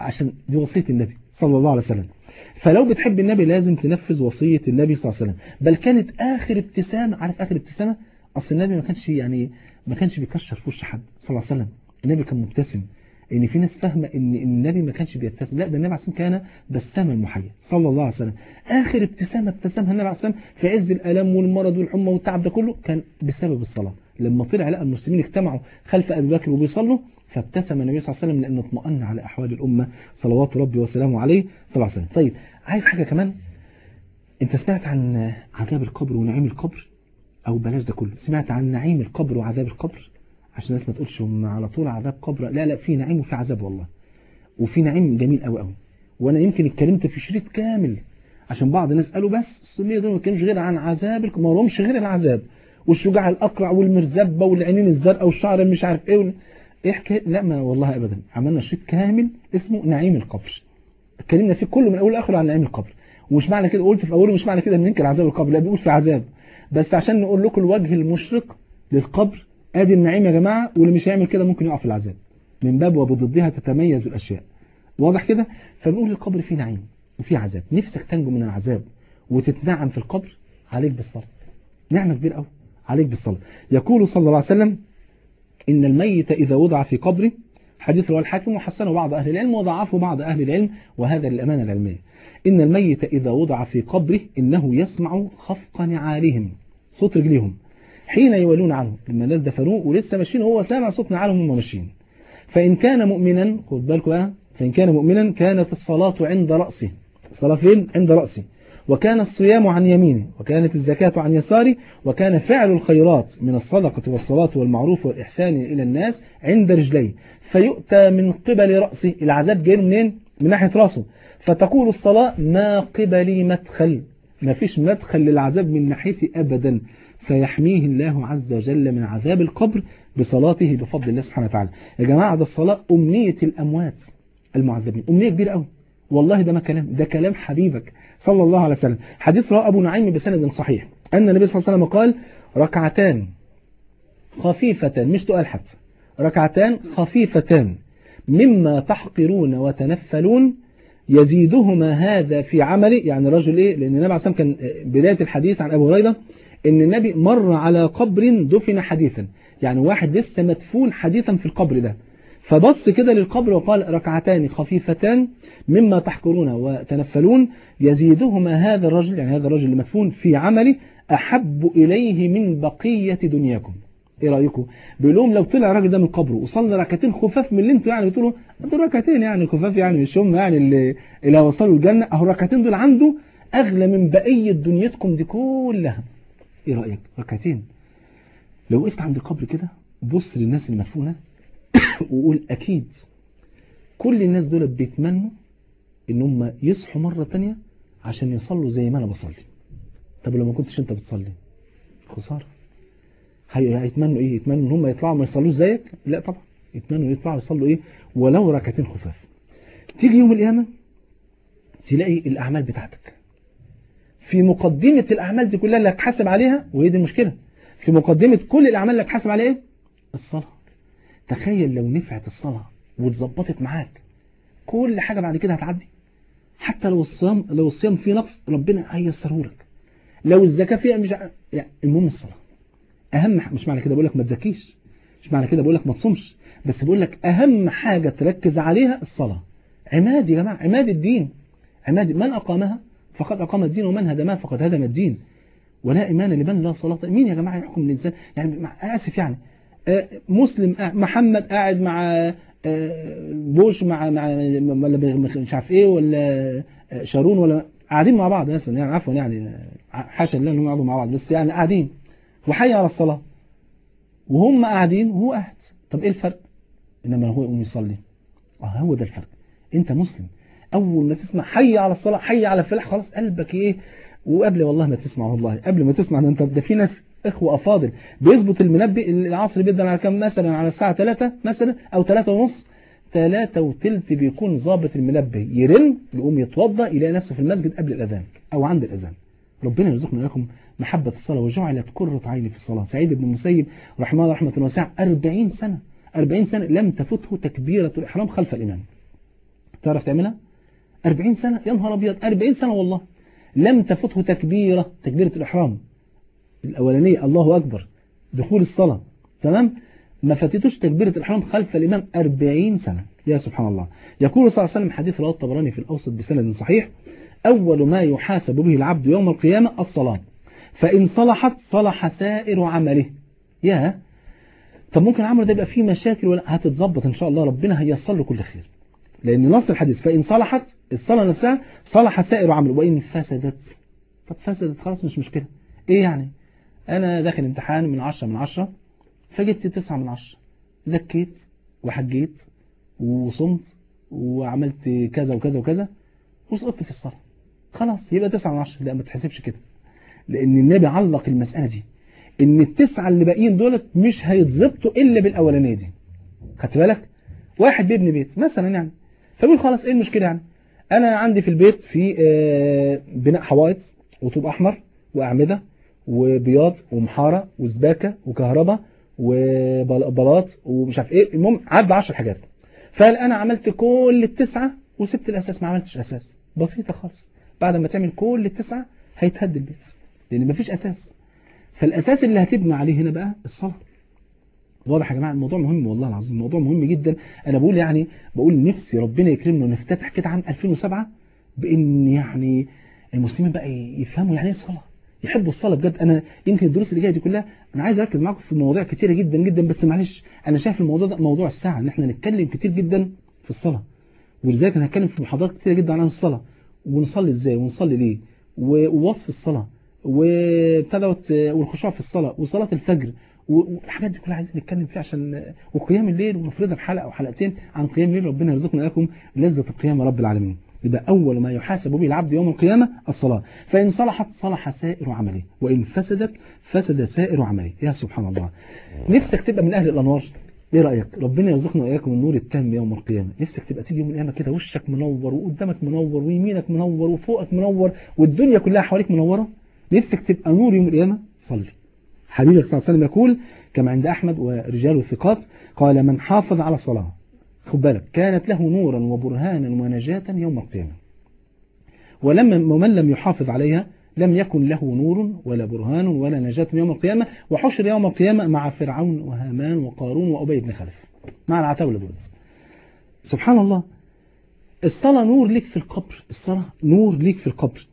عشان دي وصية النبي صلى الله عليه وسلم فلو بتحب النبي لازم تنفذ وصية النبي صلى الله عليه وسلم بل كانت آخر ابتسامة عارف آخر ابتسامة أصل النبي ما كانش يعني ما كانش بيكشر في وش حد صلى الله عليه وسلم النبي كان مبتسم ان في ناس فاهمه ان النبي ما كانش بيبتسم لا ده النبي عليه الصلاه كان بساما محيا صلى الله عليه وسلم اخر ابتسامه ابتسمها النبي عليه الصلاه في عز الالم والمرض والحمى والتعب ده كله كان بسبب الصلاه لما طلع لقى المسلمين اجتمعوا خلف ابي بكر وبيصلوا فابتسم النبي صلى الله عليه وسلم لانه اطمأن على احوال الامه صلوات ربي وسلامه عليه صلى الله عليه وسلم طيب عايز حاجه كمان انت سمعت عن عذاب القبر ونعيم القبر او بلاش ده كله سمعت عن نعيم القبر وعذاب القبر عشان الناس ما تقولش هم على طول عذاب قبر لا لا في نعيم وفي عذاب والله وفي نعيم جميل قوي قوي وانا يمكن اتكلمت في شريط كامل عشان بعض الناس قالوا بس السنيه دول ما كانوش غير عن عذاب الق- ما لهمش غير العذاب والشجاع الاقرع والمرزبه والعينين الزرقاء والشعر اللي مش عارف ايه وال- ايه حكايه لا ما والله ابدا عملنا شريط كامل اسمه نعيم القبر اتكلمنا فيه كله من اول لاخره عن نعيم القبر ومش معنى كده قلت في اوله مش معنى كده ان ننكر عذاب القبر لا بيقول في عذاب بس عشان نقول لكم الوجه المشرق للقبر ادي النعيم يا جماعه واللي مش هيعمل كده ممكن يقع في العذاب من باب وبضدها تتميز الاشياء واضح كده فبنقول القبر فيه نعيم وفيه عذاب نفسك تنجو من العذاب وتتنعم في القبر عليك بالصلاه نعمه كبيره قوي عليك بالصلاه يقول صلى الله عليه وسلم ان الميت اذا وضع في قبره حديث رواه الحاكم وحسنه بعض أهل العلم وضعفه بعض أهل العلم وهذا للأمانة العلمية إن الميت إذا وضع في قبره إنه يسمع خفق نعالهم صوت رجليهم حين يولون عنه لما الناس دفنوه ولسه ماشيين وهو سامع صوت نعالهم وهم ماشيين فإن كان مؤمنا خد بالكم بقى فإن كان مؤمنا كانت الصلاة عند رأسه الصلاة فين؟ عند رأسه وكان الصيام عن يمينه وكانت الزكاة عن يساره وكان فعل الخيرات من الصدقة والصلاة والمعروف والإحسان إلى الناس عند رجليه فيؤتى من قبل رأسه العذاب جاي منين؟ من ناحية رأسه فتقول الصلاة ما قبلي مدخل ما فيش مدخل للعذاب من ناحيتي أبدا فيحميه الله عز وجل من عذاب القبر بصلاته بفضل الله سبحانه وتعالى يا جماعة ده الصلاة أمنية الأموات المعذبين أمنية كبيرة قوي والله ده ما كلام ده كلام حبيبك صلى الله عليه وسلم حديث رواه أبو نعيم بسند صحيح أن النبي صلى الله عليه وسلم قال ركعتان خفيفتان مش تقال حتى ركعتان خفيفتان مما تحقرون وتنفلون يزيدهما هذا في عمله يعني رجل ايه لان النبي عليه الصلاه والسلام كان بدايه الحديث عن ابو هريره ان النبي مر على قبر دفن حديثا يعني واحد لسه مدفون حديثا في القبر ده فبص كده للقبر وقال ركعتان خفيفتان مما تحقرون وتنفلون يزيدهما هذا الرجل يعني هذا الرجل المدفون في عمله أحب إليه من بقية دنياكم ايه رايكم بيقول لهم لو طلع الراجل ده من قبره وصلى ركعتين خفاف من اللي انتوا يعني بتقولوا دول ركعتين يعني خفاف يعني مش هم يعني اللي اللي هيوصلوا الجنه اهو الركعتين دول عنده اغلى من بقيه دنيتكم دي كلها ايه رايك ركعتين لو وقفت عند القبر كده بص للناس المدفونه وقول اكيد كل الناس دول بيتمنوا ان هم يصحوا مره تانية عشان يصلوا زي ما انا بصلي طب لو ما كنتش انت بتصلي خساره هيتمنوا ايه يتمنوا ان هم يطلعوا ما يصلوش زيك لا طبعا يتمنوا يطلعوا يصلوا ايه ولو ركعتين خفاف تيجي يوم القيامه تلاقي الاعمال بتاعتك في مقدمه الاعمال دي كلها اللي هتحاسب عليها وهي دي المشكله في مقدمه كل الاعمال اللي هتحاسب عليها ايه الصلاه تخيل لو نفعت الصلاه واتظبطت معاك كل حاجه بعد كده هتعدي حتى لو الصيام لو الصيام فيه نقص ربنا هيسره لك لو الزكاه فيها مش يعني المهم الصلاه اهم مش معنى كده بقول لك ما تزكيش مش معنى كده بقول لك ما تصومش بس بقول لك اهم حاجه تركز عليها الصلاه عماد يا جماعه عماد الدين عماد من اقامها فقد اقام الدين ومن هدمها فقد هدم الدين ولا ايمان لمن لا صلاه مين يا جماعه يحكم الانسان يعني اسف يعني مسلم محمد قاعد مع بوش مع مع ولا مش عارف ايه ولا شارون ولا قاعدين مع بعض مثلا يعني عفوا يعني حاشا لله انهم يقعدوا مع بعض بس يعني قاعدين وحي على الصلاة وهم قاعدين وهو قاعد طب ايه الفرق انما هو يقوم يصلي اه هو ده الفرق انت مسلم اول ما تسمع حي على الصلاة حي على الفلاح خلاص قلبك ايه وقبل والله ما تسمع والله قبل ما تسمع انت ده في ناس اخوه افاضل بيظبط المنبه العصر بيدن على كام مثلا على الساعة 3 مثلا او 3 ونص 3 وثلث بيكون ظابط المنبه يرن يقوم يتوضا يلاقي نفسه في المسجد قبل الاذان او عند الاذان ربنا يرزقنا لكم محبة الصلاة وجعلت قرة عيني في الصلاة سعيد بن المسيب رحمه الله رحمة واسعة 40 سنة 40 سنة لم تفته تكبيرة الإحرام خلف الإمام تعرف تعملها 40 سنة يا نهار أبيض 40 سنة والله لم تفته تكبيرة تكبيرة الإحرام الأولانية الله أكبر دخول الصلاة تمام ما فاتتوش تكبيرة الإحرام خلف الإمام 40 سنة يا سبحان الله يقول صلى الله عليه وسلم حديث رواه الطبراني في الأوسط بسند صحيح أول ما يحاسب به العبد يوم القيامة الصلاة فإن صلحت صلح سائر عمله يا طب ممكن عمله ده يبقى فيه مشاكل ولا هتتظبط إن شاء الله ربنا هيصل له كل خير لأن نص الحديث فإن صلحت الصلاة نفسها صلح سائر عمله وإن فسدت طب فسدت خلاص مش مشكلة إيه يعني أنا داخل امتحان من 10 من 10 فجبت 9 من 10 زكيت وحجيت وصمت وعملت كذا وكذا وكذا وسقطت في الصلاة خلاص يبقى 9 من 10 لا ما تحسبش كده لأن النبي علق المسألة دي إن التسعة اللي باقيين دولت مش هيتظبطوا إلا بالأولانية دي خدت بالك واحد بيبني بيت مثلا يعني فبيقول خلاص إيه المشكلة يعني أنا عندي في البيت في بناء حوائط وطوب أحمر وأعمدة وبياض ومحارة وزباكة وكهرباء وبلاط ومش عارف ايه المهم عدى 10 حاجات فقال انا عملت كل التسعة وسبت الاساس ما عملتش اساس بسيطة خالص بعد ما تعمل كل التسعة هيتهد البيت لان مفيش اساس فالاساس اللي هتبني عليه هنا بقى الصلاة واضح يا جماعة الموضوع مهم والله العظيم الموضوع مهم جدا انا بقول يعني بقول نفسي ربنا يكرمنا ونفتتح كده عام 2007 بان يعني المسلمين بقى يفهموا يعني ايه صلاه يحبوا الصلاة بجد أنا يمكن الدروس اللي جاية دي كلها أنا عايز أركز معاكم في مواضيع كتيرة جدا جدا بس معلش أنا شايف الموضوع ده موضوع الساعة إن إحنا نتكلم كتير جدا في الصلاة ولذلك أنا هتكلم في محاضرات كتيرة جدا عن الصلاة ونصلي إزاي ونصلي ليه ووصف الصلاة وابتدت والخشوع في الصلاة وصلاة الفجر والحاجات دي كلها عايزين نتكلم فيها عشان وقيام الليل ونفرضها بحلقة أو حلقتين عن قيام الليل ربنا يرزقنا لكم لذة القيام يا رب العالمين يبقى أول ما يحاسب به العبد يوم القيامة الصلاة فإن صلحت صلح سائر عمله وإن فسدت فسد سائر عمله يا سبحان الله نفسك تبقى من أهل الأنوار ايه رأيك ربنا يرزقنا وإياكم النور التام يوم القيامة نفسك تبقى تيجي يوم القيامة كده وشك منور وقدامك منور ويمينك منور وفوقك منور والدنيا كلها حواليك منورة نفسك تبقى نور يوم القيامة صلي حبيبك صلى الله عليه وسلم يقول كما عند أحمد ورجال الثقات قال من حافظ على الصلاة خد بالك كانت له نورا وبرهانا ونجاة يوم القيامة ولما ومن لم يحافظ عليها لم يكن له نور ولا برهان ولا نجاة يوم القيامة وحشر يوم القيامة مع فرعون وهامان وقارون وأبي بن خلف مع العتاولة دولت سبحان الله الصلاة نور ليك في القبر الصلاة نور ليك في القبر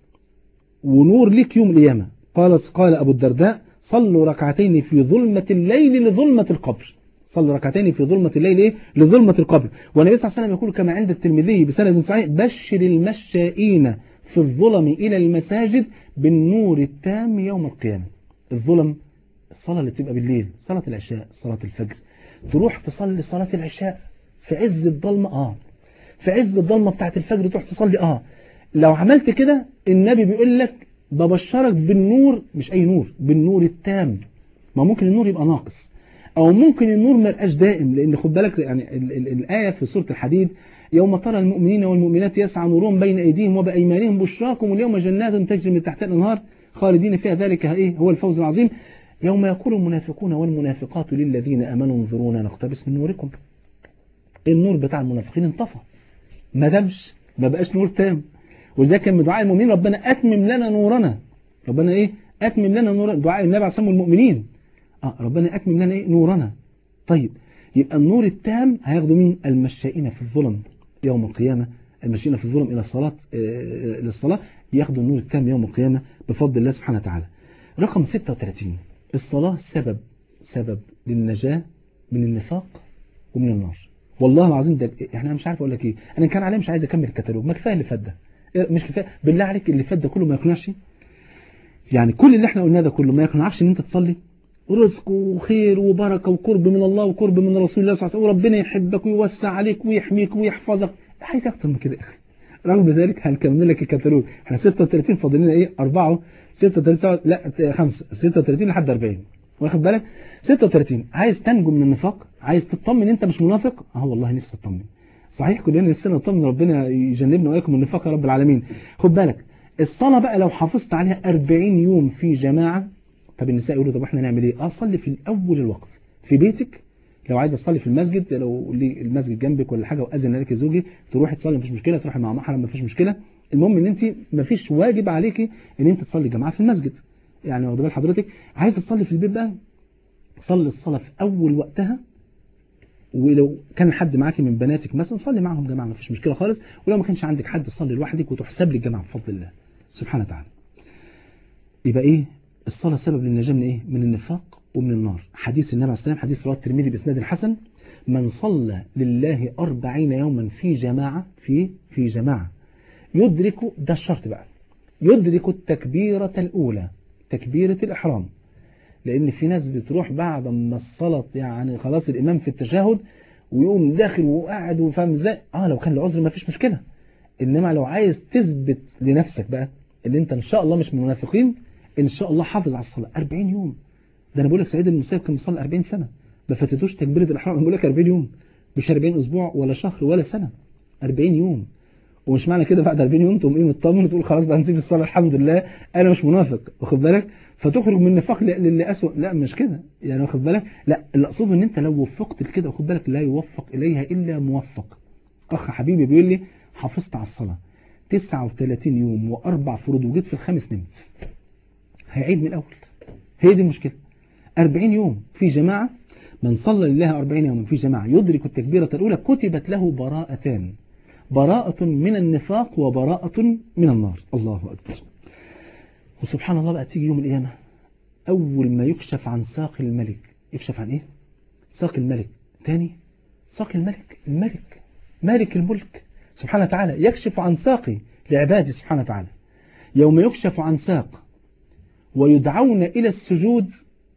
ونور ليك يوم القيامة قال قال أبو الدرداء صلوا ركعتين في ظلمة الليل لظلمة القبر صلوا ركعتين في ظلمة الليل إيه؟ لظلمة القبر والنبي صلى الله عليه وسلم يقول كما عند الترمذي بسند صحيح بشر المشائين في الظلم إلى المساجد بالنور التام يوم القيامة الظلم الصلاة اللي بتبقى بالليل صلاة العشاء صلاة الفجر تروح تصلي صلاة العشاء في عز الضلمة آه في عز الضلمة بتاعت الفجر تروح تصلي آه لو عملت كده النبي بيقول لك ببشرك بالنور مش أي نور بالنور التام ما ممكن النور يبقى ناقص أو ممكن النور ما يبقاش دائم لأن خد بالك يعني ال ال الآية في سورة الحديد يوم ترى المؤمنين والمؤمنات يسعى نورهم بين أيديهم وبأيمانهم بشراكم اليوم جنات تجري من تحتها الأنهار خالدين فيها ذلك إيه هو الفوز العظيم يوم يقول المنافقون والمنافقات للذين أمنوا انظرونا نقتبس من نوركم النور بتاع المنافقين انطفى ما دامش ما بقاش نور تام وذلك كان من دعاء المؤمنين ربنا أتمم لنا نورنا ربنا إيه أتمم لنا نورنا دعاء النبي عليه الصلاة المؤمنين آه ربنا أتمم لنا إيه نورنا طيب يبقى النور التام هياخدوا مين المشائين في الظلم يوم القيامة المشائين في الظلم إلى الصلاة إلى الصلاة ياخدوا النور التام يوم القيامة بفضل الله سبحانه وتعالى رقم 36 الصلاة سبب سبب للنجاة من النفاق ومن النار والله العظيم ده احنا مش عارف اقول لك ايه انا كان عليه مش عايز اكمل الكتالوج ما كفايه اللي فات ده مش كفايه بالله عليك اللي فات ده كله ما يقنعش يعني كل اللي احنا قلناه ده كله ما يقنعكش ان انت تصلي رزق وخير وبركة وقرب من الله وقرب من رسول الله صلى الله عليه وسلم وربنا يحبك ويوسع عليك ويحميك ويحفظك عايز اكتر من كده يا اخي رغم ذلك هنكمل لك الكتالوج احنا 36 فاضل لنا ايه 4 36 7 لا 5 36 لحد 40 واخد بالك 36 عايز تنجو من النفاق عايز تطمن انت مش منافق اه والله نفسي اطمن صحيح كلنا نفسنا نطمن ربنا يجنبنا واياكم من النفاق يا رب العالمين خد بالك الصلاة بقى لو حافظت عليها 40 يوم في جماعة طب النساء يقولوا طب احنا نعمل ايه اه صلي في الاول الوقت في بيتك لو عايزه تصلي في المسجد لو لي المسجد جنبك ولا حاجه واذن لك زوجي تروحي تصلي مفيش مشكله تروحي مع محرم مفيش مشكله المهم ان انت مفيش واجب عليكي ان انت تصلي جماعه في المسجد يعني واخد بال حضرتك عايزه تصلي في البيت بقى صلي الصلاه في اول وقتها ولو كان حد معاكي من بناتك مثلا صلي معاهم جماعه مفيش مشكله خالص ولو ما كانش عندك حد صلي لوحدك وتحسب لك جماعه بفضل الله سبحانه وتعالى يبقى ايه الصلاه سبب للنجاه من ايه من النفاق ومن النار حديث النبي عليه الصلاه والسلام حديث رواه الترمذي باسناد حسن من صلى لله أربعين يوما في جماعة في في جماعة يدرك ده الشرط بقى يدرك التكبيرة الأولى تكبيرة الإحرام لأن في ناس بتروح بعد ما الصلاة يعني خلاص الإمام في التشهد ويقوم داخل وقاعد وفاهم ازاي اه لو كان العذر ما فيش مشكلة إنما لو عايز تثبت لنفسك بقى إن أنت إن شاء الله مش من المنافقين إن شاء الله حافظ على الصلاة 40 يوم ده أنا بقول لك سعيد المسيب كان مصلي 40 سنة ما فاتتوش تكبيرة الإحرام أنا بقول لك 40 يوم مش 40 أسبوع ولا شهر ولا سنة 40 يوم ومش معنى كده بعد 40 يوم تقوم ايه مطمن وتقول خلاص بقى نسيب الصلاه الحمد لله انا مش منافق واخد بالك فتخرج من النفاق للي اسوء لا مش كده يعني واخد بالك لا اللي اقصده ان انت لو وفقت لكده واخد بالك لا يوفق اليها الا موفق اخ حبيبي بيقول لي حافظت على الصلاه 39 يوم واربع فروض وجيت في الخامس نمت هيعيد من الاول هي دي المشكله 40 يوم في جماعه من صلى لله 40 يوما في جماعه يدرك التكبيره الاولى كتبت له براءتان براءة من النفاق وبراءة من النار الله أكبر وسبحان الله بقى تيجي يوم القيامة أول ما يكشف عن ساق الملك يكشف عن إيه؟ ساق الملك تاني ساق الملك الملك مالك الملك سبحانه وتعالى يكشف عن ساقي لعباده سبحانه وتعالى يوم يكشف عن ساق ويدعون إلى السجود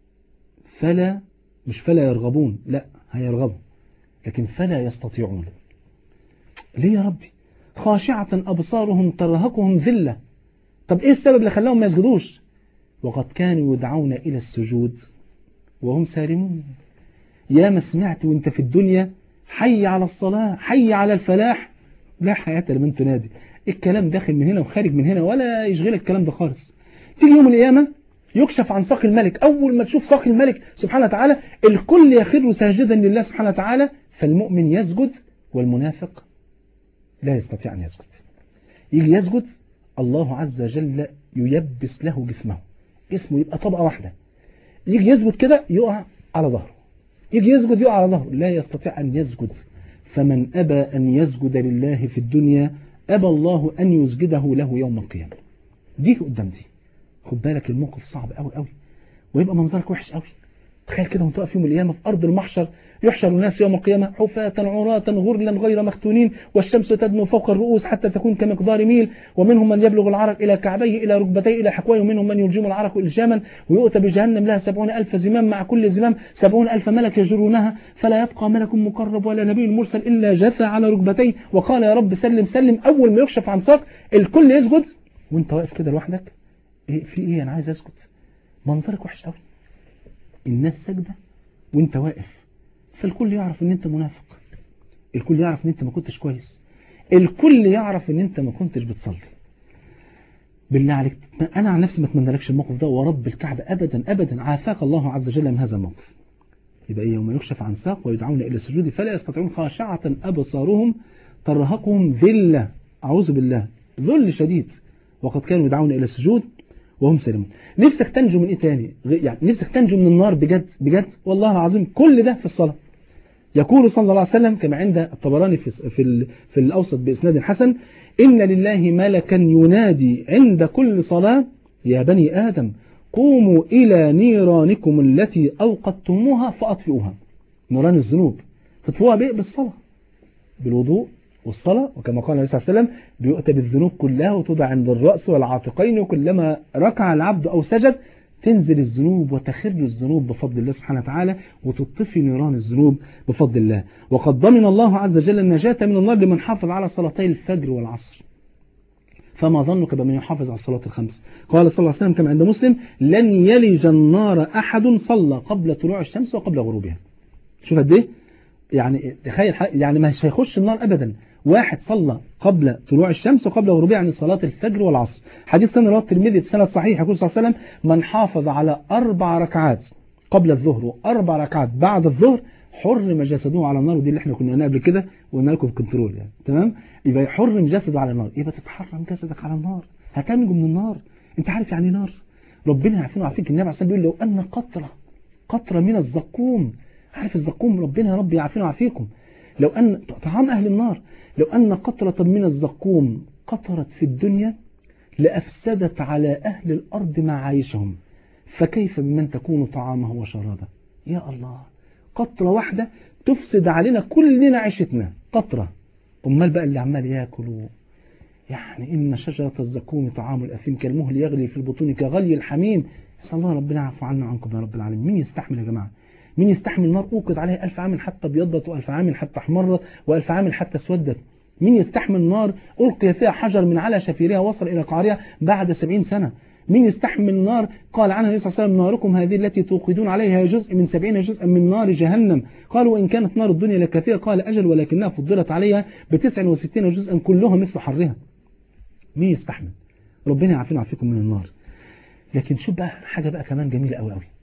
فلا مش فلا يرغبون لا هيرغبوا لكن فلا يستطيعون ليه يا ربي خاشعة أبصارهم ترهقهم ذلة طب إيه السبب اللي خلاهم ما يسجدوش وقد كانوا يدعون إلى السجود وهم سالمون يا ما سمعت وانت في الدنيا حي على الصلاة حي على الفلاح لا حياة لمن تنادي الكلام داخل من هنا وخارج من هنا ولا يشغلك الكلام ده خالص تيجي يوم القيامة يكشف عن ساق الملك أول ما تشوف ساق الملك سبحانه وتعالى الكل يخر ساجدا لله سبحانه وتعالى فالمؤمن يسجد والمنافق لا يستطيع أن يسجد يجي يسجد الله عز وجل ييبس له جسمه جسمه يبقى طبقة واحدة يجي يسجد كده يقع على ظهره يجي يسجد يقع على ظهره لا يستطيع أن يسجد فمن أبى أن يسجد لله في الدنيا أبى الله أن يسجده له يوم القيامة دي قدام دي خد بالك الموقف صعب قوي قوي ويبقى منظرك وحش قوي تخيل كده وانت واقف يوم القيامة في أرض المحشر يحشر الناس يوم القيامة حفاة عراة غرلا غير مختونين والشمس تدنو فوق الرؤوس حتى تكون كمقدار ميل ومنهم من يبلغ العرق إلى كعبيه إلى ركبتيه إلى حكويه ومنهم من يلجم العرق إلجاما ويؤتى بجهنم لها سبعون ألف زمام مع كل زمام سبعون ألف ملك يجرونها فلا يبقى ملك مقرب ولا نبي مرسل إلا جثى على ركبتيه وقال يا رب سلم سلم أول ما يكشف عن ساق الكل يسجد وانت واقف كده لوحدك إيه في إيه أنا عايز أسجد منظرك وحش قوي الناس سجدة وانت واقف فالكل يعرف ان انت منافق الكل يعرف ان انت ما كنتش كويس الكل يعرف ان انت ما كنتش بتصلي بالله عليك انا عن نفسي ما اتمنى الموقف ده ورب الكعبة ابدا ابدا عافاك الله عز وجل من هذا الموقف يبقى ايه يوم يكشف عن ساق ويدعون الى السجود فلا يستطيعون خاشعة ابصارهم ترهقهم ذلة اعوذ بالله ذل شديد وقد كانوا يدعون الى السجود وهم سالمون نفسك تنجو من ايه تاني يعني نفسك تنجو من النار بجد بجد والله العظيم كل ده في الصلاة يقول صلى الله عليه وسلم كما عند الطبراني في في, في الأوسط بإسناد حسن إن لله ملكا ينادي عند كل صلاة يا بني آدم قوموا إلى نيرانكم التي أوقدتموها فأطفئوها نيران الذنوب تطفئوها بإيه بالصلاة بالوضوء والصلاة وكما قال النبي صلى الله عليه وسلم بيؤتى بالذنوب كلها وتوضع عند الرأس والعاتقين وكلما ركع العبد أو سجد تنزل الذنوب وتخر الذنوب بفضل الله سبحانه وتعالى وتطفي نيران الذنوب بفضل الله وقد ضمن الله عز وجل النجاة من النار لمن حافظ على صلاتي الفجر والعصر فما ظنك بمن يحافظ على الصلاة الخمس قال صلى الله عليه وسلم كما عند مسلم لن يلج النار أحد صلى قبل طلوع الشمس وقبل غروبها شوف قد ايه يعني تخيل يعني مش هيخش النار أبدا واحد صلى قبل طلوع الشمس وقبل غروبها يعني صلاة الفجر والعصر حديث ثاني رواه الترمذي بسند صحيح يقول صلى الله عليه وسلم من حافظ على أربع ركعات قبل الظهر وأربع ركعات بعد الظهر حرم جسده على النار ودي اللي احنا كنا قلناها قبل كده وقلنا لكم في كنترول يعني تمام يبقى حرم جسده على النار يبقى تتحرم جسدك على النار هتنجو من النار انت عارف يعني نار ربنا يعافينا ويعافيك النبي عليه الصلاه والسلام بيقول لو ان قطره قطره من الزقوم عارف الزقوم ربنا يا رب يعافينا ويعافيكم لو ان طعام اهل النار لو ان قطره من الزقوم قطرت في الدنيا لافسدت على اهل الارض معايشهم فكيف بمن تكون طعامه وشرابه يا الله قطرة واحدة تفسد علينا كلنا عيشتنا قطرة أمال بقى اللي عمال ياكل و... يعني إن شجرة الزقوم طعام الأثيم كالمهل يغلي في البطون كغلي الحميم نسأل الله ربنا يعفو عنا وعنكم يا رب العالمين مين يستحمل يا جماعة مين يستحمل نار أوقد عليها ألف عام حتى ابيضت وألف عام حتى احمرت وألف عام حتى اسودت مين يستحمل نار ألقي فيها حجر من على شفيرها وصل إلى قعرها بعد سبعين سنة مين يستحمل نار قال عنها النبي صلى الله عليه وسلم ناركم هذه التي توقدون عليها جزء من سبعين جزءا من نار جهنم قال وإن كانت نار الدنيا لكافية قال أجل ولكنها فضلت عليها بتسع وستين جزءا كلها مثل حرها مين يستحمل ربنا يعافينا ويعافيكم من النار لكن شوف بقى حاجة بقى كمان جميلة قوي قوي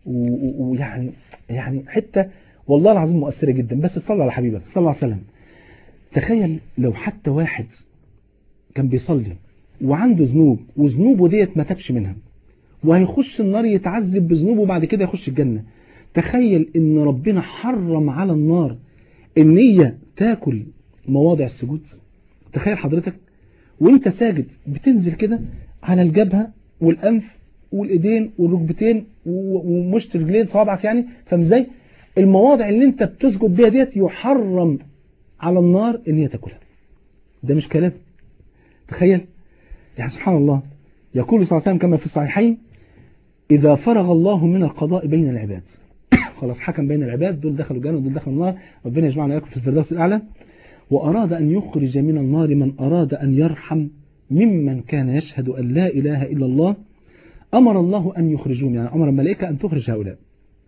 ويعني يعني حتة والله العظيم مؤثرة جدا بس صلى على حبيبك صلى الله عليه وسلم تخيل لو حتى واحد كان بيصلي وعنده ذنوب وذنوبه ديت ما تبش منها وهيخش النار يتعذب بذنوبه وبعد كده يخش الجنة تخيل ان ربنا حرم على النار ان هي تاكل مواضع السجود تخيل حضرتك وانت ساجد بتنزل كده على الجبهة والانف والايدين والركبتين ومشط رجلين صوابعك يعني فاهم ازاي المواضع اللي انت بتسجد بيها ديت يحرم على النار ان هي تاكلها ده مش كلام تخيل يعني سبحان الله يقول صلى الله عليه وسلم كما في الصحيحين إذا فرغ الله من القضاء بين العباد خلاص حكم بين العباد دول دخلوا الجنة ودول دخلوا النار ربنا يجمعنا وياكم في الفردوس الأعلى وأراد أن يخرج من النار من أراد أن يرحم ممن كان يشهد أن لا إله إلا الله أمر الله أن يخرجوهم يعني أمر الملائكة أن تخرج هؤلاء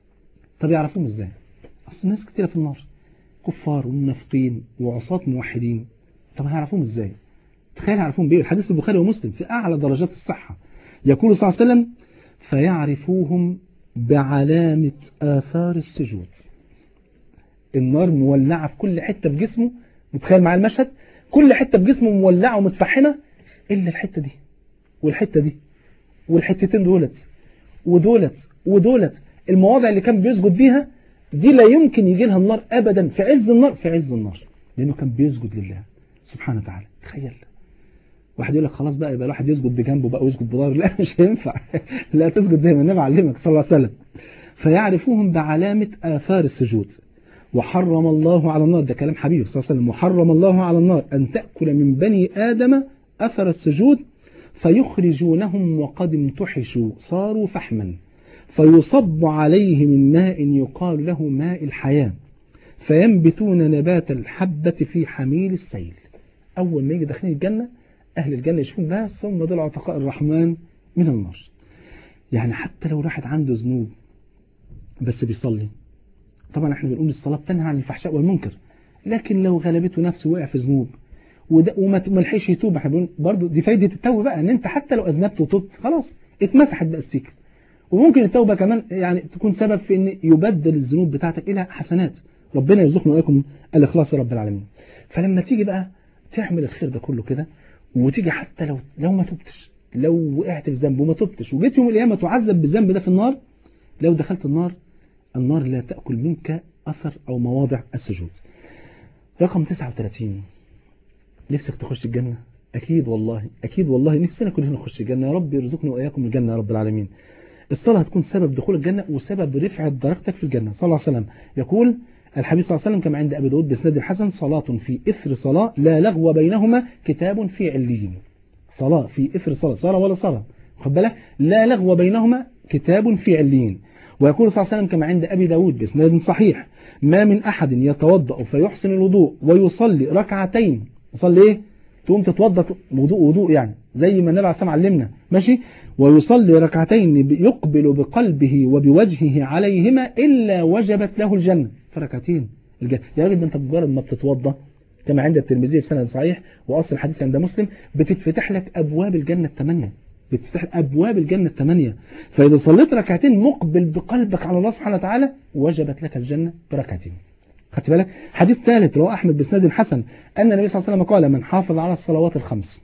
طب يعرفوهم إزاي أصل الناس كتيرة في النار كفار ومنافقين وعصاة موحدين طب هيعرفوهم إزاي تخيل يعرفون بيه الحديث في البخاري ومسلم في أعلى درجات الصحة يقول صلى الله عليه وسلم فيعرفوهم بعلامة آثار السجود النار مولعة في كل حتة في جسمه متخيل معايا المشهد كل حتة في جسمه مولعة ومتفحمة إلا الحتة دي والحتة دي والحتتين دولت ودولت ودولت المواضع اللي كان بيسجد بيها دي لا يمكن يجي لها النار أبدا في عز النار في عز النار لأنه كان بيسجد لله سبحانه وتعالى تخيل واحد يقول لك خلاص بقى يبقى الواحد يسجد بجنبه بقى ويسجد بظهره لا مش هينفع لا تسجد زي ما النبي علمك صلى الله عليه وسلم فيعرفوهم بعلامة آثار السجود وحرم الله على النار ده كلام حبيبي صلى الله عليه وسلم وحرم الله على النار أن تأكل من بني آدم أثر السجود فيخرجونهم وقد امتحشوا صاروا فحما فيصب عليه من ماء يقال له ماء الحياة فينبتون نبات الحبة في حميل السيل أول ما يجي داخلين الجنة أهل الجنة يشوفون بس هم دول عتقاء الرحمن من النار يعني حتى لو واحد عنده ذنوب بس بيصلي طبعا احنا بنقول الصلاة بتنهى عن الفحشاء والمنكر لكن لو غلبته نفسه وقع في ذنوب وما لحقش يتوب احنا بنقول برضه دي فايدة التوبة بقى ان انت حتى لو اذنبت وتوبت خلاص اتمسحت باستيك وممكن التوبة كمان يعني تكون سبب في ان يبدل الذنوب بتاعتك الى حسنات ربنا يرزقنا واياكم الاخلاص يا رب العالمين فلما تيجي بقى تعمل الخير ده كله كده وتيجي حتى لو لو ما تبتش لو وقعت في ذنب وما تبتش وجيت يوم القيامه تعذب بالذنب ده في النار لو دخلت النار النار لا تأكل منك أثر أو مواضع السجود رقم 39 نفسك تخش الجنة أكيد والله أكيد والله نفسنا كلنا نخش الجنة يا رب يرزقنا وإياكم الجنة يا رب العالمين الصلاة هتكون سبب دخول الجنة وسبب رفعة درجتك في الجنة صلى الله عليه وسلم يقول الحبيب صلى الله عليه وسلم كما عند أبي داود بسند الحسن صلاة في إثر صلاة لا لغو بينهما كتاب في عليين صلاة في إثر صلاة صلاة ولا صلاة خد بالك لا لغو بينهما كتاب في عليين ويقول صلى الله عليه وسلم كما عند أبي داود بإسناد صحيح ما من أحد يتوضأ فيحسن الوضوء ويصلي ركعتين يصلي إيه؟ تقوم تتوضأ وضوء وضوء يعني زي ما النبي عليه الصلاة علمنا ماشي ويصلي ركعتين يقبل بقلبه وبوجهه عليهما إلا وجبت له الجنة في ركعتين الجنة يا راجل ده أنت مجرد ما بتتوضأ كما عند الترمذي في سند صحيح وأصل الحديث عند مسلم بتتفتح لك أبواب الجنة الثمانية بتفتح أبواب الجنة الثمانية فإذا صليت ركعتين مقبل بقلبك على الله سبحانه وتعالى وجبت لك الجنة بركعتين خدت بالك حديث ثالث رواه أحمد بسند حسن أن النبي صلى الله عليه وسلم قال من حافظ على الصلوات الخمس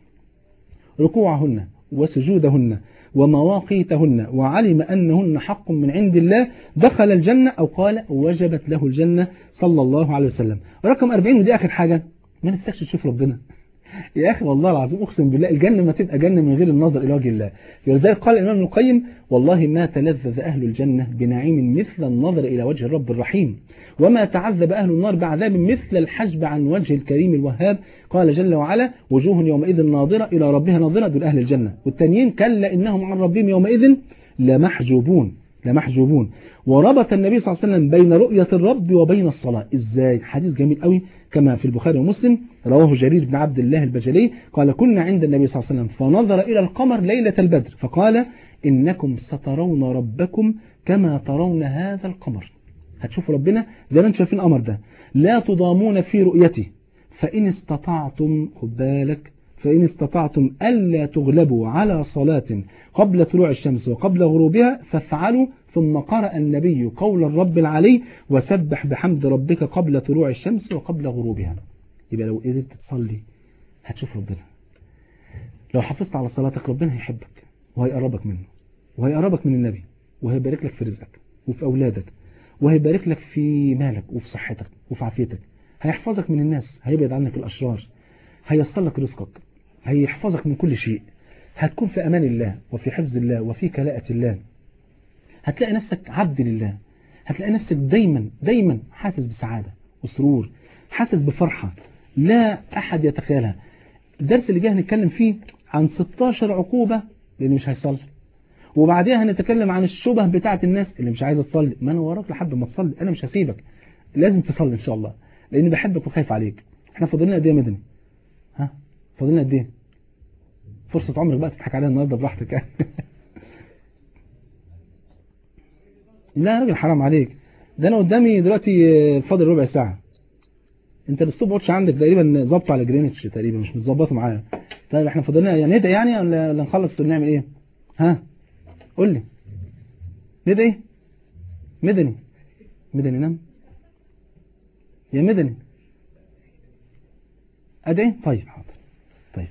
ركوعهن وسجودهن ومواقيتهن وعلم أنهن حق من عند الله دخل الجنة أو قال وجبت له الجنة صلى الله عليه وسلم رقم 40 ودي آخر حاجة ما نفسكش تشوف ربنا يا أخي والله العظيم أقسم بالله الجنة ما تبقى جنة من غير النظر إلى وجه الله ولذلك قال الإمام ابن القيم والله ما تلذذ أهل الجنة بنعيم مثل النظر إلى وجه الرب الرحيم وما تعذب أهل النار بعذاب مثل الحجب عن وجه الكريم الوهاب قال جل وعلا وجوه يومئذ ناظرة إلى ربها ناظرة دول أهل الجنة والتانيين كلا إنهم عن ربهم يومئذ لمحجوبون لمحجوبون وربط النبي صلى الله عليه وسلم بين رؤية الرب وبين الصلاة إزاي حديث جميل قوي كما في البخاري ومسلم رواه جرير بن عبد الله البجلي قال كنا عند النبي صلى الله عليه وسلم فنظر إلى القمر ليلة البدر فقال إنكم سترون ربكم كما ترون هذا القمر هتشوفوا ربنا زي ما انتم شايفين القمر ده لا تضامون في رؤيته فإن استطعتم خد بالك فإن استطعتم ألا تغلبوا على صلاة قبل طلوع الشمس وقبل غروبها فافعلوا ثم قرأ النبي قول الرب العلي وسبح بحمد ربك قبل طلوع الشمس وقبل غروبها يبقى لو قدرت تصلي هتشوف ربنا لو حافظت على صلاتك ربنا هيحبك وهيقربك منه وهيقربك من النبي وهيبارك لك في رزقك وفي أولادك وهيبارك لك في مالك وفي صحتك وفي عافيتك هيحفظك من الناس هيبعد عنك الأشرار هيصل لك رزقك هيحفظك من كل شيء هتكون في أمان الله وفي حفظ الله وفي كلاءة الله هتلاقي نفسك عبد لله هتلاقي نفسك دايما دايما حاسس بسعادة وسرور حاسس بفرحة لا أحد يتخيلها الدرس اللي جاي هنتكلم فيه عن 16 عقوبة للي مش هيصلي وبعدها هنتكلم عن الشبه بتاعة الناس اللي مش عايزة تصلي ما أنا وراك لحد ما تصلي أنا مش هسيبك لازم تصلي إن شاء الله لأني بحبك وخايف عليك احنا فاضلنا قد ايه يا مدني ها فاضلنا قد ايه فرصة عمرك بقى تضحك عليها النهارده براحتك يعني لا يا راجل حرام عليك ده انا قدامي دلوقتي فاضل ربع ساعة انت الستوب واتش عندك تقريبا ظبط على جرينتش تقريبا مش متظبطه معايا طيب احنا فاضلنا يعني ندعي يعني ولا نخلص نعمل ايه ها قول لي ندعي مدني مدني نام يا مدني أدعي طيب حاضر طيب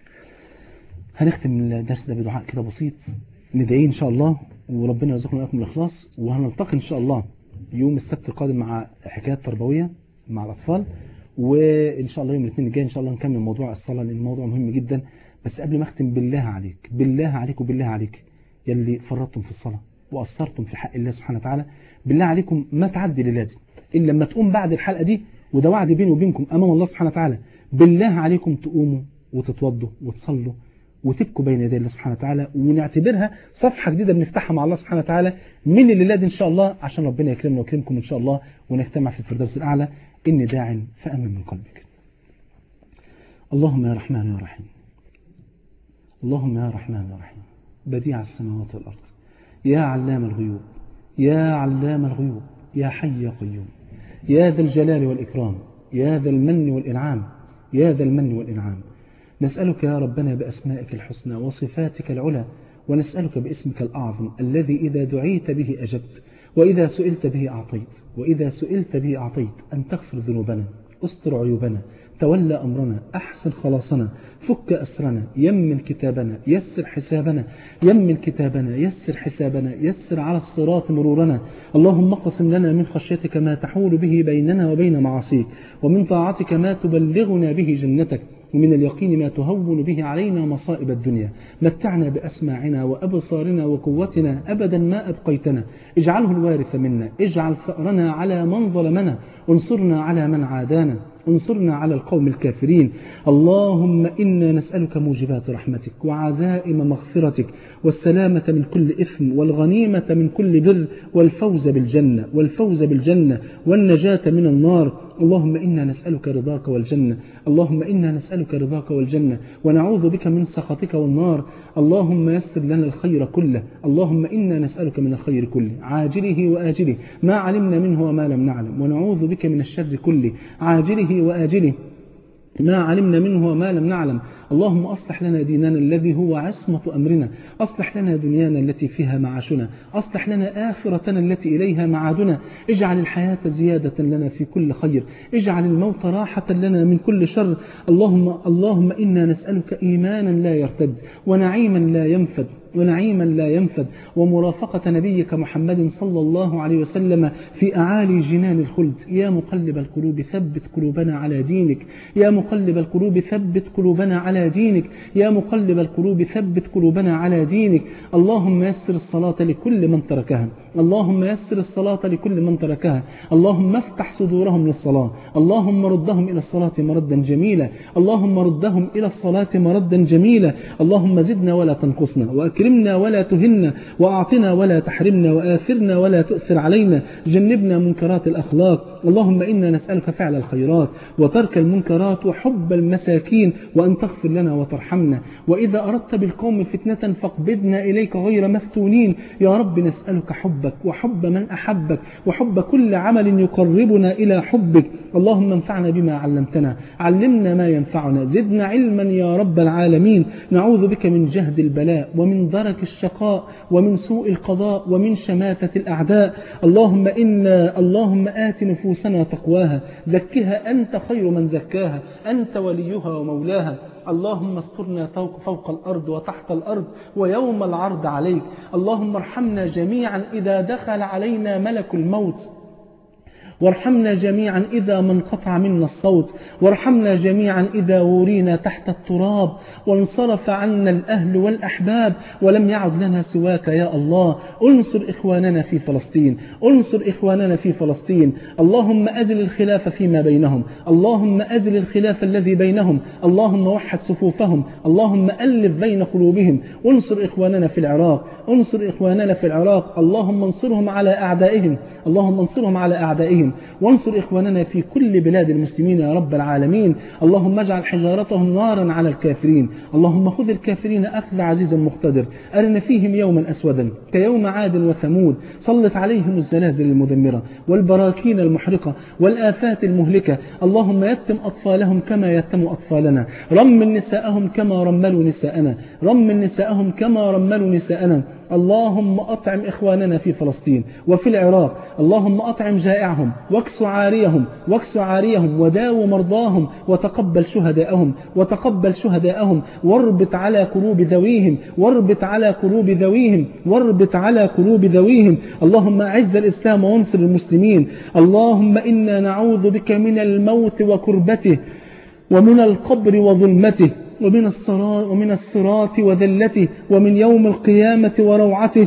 هنختم الدرس ده بدعاء كده بسيط ندعي إن شاء الله وربنا يرزقنا وإياكم الإخلاص وهنلتقي إن شاء الله يوم السبت القادم مع حكايات تربوية مع الأطفال وإن شاء الله يوم الاثنين الجاي إن شاء الله نكمل موضوع الصلاة لأن الموضوع مهم جدا بس قبل ما أختم بالله عليك بالله عليك وبالله عليك يلي فرطتم في الصلاة وأثرتم في حق الله سبحانه وتعالى بالله عليكم ما تعدي ليلاتي إلا لما تقوم بعد الحلقة دي وده وعد بيني وبينكم أمام الله سبحانه وتعالى بالله عليكم تقوموا وتتوضوا وتصلوا وتبكوا بين يدي الله سبحانه وتعالى ونعتبرها صفحة جديدة بنفتحها مع الله سبحانه وتعالى من الليلة دي إن شاء الله عشان ربنا يكرمنا ويكرمكم إن شاء الله ونجتمع في الفردوس الأعلى إني داع فأمن من قلبك اللهم يا رحمن يا رحيم اللهم يا رحمن يا رحيم بديع السماوات والأرض يا علام الغيوب يا علام الغيوب يا حي يا قيوم يا ذا الجلال والإكرام يا ذا المن والإنعام يا ذا المن والإنعام نسألك يا ربنا بأسمائك الحسنى وصفاتك العلى ونسألك باسمك الأعظم الذي إذا دعيت به أجبت وإذا سئلت به أعطيت وإذا سئلت به أعطيت أن تغفر ذنوبنا استر عيوبنا تولى أمرنا أحسن خلاصنا فك أسرنا يمن كتابنا يسر حسابنا يمن كتابنا يسر حسابنا يسر على الصراط مرورنا اللهم اقسم لنا من خشيتك ما تحول به بيننا وبين معاصيك ومن طاعتك ما تبلغنا به جنتك ومن اليقين ما تهون به علينا مصائب الدنيا متعنا بأسماعنا وأبصارنا وقوتنا أبدا ما أبقيتنا اجعله الوارث منا اجعل ثأرنا على من ظلمنا انصرنا على من عادانا انصرنا على القوم الكافرين اللهم إنا نسألك موجبات رحمتك وعزائم مغفرتك والسلامة من كل إثم والغنيمة من كل بر والفوز بالجنة والفوز بالجنة والنجاة من النار اللهم إنا نسألك رضاك والجنة اللهم إنا نسألك رضاك والجنة ونعوذ بك من سخطك والنار اللهم يسر لنا الخير كله اللهم إنا نسألك من الخير كله عاجله وآجله ما علمنا منه وما لم نعلم ونعوذ بك من الشر كله عاجله وآجله ما علمنا منه وما لم نعلم اللهم أصلح لنا ديننا الذي هو عصمة أمرنا أصلح لنا دنيانا التي فيها معاشنا أصلح لنا آخرتنا التي إليها معادنا اجعل الحياة زيادة لنا في كل خير اجعل الموت راحة لنا من كل شر اللهم, اللهم إنا نسألك إيمانا لا يرتد ونعيما لا ينفد ونعيما لا ينفد ومرافقة نبيك محمد صلى الله عليه وسلم في أعالي جنان الخلد يا مقلب القلوب ثبت قلوبنا على دينك يا مقلب القلوب ثبت قلوبنا على دينك يا مقلب القلوب ثبت قلوبنا على دينك اللهم يسر الصلاة لكل من تركها اللهم يسر الصلاة لكل من تركها اللهم افتح صدورهم للصلاة اللهم ردهم إلى الصلاة مردا جميلا اللهم ردهم إلى الصلاة مردا جميلا اللهم زدنا ولا تنقصنا وأكرمنا ولا تهنا وأعطنا ولا تحرمنا وآثرنا ولا تؤثر علينا جنبنا منكرات الأخلاق اللهم إنا نسألك فعل الخيرات وترك المنكرات وحب المساكين وأن تغفر لنا وترحمنا وإذا أردت بالقوم فتنة فاقبضنا إليك غير مفتونين يا رب نسألك حبك وحب من أحبك وحب كل عمل يقربنا إلى حبك اللهم انفعنا بما علمتنا علمنا ما ينفعنا زدنا علما يا رب العالمين نعوذ بك من جهد البلاء ومن درك الشقاء ومن سوء القضاء ومن شماتة الأعداء اللهم إنا اللهم آت نفوسنا تقواها زكها أنت خير من زكاها أنت وليها ومولاها اللهم استرنا فوق الأرض وتحت الأرض ويوم العرض عليك اللهم ارحمنا جميعا إذا دخل علينا ملك الموت وارحمنا جميعا إذا ما انقطع منا الصوت وارحمنا جميعا إذا ورينا تحت التراب وانصرف عنا الأهل والأحباب ولم يعد لنا سواك يا الله انصر إخواننا في فلسطين انصر إخواننا في فلسطين اللهم أزل الخلاف فيما بينهم اللهم أزل الخلاف الذي بينهم اللهم وحد صفوفهم اللهم ألف بين قلوبهم انصر إخواننا في العراق انصر إخواننا في العراق اللهم انصرهم على أعدائهم اللهم انصرهم على أعدائهم وانصر إخواننا في كل بلاد المسلمين يا رب العالمين اللهم اجعل حجارتهم نارا على الكافرين اللهم خذ الكافرين أخذ عزيز مقتدر أرنا فيهم يوما أسودا كيوم عاد وثمود سلط عليهم الزلازل المدمرة والبراكين المحرقة والآفات المهلكة اللهم يتم أطفالهم كما يتم أطفالنا رمل نساءهم كما رملوا نساءنا رمل نساءهم كما رملوا نساءنا اللهم أطعم إخواننا في فلسطين وفي العراق اللهم أطعم جائعهم واكس عاريهم واكس عاريهم وداو مرضاهم وتقبل شهداءهم وتقبل شهداءهم واربط على قلوب ذويهم واربط على قلوب ذويهم واربط على قلوب ذويهم اللهم أعز الإسلام وانصر المسلمين اللهم إنا نعوذ بك من الموت وكربته ومن القبر وظلمته ومن الصراط, ومن الصراط وذلته ومن يوم القيامة وروعته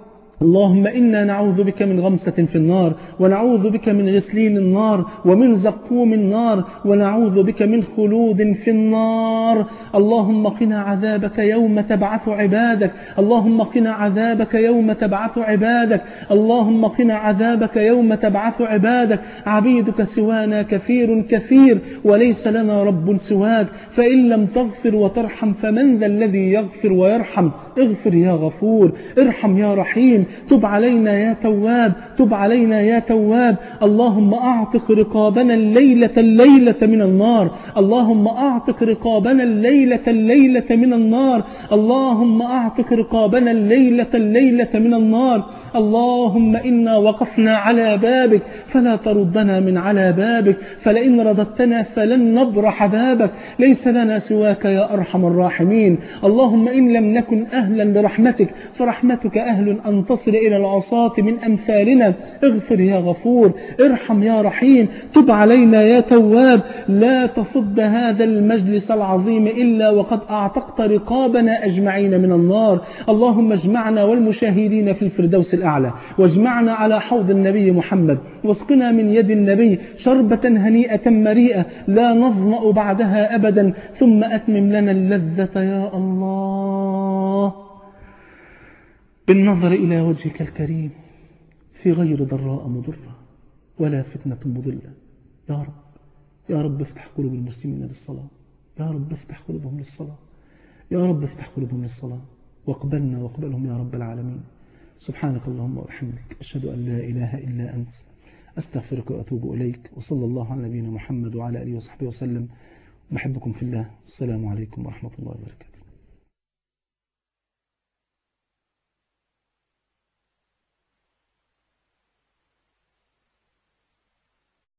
اللهم إنا نعوذ بك من غمسة في النار ونعوذ بك من غسلين النار ومن زقوم النار ونعوذ بك من خلود في النار اللهم قنا عذابك يوم تبعث عبادك اللهم قنا عذابك يوم تبعث عبادك اللهم قنا عذابك يوم تبعث عبادك عبيدك سوانا كثير كثير وليس لنا رب سواك فإن لم تغفر وترحم فمن ذا الذي يغفر ويرحم اغفر يا غفور ارحم يا رحيم تب علينا يا تواب تب علينا يا تواب اللهم أعتق رقابنا الليلة الليلة من النار اللهم أعتق رقابنا الليلة الليلة من النار اللهم أعتق رقابنا الليلة الليلة من النار اللهم إنا وقفنا على بابك فلا تردنا من على بابك فلئن رددتنا فلن نبرح بابك ليس لنا سواك يا أرحم الراحمين اللهم إن لم نكن أهلا لرحمتك فرحمتك أهل أن تصل إلى العصاة من أمثالنا اغفر يا غفور ارحم يا رحيم تب علينا يا تواب لا تفض هذا المجلس العظيم إلا وقد أعتقت رقابنا أجمعين من النار اللهم اجمعنا والمشاهدين في الفردوس الأعلى واجمعنا على حوض النبي محمد واسقنا من يد النبي شربة هنيئة مريئة لا نظمأ بعدها أبدا ثم أتمم لنا اللذة يا الله بالنظر إلى وجهك الكريم في غير ضراء مضرة ولا فتنة مضلة يا رب يا رب افتح قلوب المسلمين للصلاة يا رب افتح قلوبهم للصلاة يا رب افتح قلوبهم للصلاة واقبلنا واقبلهم يا رب العالمين سبحانك اللهم وبحمدك أشهد أن لا إله إلا أنت أستغفرك وأتوب إليك وصلى الله على نبينا محمد وعلى آله وصحبه وسلم بحبكم في الله السلام عليكم ورحمة الله وبركاته